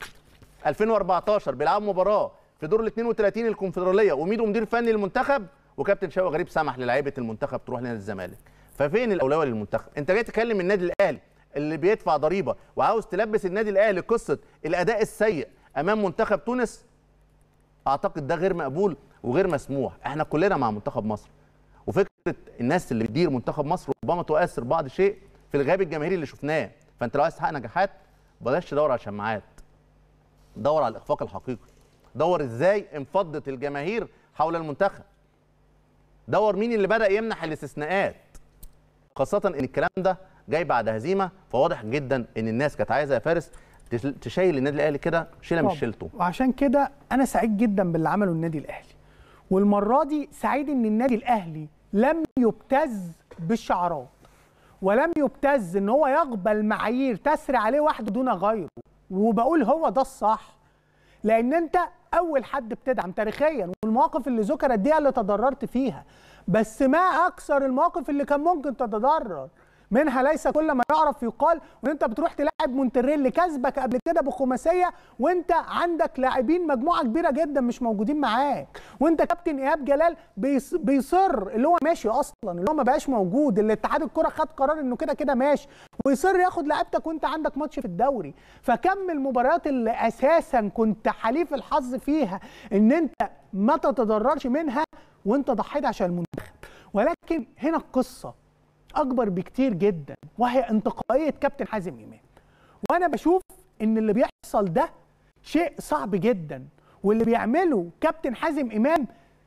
2014 بيلعبوا مباراه في دور ال 32 الكونفدراليه وميدو مدير فني للمنتخب وكابتن شوقي غريب سمح للاعيبه المنتخب تروح لنادي الزمالك ففين الاولويه للمنتخب انت جاي تكلم النادي الاهلي اللي بيدفع ضريبه وعاوز تلبس النادي الاهلي قصه الاداء السيء امام منتخب تونس اعتقد ده غير مقبول وغير مسموح احنا كلنا مع منتخب مصر وفكره الناس اللي بتدير منتخب مصر ربما تؤثر بعض الشيء في الغياب الجماهيري اللي شفناه فانت لو عايز تحقق نجاحات بلاش تدور على شماعات دور على الاخفاق الحقيقي دور ازاي انفضت الجماهير حول المنتخب دور مين اللي بدا يمنح الاستثناءات خاصه ان الكلام ده جاي بعد هزيمه فواضح جدا ان الناس كانت عايزه يا فارس تش- تشيل النادي الاهلي كده شيله مش طبعاً. شيلته وعشان كده انا سعيد جدا باللي عمله النادي الاهلي والمره دي سعيد ان النادي الاهلي لم يبتز بالشعارات ولم يبتز ان هو يقبل معايير تسري عليه وحده دون غيره وبقول هو ده الصح لان انت اول حد بتدعم تاريخيا والمواقف اللي ذكرت دي اللي تضررت فيها بس ما اكثر المواقف اللي كان ممكن تتضرر منها ليس كل ما يعرف يقال وان انت بتروح تلاعب مونتريال اللي كسبك قبل كده بخماسيه وانت عندك لاعبين مجموعه كبيره جدا مش موجودين معاك وانت كابتن ايهاب جلال بيص- بيصر اللي هو ماشي اصلا اللي هو ما بقاش موجود اللي اتحاد الكره خد قرار انه كده كده ماشي ويصر ياخد لعيبتك وانت عندك ماتش في الدوري فكم المباريات اللي اساسا كنت حليف الحظ فيها ان انت ما تتضررش منها وانت ضحيت عشان المنتخب ولكن هنا القصه اكبر بكتير جدا وهي انتقائيه كابتن حازم امام وانا بشوف ان اللي بيحصل ده شيء صعب جدا واللي بيعمله كابتن حازم امام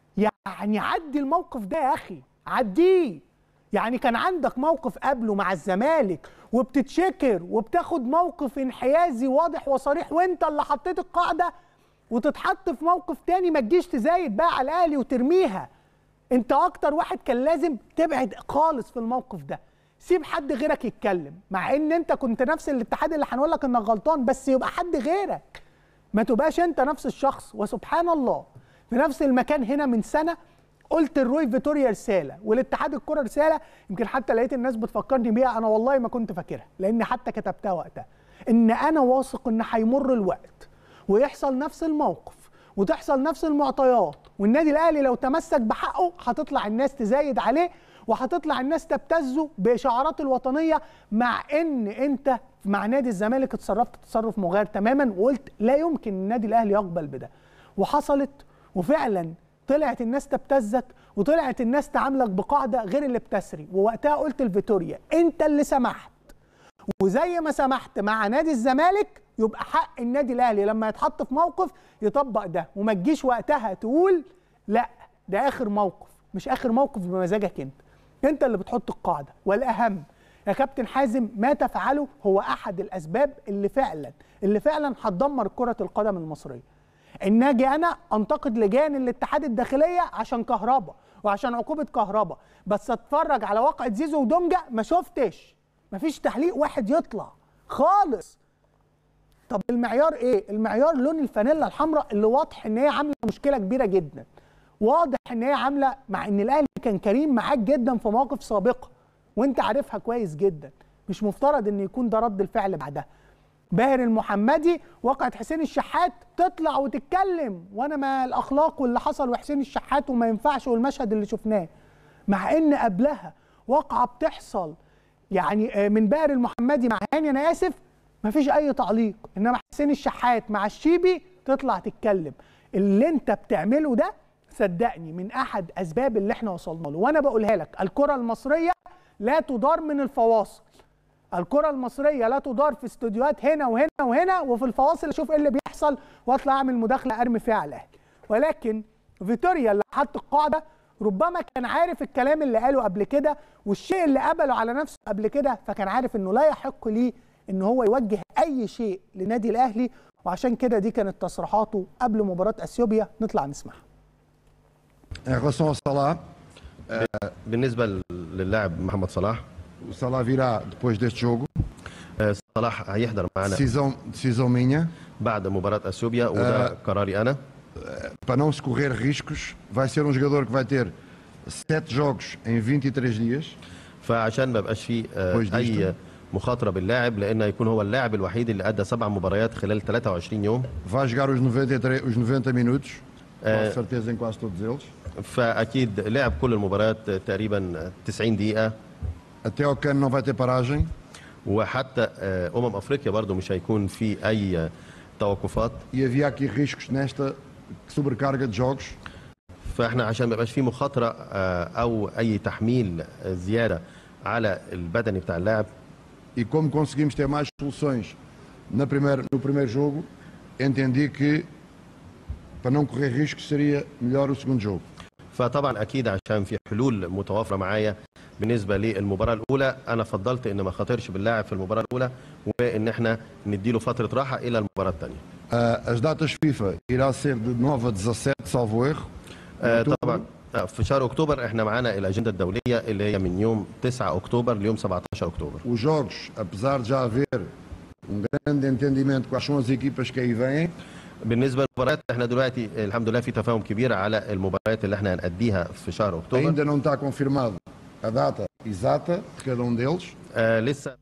يعني عدي الموقف ده يا اخي عديه يعني كان عندك موقف قبله مع الزمالك وبتتشكر وبتاخد موقف انحيازي واضح وصريح وانت اللي حطيت القاعده وتتحط في موقف تاني ما تجيش تزايد بقى على الاهلي وترميها انت اكتر واحد كان لازم تبعد خالص في الموقف ده سيب حد غيرك يتكلم مع ان انت كنت نفس الاتحاد اللي هنقول لك انك غلطان بس يبقى حد غيرك ما تبقاش انت نفس الشخص وسبحان الله في نفس المكان هنا من سنه قلت الروي فيتوريا رساله والاتحاد الكره رساله يمكن حتى لقيت الناس بتفكرني بيها انا والله ما كنت فاكرها لان حتى كتبتها وقتها ان انا واثق ان هيمر الوقت ويحصل نفس الموقف وتحصل نفس المعطيات والنادي الاهلي لو تمسك بحقه هتطلع الناس تزايد عليه وهتطلع الناس تبتزه باشعارات الوطنيه مع ان انت مع نادي الزمالك اتصرفت تصرف مغاير تماما وقلت لا يمكن النادي الاهلي يقبل بده وحصلت وفعلا طلعت الناس تبتزك وطلعت الناس تعاملك بقاعده غير اللي بتسري ووقتها قلت لفيتوريا انت اللي سمحت وزي ما سمحت مع نادي الزمالك يبقى حق النادي الاهلي لما يتحط في موقف يطبق ده وما تجيش وقتها تقول لا ده اخر موقف مش اخر موقف بمزاجك انت انت اللي بتحط القاعده والاهم يا كابتن حازم ما تفعله هو احد الاسباب اللي فعلا اللي فعلا هتدمر كره القدم المصريه ان اجي انا انتقد لجان الاتحاد الداخليه عشان كهربا وعشان عقوبه كهربا بس اتفرج على واقعه زيزو ودونجا ما شفتش مفيش تحليق واحد يطلع خالص طب المعيار ايه المعيار لون الفانيلا الحمراء اللي واضح ان هي عامله مشكله كبيره جدا واضح ان هي عامله مع ان الاهلي كان كريم معاك جدا في مواقف سابقه وانت عارفها كويس جدا مش مفترض ان يكون ده رد الفعل بعدها باهر المحمدي وقعت حسين الشحات تطلع وتتكلم وانا ما الاخلاق واللي حصل وحسين الشحات وما ينفعش والمشهد اللي شفناه مع ان قبلها واقعه بتحصل يعني من باهر المحمدي مع هاني انا اسف مفيش اي تعليق انما حسين الشحات مع الشيبي تطلع تتكلم اللي انت بتعمله ده صدقني من احد اسباب اللي احنا وصلنا له وانا بقولها لك الكره المصريه لا تدار من الفواصل الكره المصريه لا تدار في استوديوهات هنا وهنا وهنا وفي الفواصل اشوف ايه اللي بيحصل واطلع اعمل مداخله ارمي فيها على الاهلي ولكن فيتوريا اللي حط القاعده ربما كان عارف الكلام اللي قاله قبل كده والشيء اللي قبله على نفسه قبل كده فكان عارف انه لا يحق ليه ان هو يوجه اي شيء لنادي الاهلي وعشان كده دي كانت تصريحاته قبل مباراه اثيوبيا نطلع نسمعها Em relação ao Salah, بالنسبة للاعب محمد صلاح o Salah virá depois deste jogo. صلاح هيحضر معنا Decisão, decisão minha. بعد مباراة اثيوبيا وده آه. قراري انا Para não se correr riscos, vai ser um jogador que vai ter sete jogos em 23 dias. فعشان ما يبقاش فيه آه، كويس دي اي جدا. مخاطرة باللاعب لان هيكون هو اللاعب الوحيد اللي ادى سبع مباريات خلال 23 يوم Vai jogar os 93, os 90 minutos, com آه. certeza em quase todos eles. فاكيد لعب كل المباريات تقريبا 90 دقيقة Até ao cano não vai ter paragem. وحتى آه، امم افريقيا برضو مش هيكون في اي توقفات E havia aqui riscos nesta sobrecarga de jogos. فاحنا عشان ما يبقاش في مخاطره آه، او اي تحميل آه، زياده على البدني بتاع اللاعب E como conseguimos ter mais soluções na primeira, no primeiro jogo, entendi que para não correr riscos seria melhor o segundo jogo. فطبعا اكيد عشان في حلول متوافره معايا بالنسبه للمباراه الاولى انا فضلت ان ما خاطرش باللاعب في المباراه الاولى وان احنا نديله فتره راحه الى المباراه الثانيه Ah, as datas FIFA irá ser de 9 a 17, salvo erro. آه، Outubro. طبعا آه، في شهر اكتوبر احنا معانا الاجنده الدوليه اللي هي من يوم 9 اكتوبر ليوم 17 اكتوبر Os jogos, apesar de já haver um grande entendimento quais são as equipas que aí vêm, بالنسبه للمباريات احنا دلوقتي الحمد لله في تفاهم كبير على المباريات اللي احنا هنأديها في شهر اكتوبر ainda não está confirmado a data exata de cada um deles. آه لسه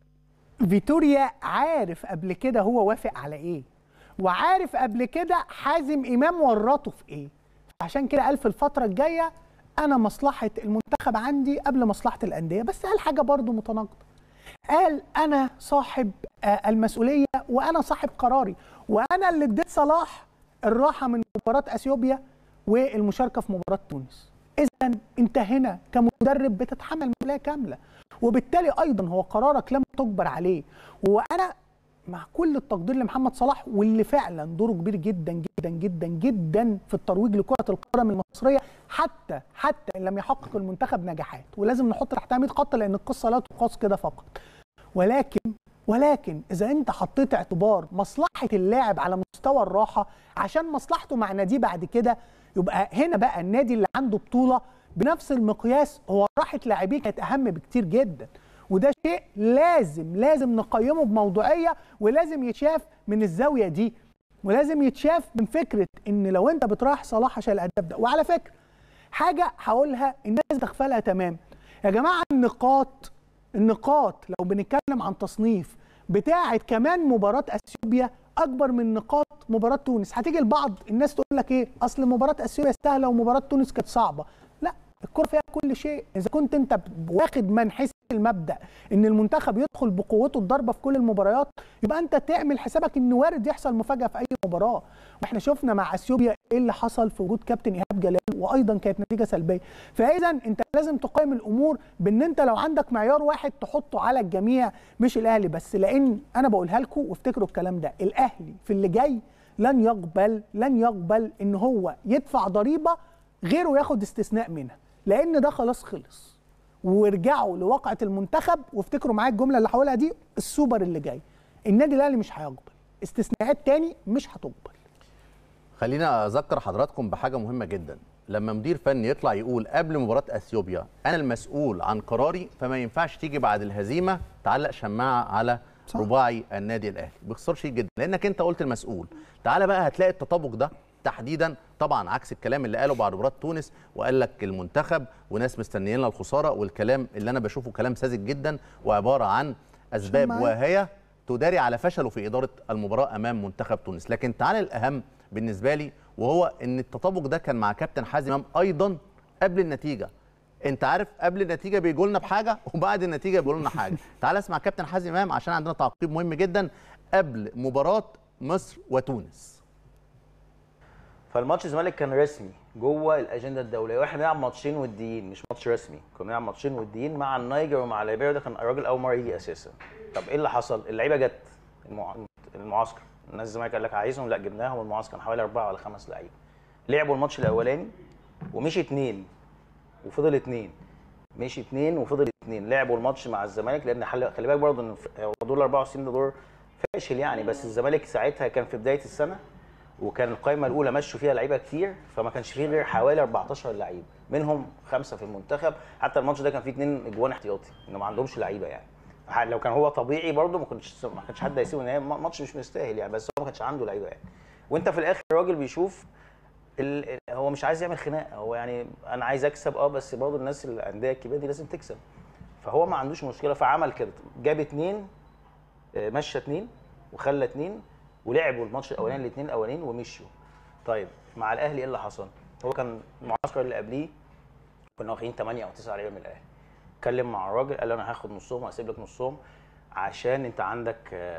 فيتوريا عارف قبل كده هو وافق على ايه وعارف قبل كده حازم امام ورطه في ايه عشان كده قال في الفتره الجايه انا مصلحه المنتخب عندي قبل مصلحه الانديه بس قال حاجه برضو متناقضه قال انا صاحب آه، المسؤوليه وانا صاحب قراري وانا اللي اديت صلاح الراحه من مباراه اثيوبيا والمشاركه في مباراه تونس اذا انت هنا كمدرب بتتحمل مسؤوليه كامله وبالتالي ايضا هو قرارك لم تجبر عليه وانا مع كل التقدير لمحمد صلاح واللي فعلا دوره كبير جدا جدا جدا جدا في الترويج لكره القدم المصريه حتى حتى ان لم يحقق المنتخب نجاحات ولازم نحط تحتها 100 خط لان القصه لا تقاس كده فقط ولكن ولكن اذا انت حطيت اعتبار مصلحه اللاعب على مستوى الراحه عشان مصلحته مع ناديه بعد كده يبقى هنا بقى النادي اللي عنده بطوله بنفس المقياس هو راحه لاعبيه كانت اهم بكتير جدا وده شيء لازم لازم نقيمه بموضوعيه ولازم يتشاف من الزاويه دي ولازم يتشاف من فكره ان لو انت بتراح صلاح عشان الاداء ده وعلى فكره حاجه هقولها الناس تغفلها تمام يا جماعه النقاط النقاط لو بنتكلم عن تصنيف بتاعه كمان مباراه اثيوبيا اكبر من نقاط مباراه تونس هتيجي البعض الناس تقول لك ايه اصل مباراه اثيوبيا سهله ومباراه تونس كانت صعبه لا الكره فيها كل شيء اذا كنت انت واخد من حيث المبدا ان المنتخب يدخل بقوته الضربه في كل المباريات يبقى انت تعمل حسابك ان وارد يحصل مفاجاه في اي مباراه واحنا شفنا مع اثيوبيا ايه اللي حصل في وجود كابتن ايهاب جلال وايضا كانت نتيجه سلبيه فاذا انت لازم تقيم الامور بان انت لو عندك معيار واحد تحطه على الجميع مش الاهلي بس لان انا بقولها لكم وافتكروا الكلام ده الاهلي في اللي جاي لن يقبل لن يقبل ان هو يدفع ضريبه غيره ياخد استثناء منها لان ده خلاص خلص وارجعوا لواقعه المنتخب وافتكروا معايا الجمله اللي هقولها دي السوبر اللي جاي النادي الاهلي مش هيقبل استثناءات تاني مش هتقبل خلينا اذكر حضراتكم بحاجه مهمه جدا لما مدير فني يطلع يقول قبل مباراه اثيوبيا انا المسؤول عن قراري فما ينفعش تيجي بعد الهزيمه تعلق شماعه على صح. رباعي النادي الاهلي باختصار شديد جدا لانك انت قلت المسؤول تعالى بقى هتلاقي التطابق ده تحديدا طبعا عكس الكلام اللي قاله بعد مباراه تونس وقال لك المنتخب وناس مستنيين لنا الخساره والكلام اللي انا بشوفه كلام ساذج جدا وعباره عن اسباب واهيه تداري على فشله في اداره المباراه امام منتخب تونس لكن تعالى الاهم بالنسبه لي وهو ان التطابق ده كان مع كابتن حازم امام ايضا قبل النتيجه انت عارف قبل النتيجه بيجوا لنا بحاجه وبعد النتيجه بيقولوا لنا حاجه تعال اسمع كابتن حازم امام عشان عندنا تعقيب مهم جدا قبل مباراه مصر وتونس فالماتش الزمالك كان رسمي جوه الاجنده الدوليه واحنا بنلعب ماتشين وديين مش ماتش رسمي كنا بنلعب ماتشين وديين مع النيجر ومع ليبيريا ده كان الراجل اول مره يجي اساسا طب ايه اللي حصل اللعيبه جت المع... المعسكر الناس الزمالك قال لك عايزهم لا جبناهم المعسكر حوالي اربعه ولا خمس لعيبه لعبوا الماتش الاولاني ومشي اثنين وفضل اثنين مشي اثنين وفضل اثنين لعبوا الماتش مع الزمالك لان حل... خلي بالك برضه ان هو دور 64 ده دور فاشل يعني بس الزمالك ساعتها كان في بدايه السنه وكان القائمه الاولى مشوا فيها لعيبه كتير فما كانش فيه غير حوالي 14 لعيب منهم خمسه في المنتخب حتى الماتش ده كان فيه اثنين اجوان احتياطي ان ما عندهمش لعيبه يعني لو كان هو طبيعي برضه ما كنتش ما كانش حد هيسيبه ان هي ماتش مش مستاهل يعني بس هو ما كانش عنده لعيبه يعني وانت في الاخر الراجل بيشوف ال... هو مش عايز يعمل خناقه هو يعني انا عايز اكسب اه بس برضه الناس الانديه الكبيره دي لازم تكسب فهو ما عندوش مشكله فعمل كده جاب اثنين مشى اثنين وخلى اثنين ولعبوا الماتش الاولاني الاثنين الاولانيين ومشوا طيب مع الاهلي ايه اللي حصل؟ هو كان المعسكر اللي قبليه كنا واخدين 8 او 9 لعيبه من الاهلي اتكلم مع الراجل قال له انا هاخد نصهم وهسيب لك نصهم عشان انت عندك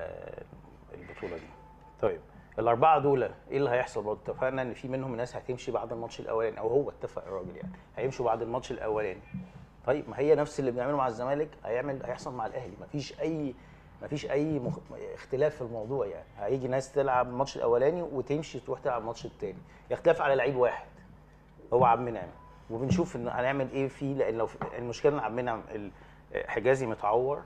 البطوله دي طيب الاربعه دول ايه اللي هيحصل برضه اتفقنا ان في منهم ناس هتمشي بعد الماتش الاولاني او هو اتفق الراجل يعني هيمشوا بعد الماتش الاولاني طيب ما هي نفس اللي بنعمله مع الزمالك هيعمل هيحصل مع الاهلي مفيش اي مفيش اي مخ... اختلاف في الموضوع يعني هيجي ناس تلعب الماتش الاولاني وتمشي تروح تلعب الماتش الثاني يختلف على لعيب واحد هو عبد المنعم وبنشوف ان هنعمل ايه فيه لان لو المشكله ان عبد المنعم حجازي متعور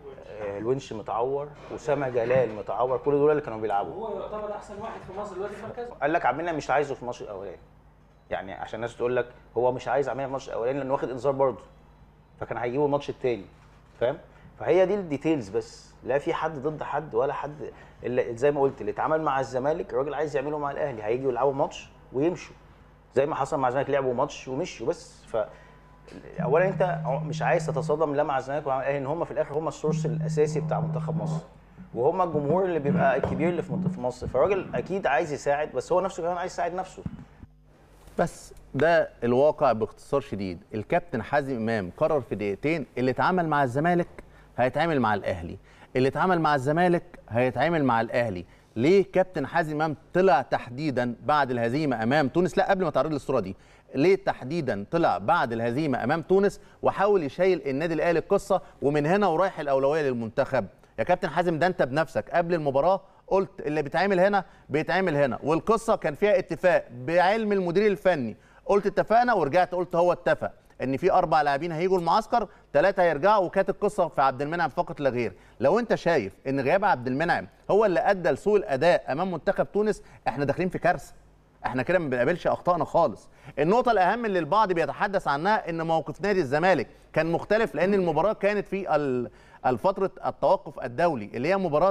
الونش متعور وسام جلال متعور كل دول اللي كانوا بيلعبوا هو يعتبر احسن واحد في مصر دلوقتي في مركزه قال لك عبد المنعم مش عايزه في الماتش الاولاني يعني عشان الناس تقول لك هو مش عايز عبد المنعم في الماتش الاولاني لانه واخد انذار برضه فكان هيجيبه الماتش الثاني فاهم فهي دي الديتيلز بس لا في حد ضد حد ولا حد اللي زي ما قلت اللي اتعامل مع الزمالك الراجل عايز يعمله مع الاهلي هيجوا يلعبوا ماتش ويمشوا زي ما حصل مع الزمالك لعبوا ماتش ومشوا بس ف اولا انت مش عايز تتصادم لا مع الزمالك ولا مع الاهلي ان هم في الاخر هم السورس الاساسي بتاع منتخب مصر وهم الجمهور اللي بيبقى الكبير اللي في مصر فالراجل اكيد عايز يساعد بس هو نفسه كمان عايز يساعد نفسه بس ده الواقع باختصار شديد الكابتن حازم امام قرر في دقيقتين اللي اتعامل مع الزمالك هيتعامل مع الاهلي اللي اتعامل مع الزمالك هيتعامل مع الاهلي ليه كابتن حازم امام طلع تحديدا بعد الهزيمه امام تونس لا قبل ما تعرض الصوره دي ليه تحديدا طلع بعد الهزيمه امام تونس وحاول يشيل النادي الاهلي القصه ومن هنا ورايح الاولويه للمنتخب يا كابتن حازم ده انت بنفسك قبل المباراه قلت اللي بيتعمل هنا بيتعمل هنا والقصه كان فيها اتفاق بعلم المدير الفني قلت اتفقنا ورجعت قلت هو اتفق ان في اربع لاعبين هيجوا المعسكر ثلاثه هيرجعوا وكانت القصه في عبد المنعم فقط لا غير لو انت شايف ان غياب عبد المنعم هو اللي ادى لسوء الاداء امام منتخب تونس احنا داخلين في كارثه احنا كده ما بنقابلش اخطائنا خالص النقطه الاهم اللي البعض بيتحدث عنها ان موقف نادي الزمالك كان مختلف لان المباراه كانت في الفتره التوقف الدولي اللي هي مباراه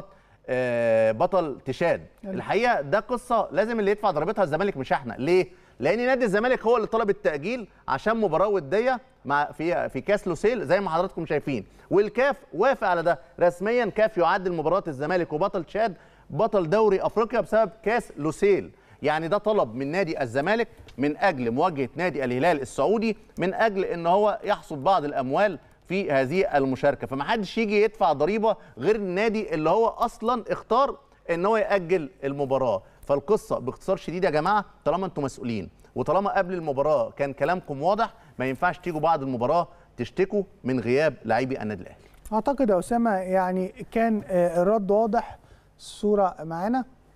بطل تشاد الحقيقه ده قصه لازم اللي يدفع ضريبتها الزمالك مش احنا ليه لان نادي الزمالك هو اللي طلب التاجيل عشان مباراه وديه مع في في كاس لوسيل زي ما حضراتكم شايفين والكاف وافق على ده رسميا كاف يعدل مباراه الزمالك وبطل تشاد بطل دوري افريقيا بسبب كاس لوسيل يعني ده طلب من نادي الزمالك من اجل مواجهه نادي الهلال السعودي من اجل ان هو يحصد بعض الاموال في هذه المشاركه فما حدش يجي يدفع ضريبه غير النادي اللي هو اصلا اختار ان هو ياجل المباراه فالقصه باختصار شديد يا جماعه طالما انتم مسؤولين وطالما قبل المباراه كان كلامكم واضح ما ينفعش تيجوا بعد المباراه تشتكوا من غياب لاعبي النادي الاهلي اعتقد يا اسامه يعني كان الرد واضح الصوره معانا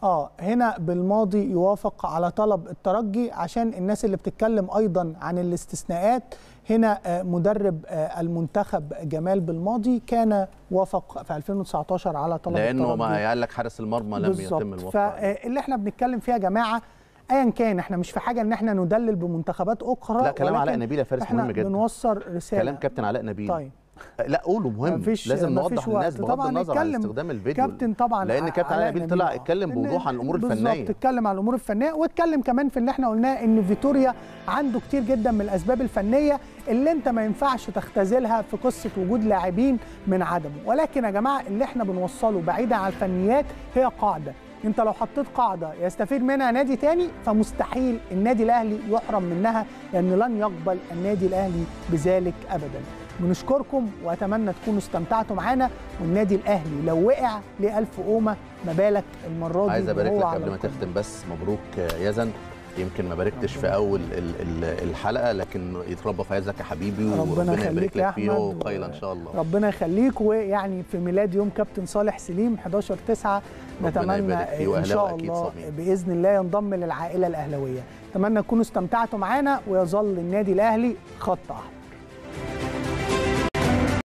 اه هنا بالماضي يوافق على طلب الترجي عشان الناس اللي بتتكلم ايضا عن الاستثناءات هنا آه، مدرب آه، المنتخب جمال بالماضي كان وافق في 2019 على طلب لانه الترجي ما قال لك حارس المرمى لم يتم بالظبط الوفاء عليه. فاللي احنا بنتكلم فيها يا جماعه ايا كان احنا مش في حاجه ان احنا ندلل بمنتخبات اخرى لا كلام علاء ولكن نبيل يا فارس احنا مهم جدا بنوصل رساله كلام كابتن علاء نبيل طيب لا قوله مهم مفيش- لازم مفيش نوضح وقت. للناس بغض طبعاً النظر عن نتكلم استخدام الفيديو كابتن طبعا لان كابتن علاء نبيل طلع اتكلم بوضوح عن الامور الفنيه بالظبط اتكلم عن الامور الفنيه واتكلم كمان في اللي احنا قلناه ان فيتوريا عنده كتير جدا من الاسباب الفنيه اللي انت ما ينفعش تختزلها في قصه وجود لاعبين من عدمه ولكن يا جماعه اللي احنا بنوصله بعيدا عن الفنيات هي قاعده انت لو حطيت قاعده يستفيد منها نادي تاني فمستحيل النادي الاهلي يحرم منها لان لن يقبل النادي الاهلي بذلك ابدا بنشكركم واتمنى تكونوا استمتعتوا معانا والنادي الاهلي لو وقع ليه ألف قومه ما بالك المره دي عايز ابارك وهو لك على قبل ما القمة. تختم بس مبروك آه، يزن يمكن ما باركتش في اول ال- ال- الحلقه لكن يتربى في عزك يا حبيبي ربنا وربنا يخليك يبارك يا لك فيه أحمد، وقيلا ان شاء الله ربنا يخليك ويعني في ميلاد يوم كابتن صالح سليم 11 9 ربنا نتمنى يبارك فيه ان وأهلاوي شاء أكيد الله صابرين. باذن الله ينضم للعائله الاهلاويه اتمنى تكونوا استمتعتوا معانا ويظل النادي الاهلي خط احمر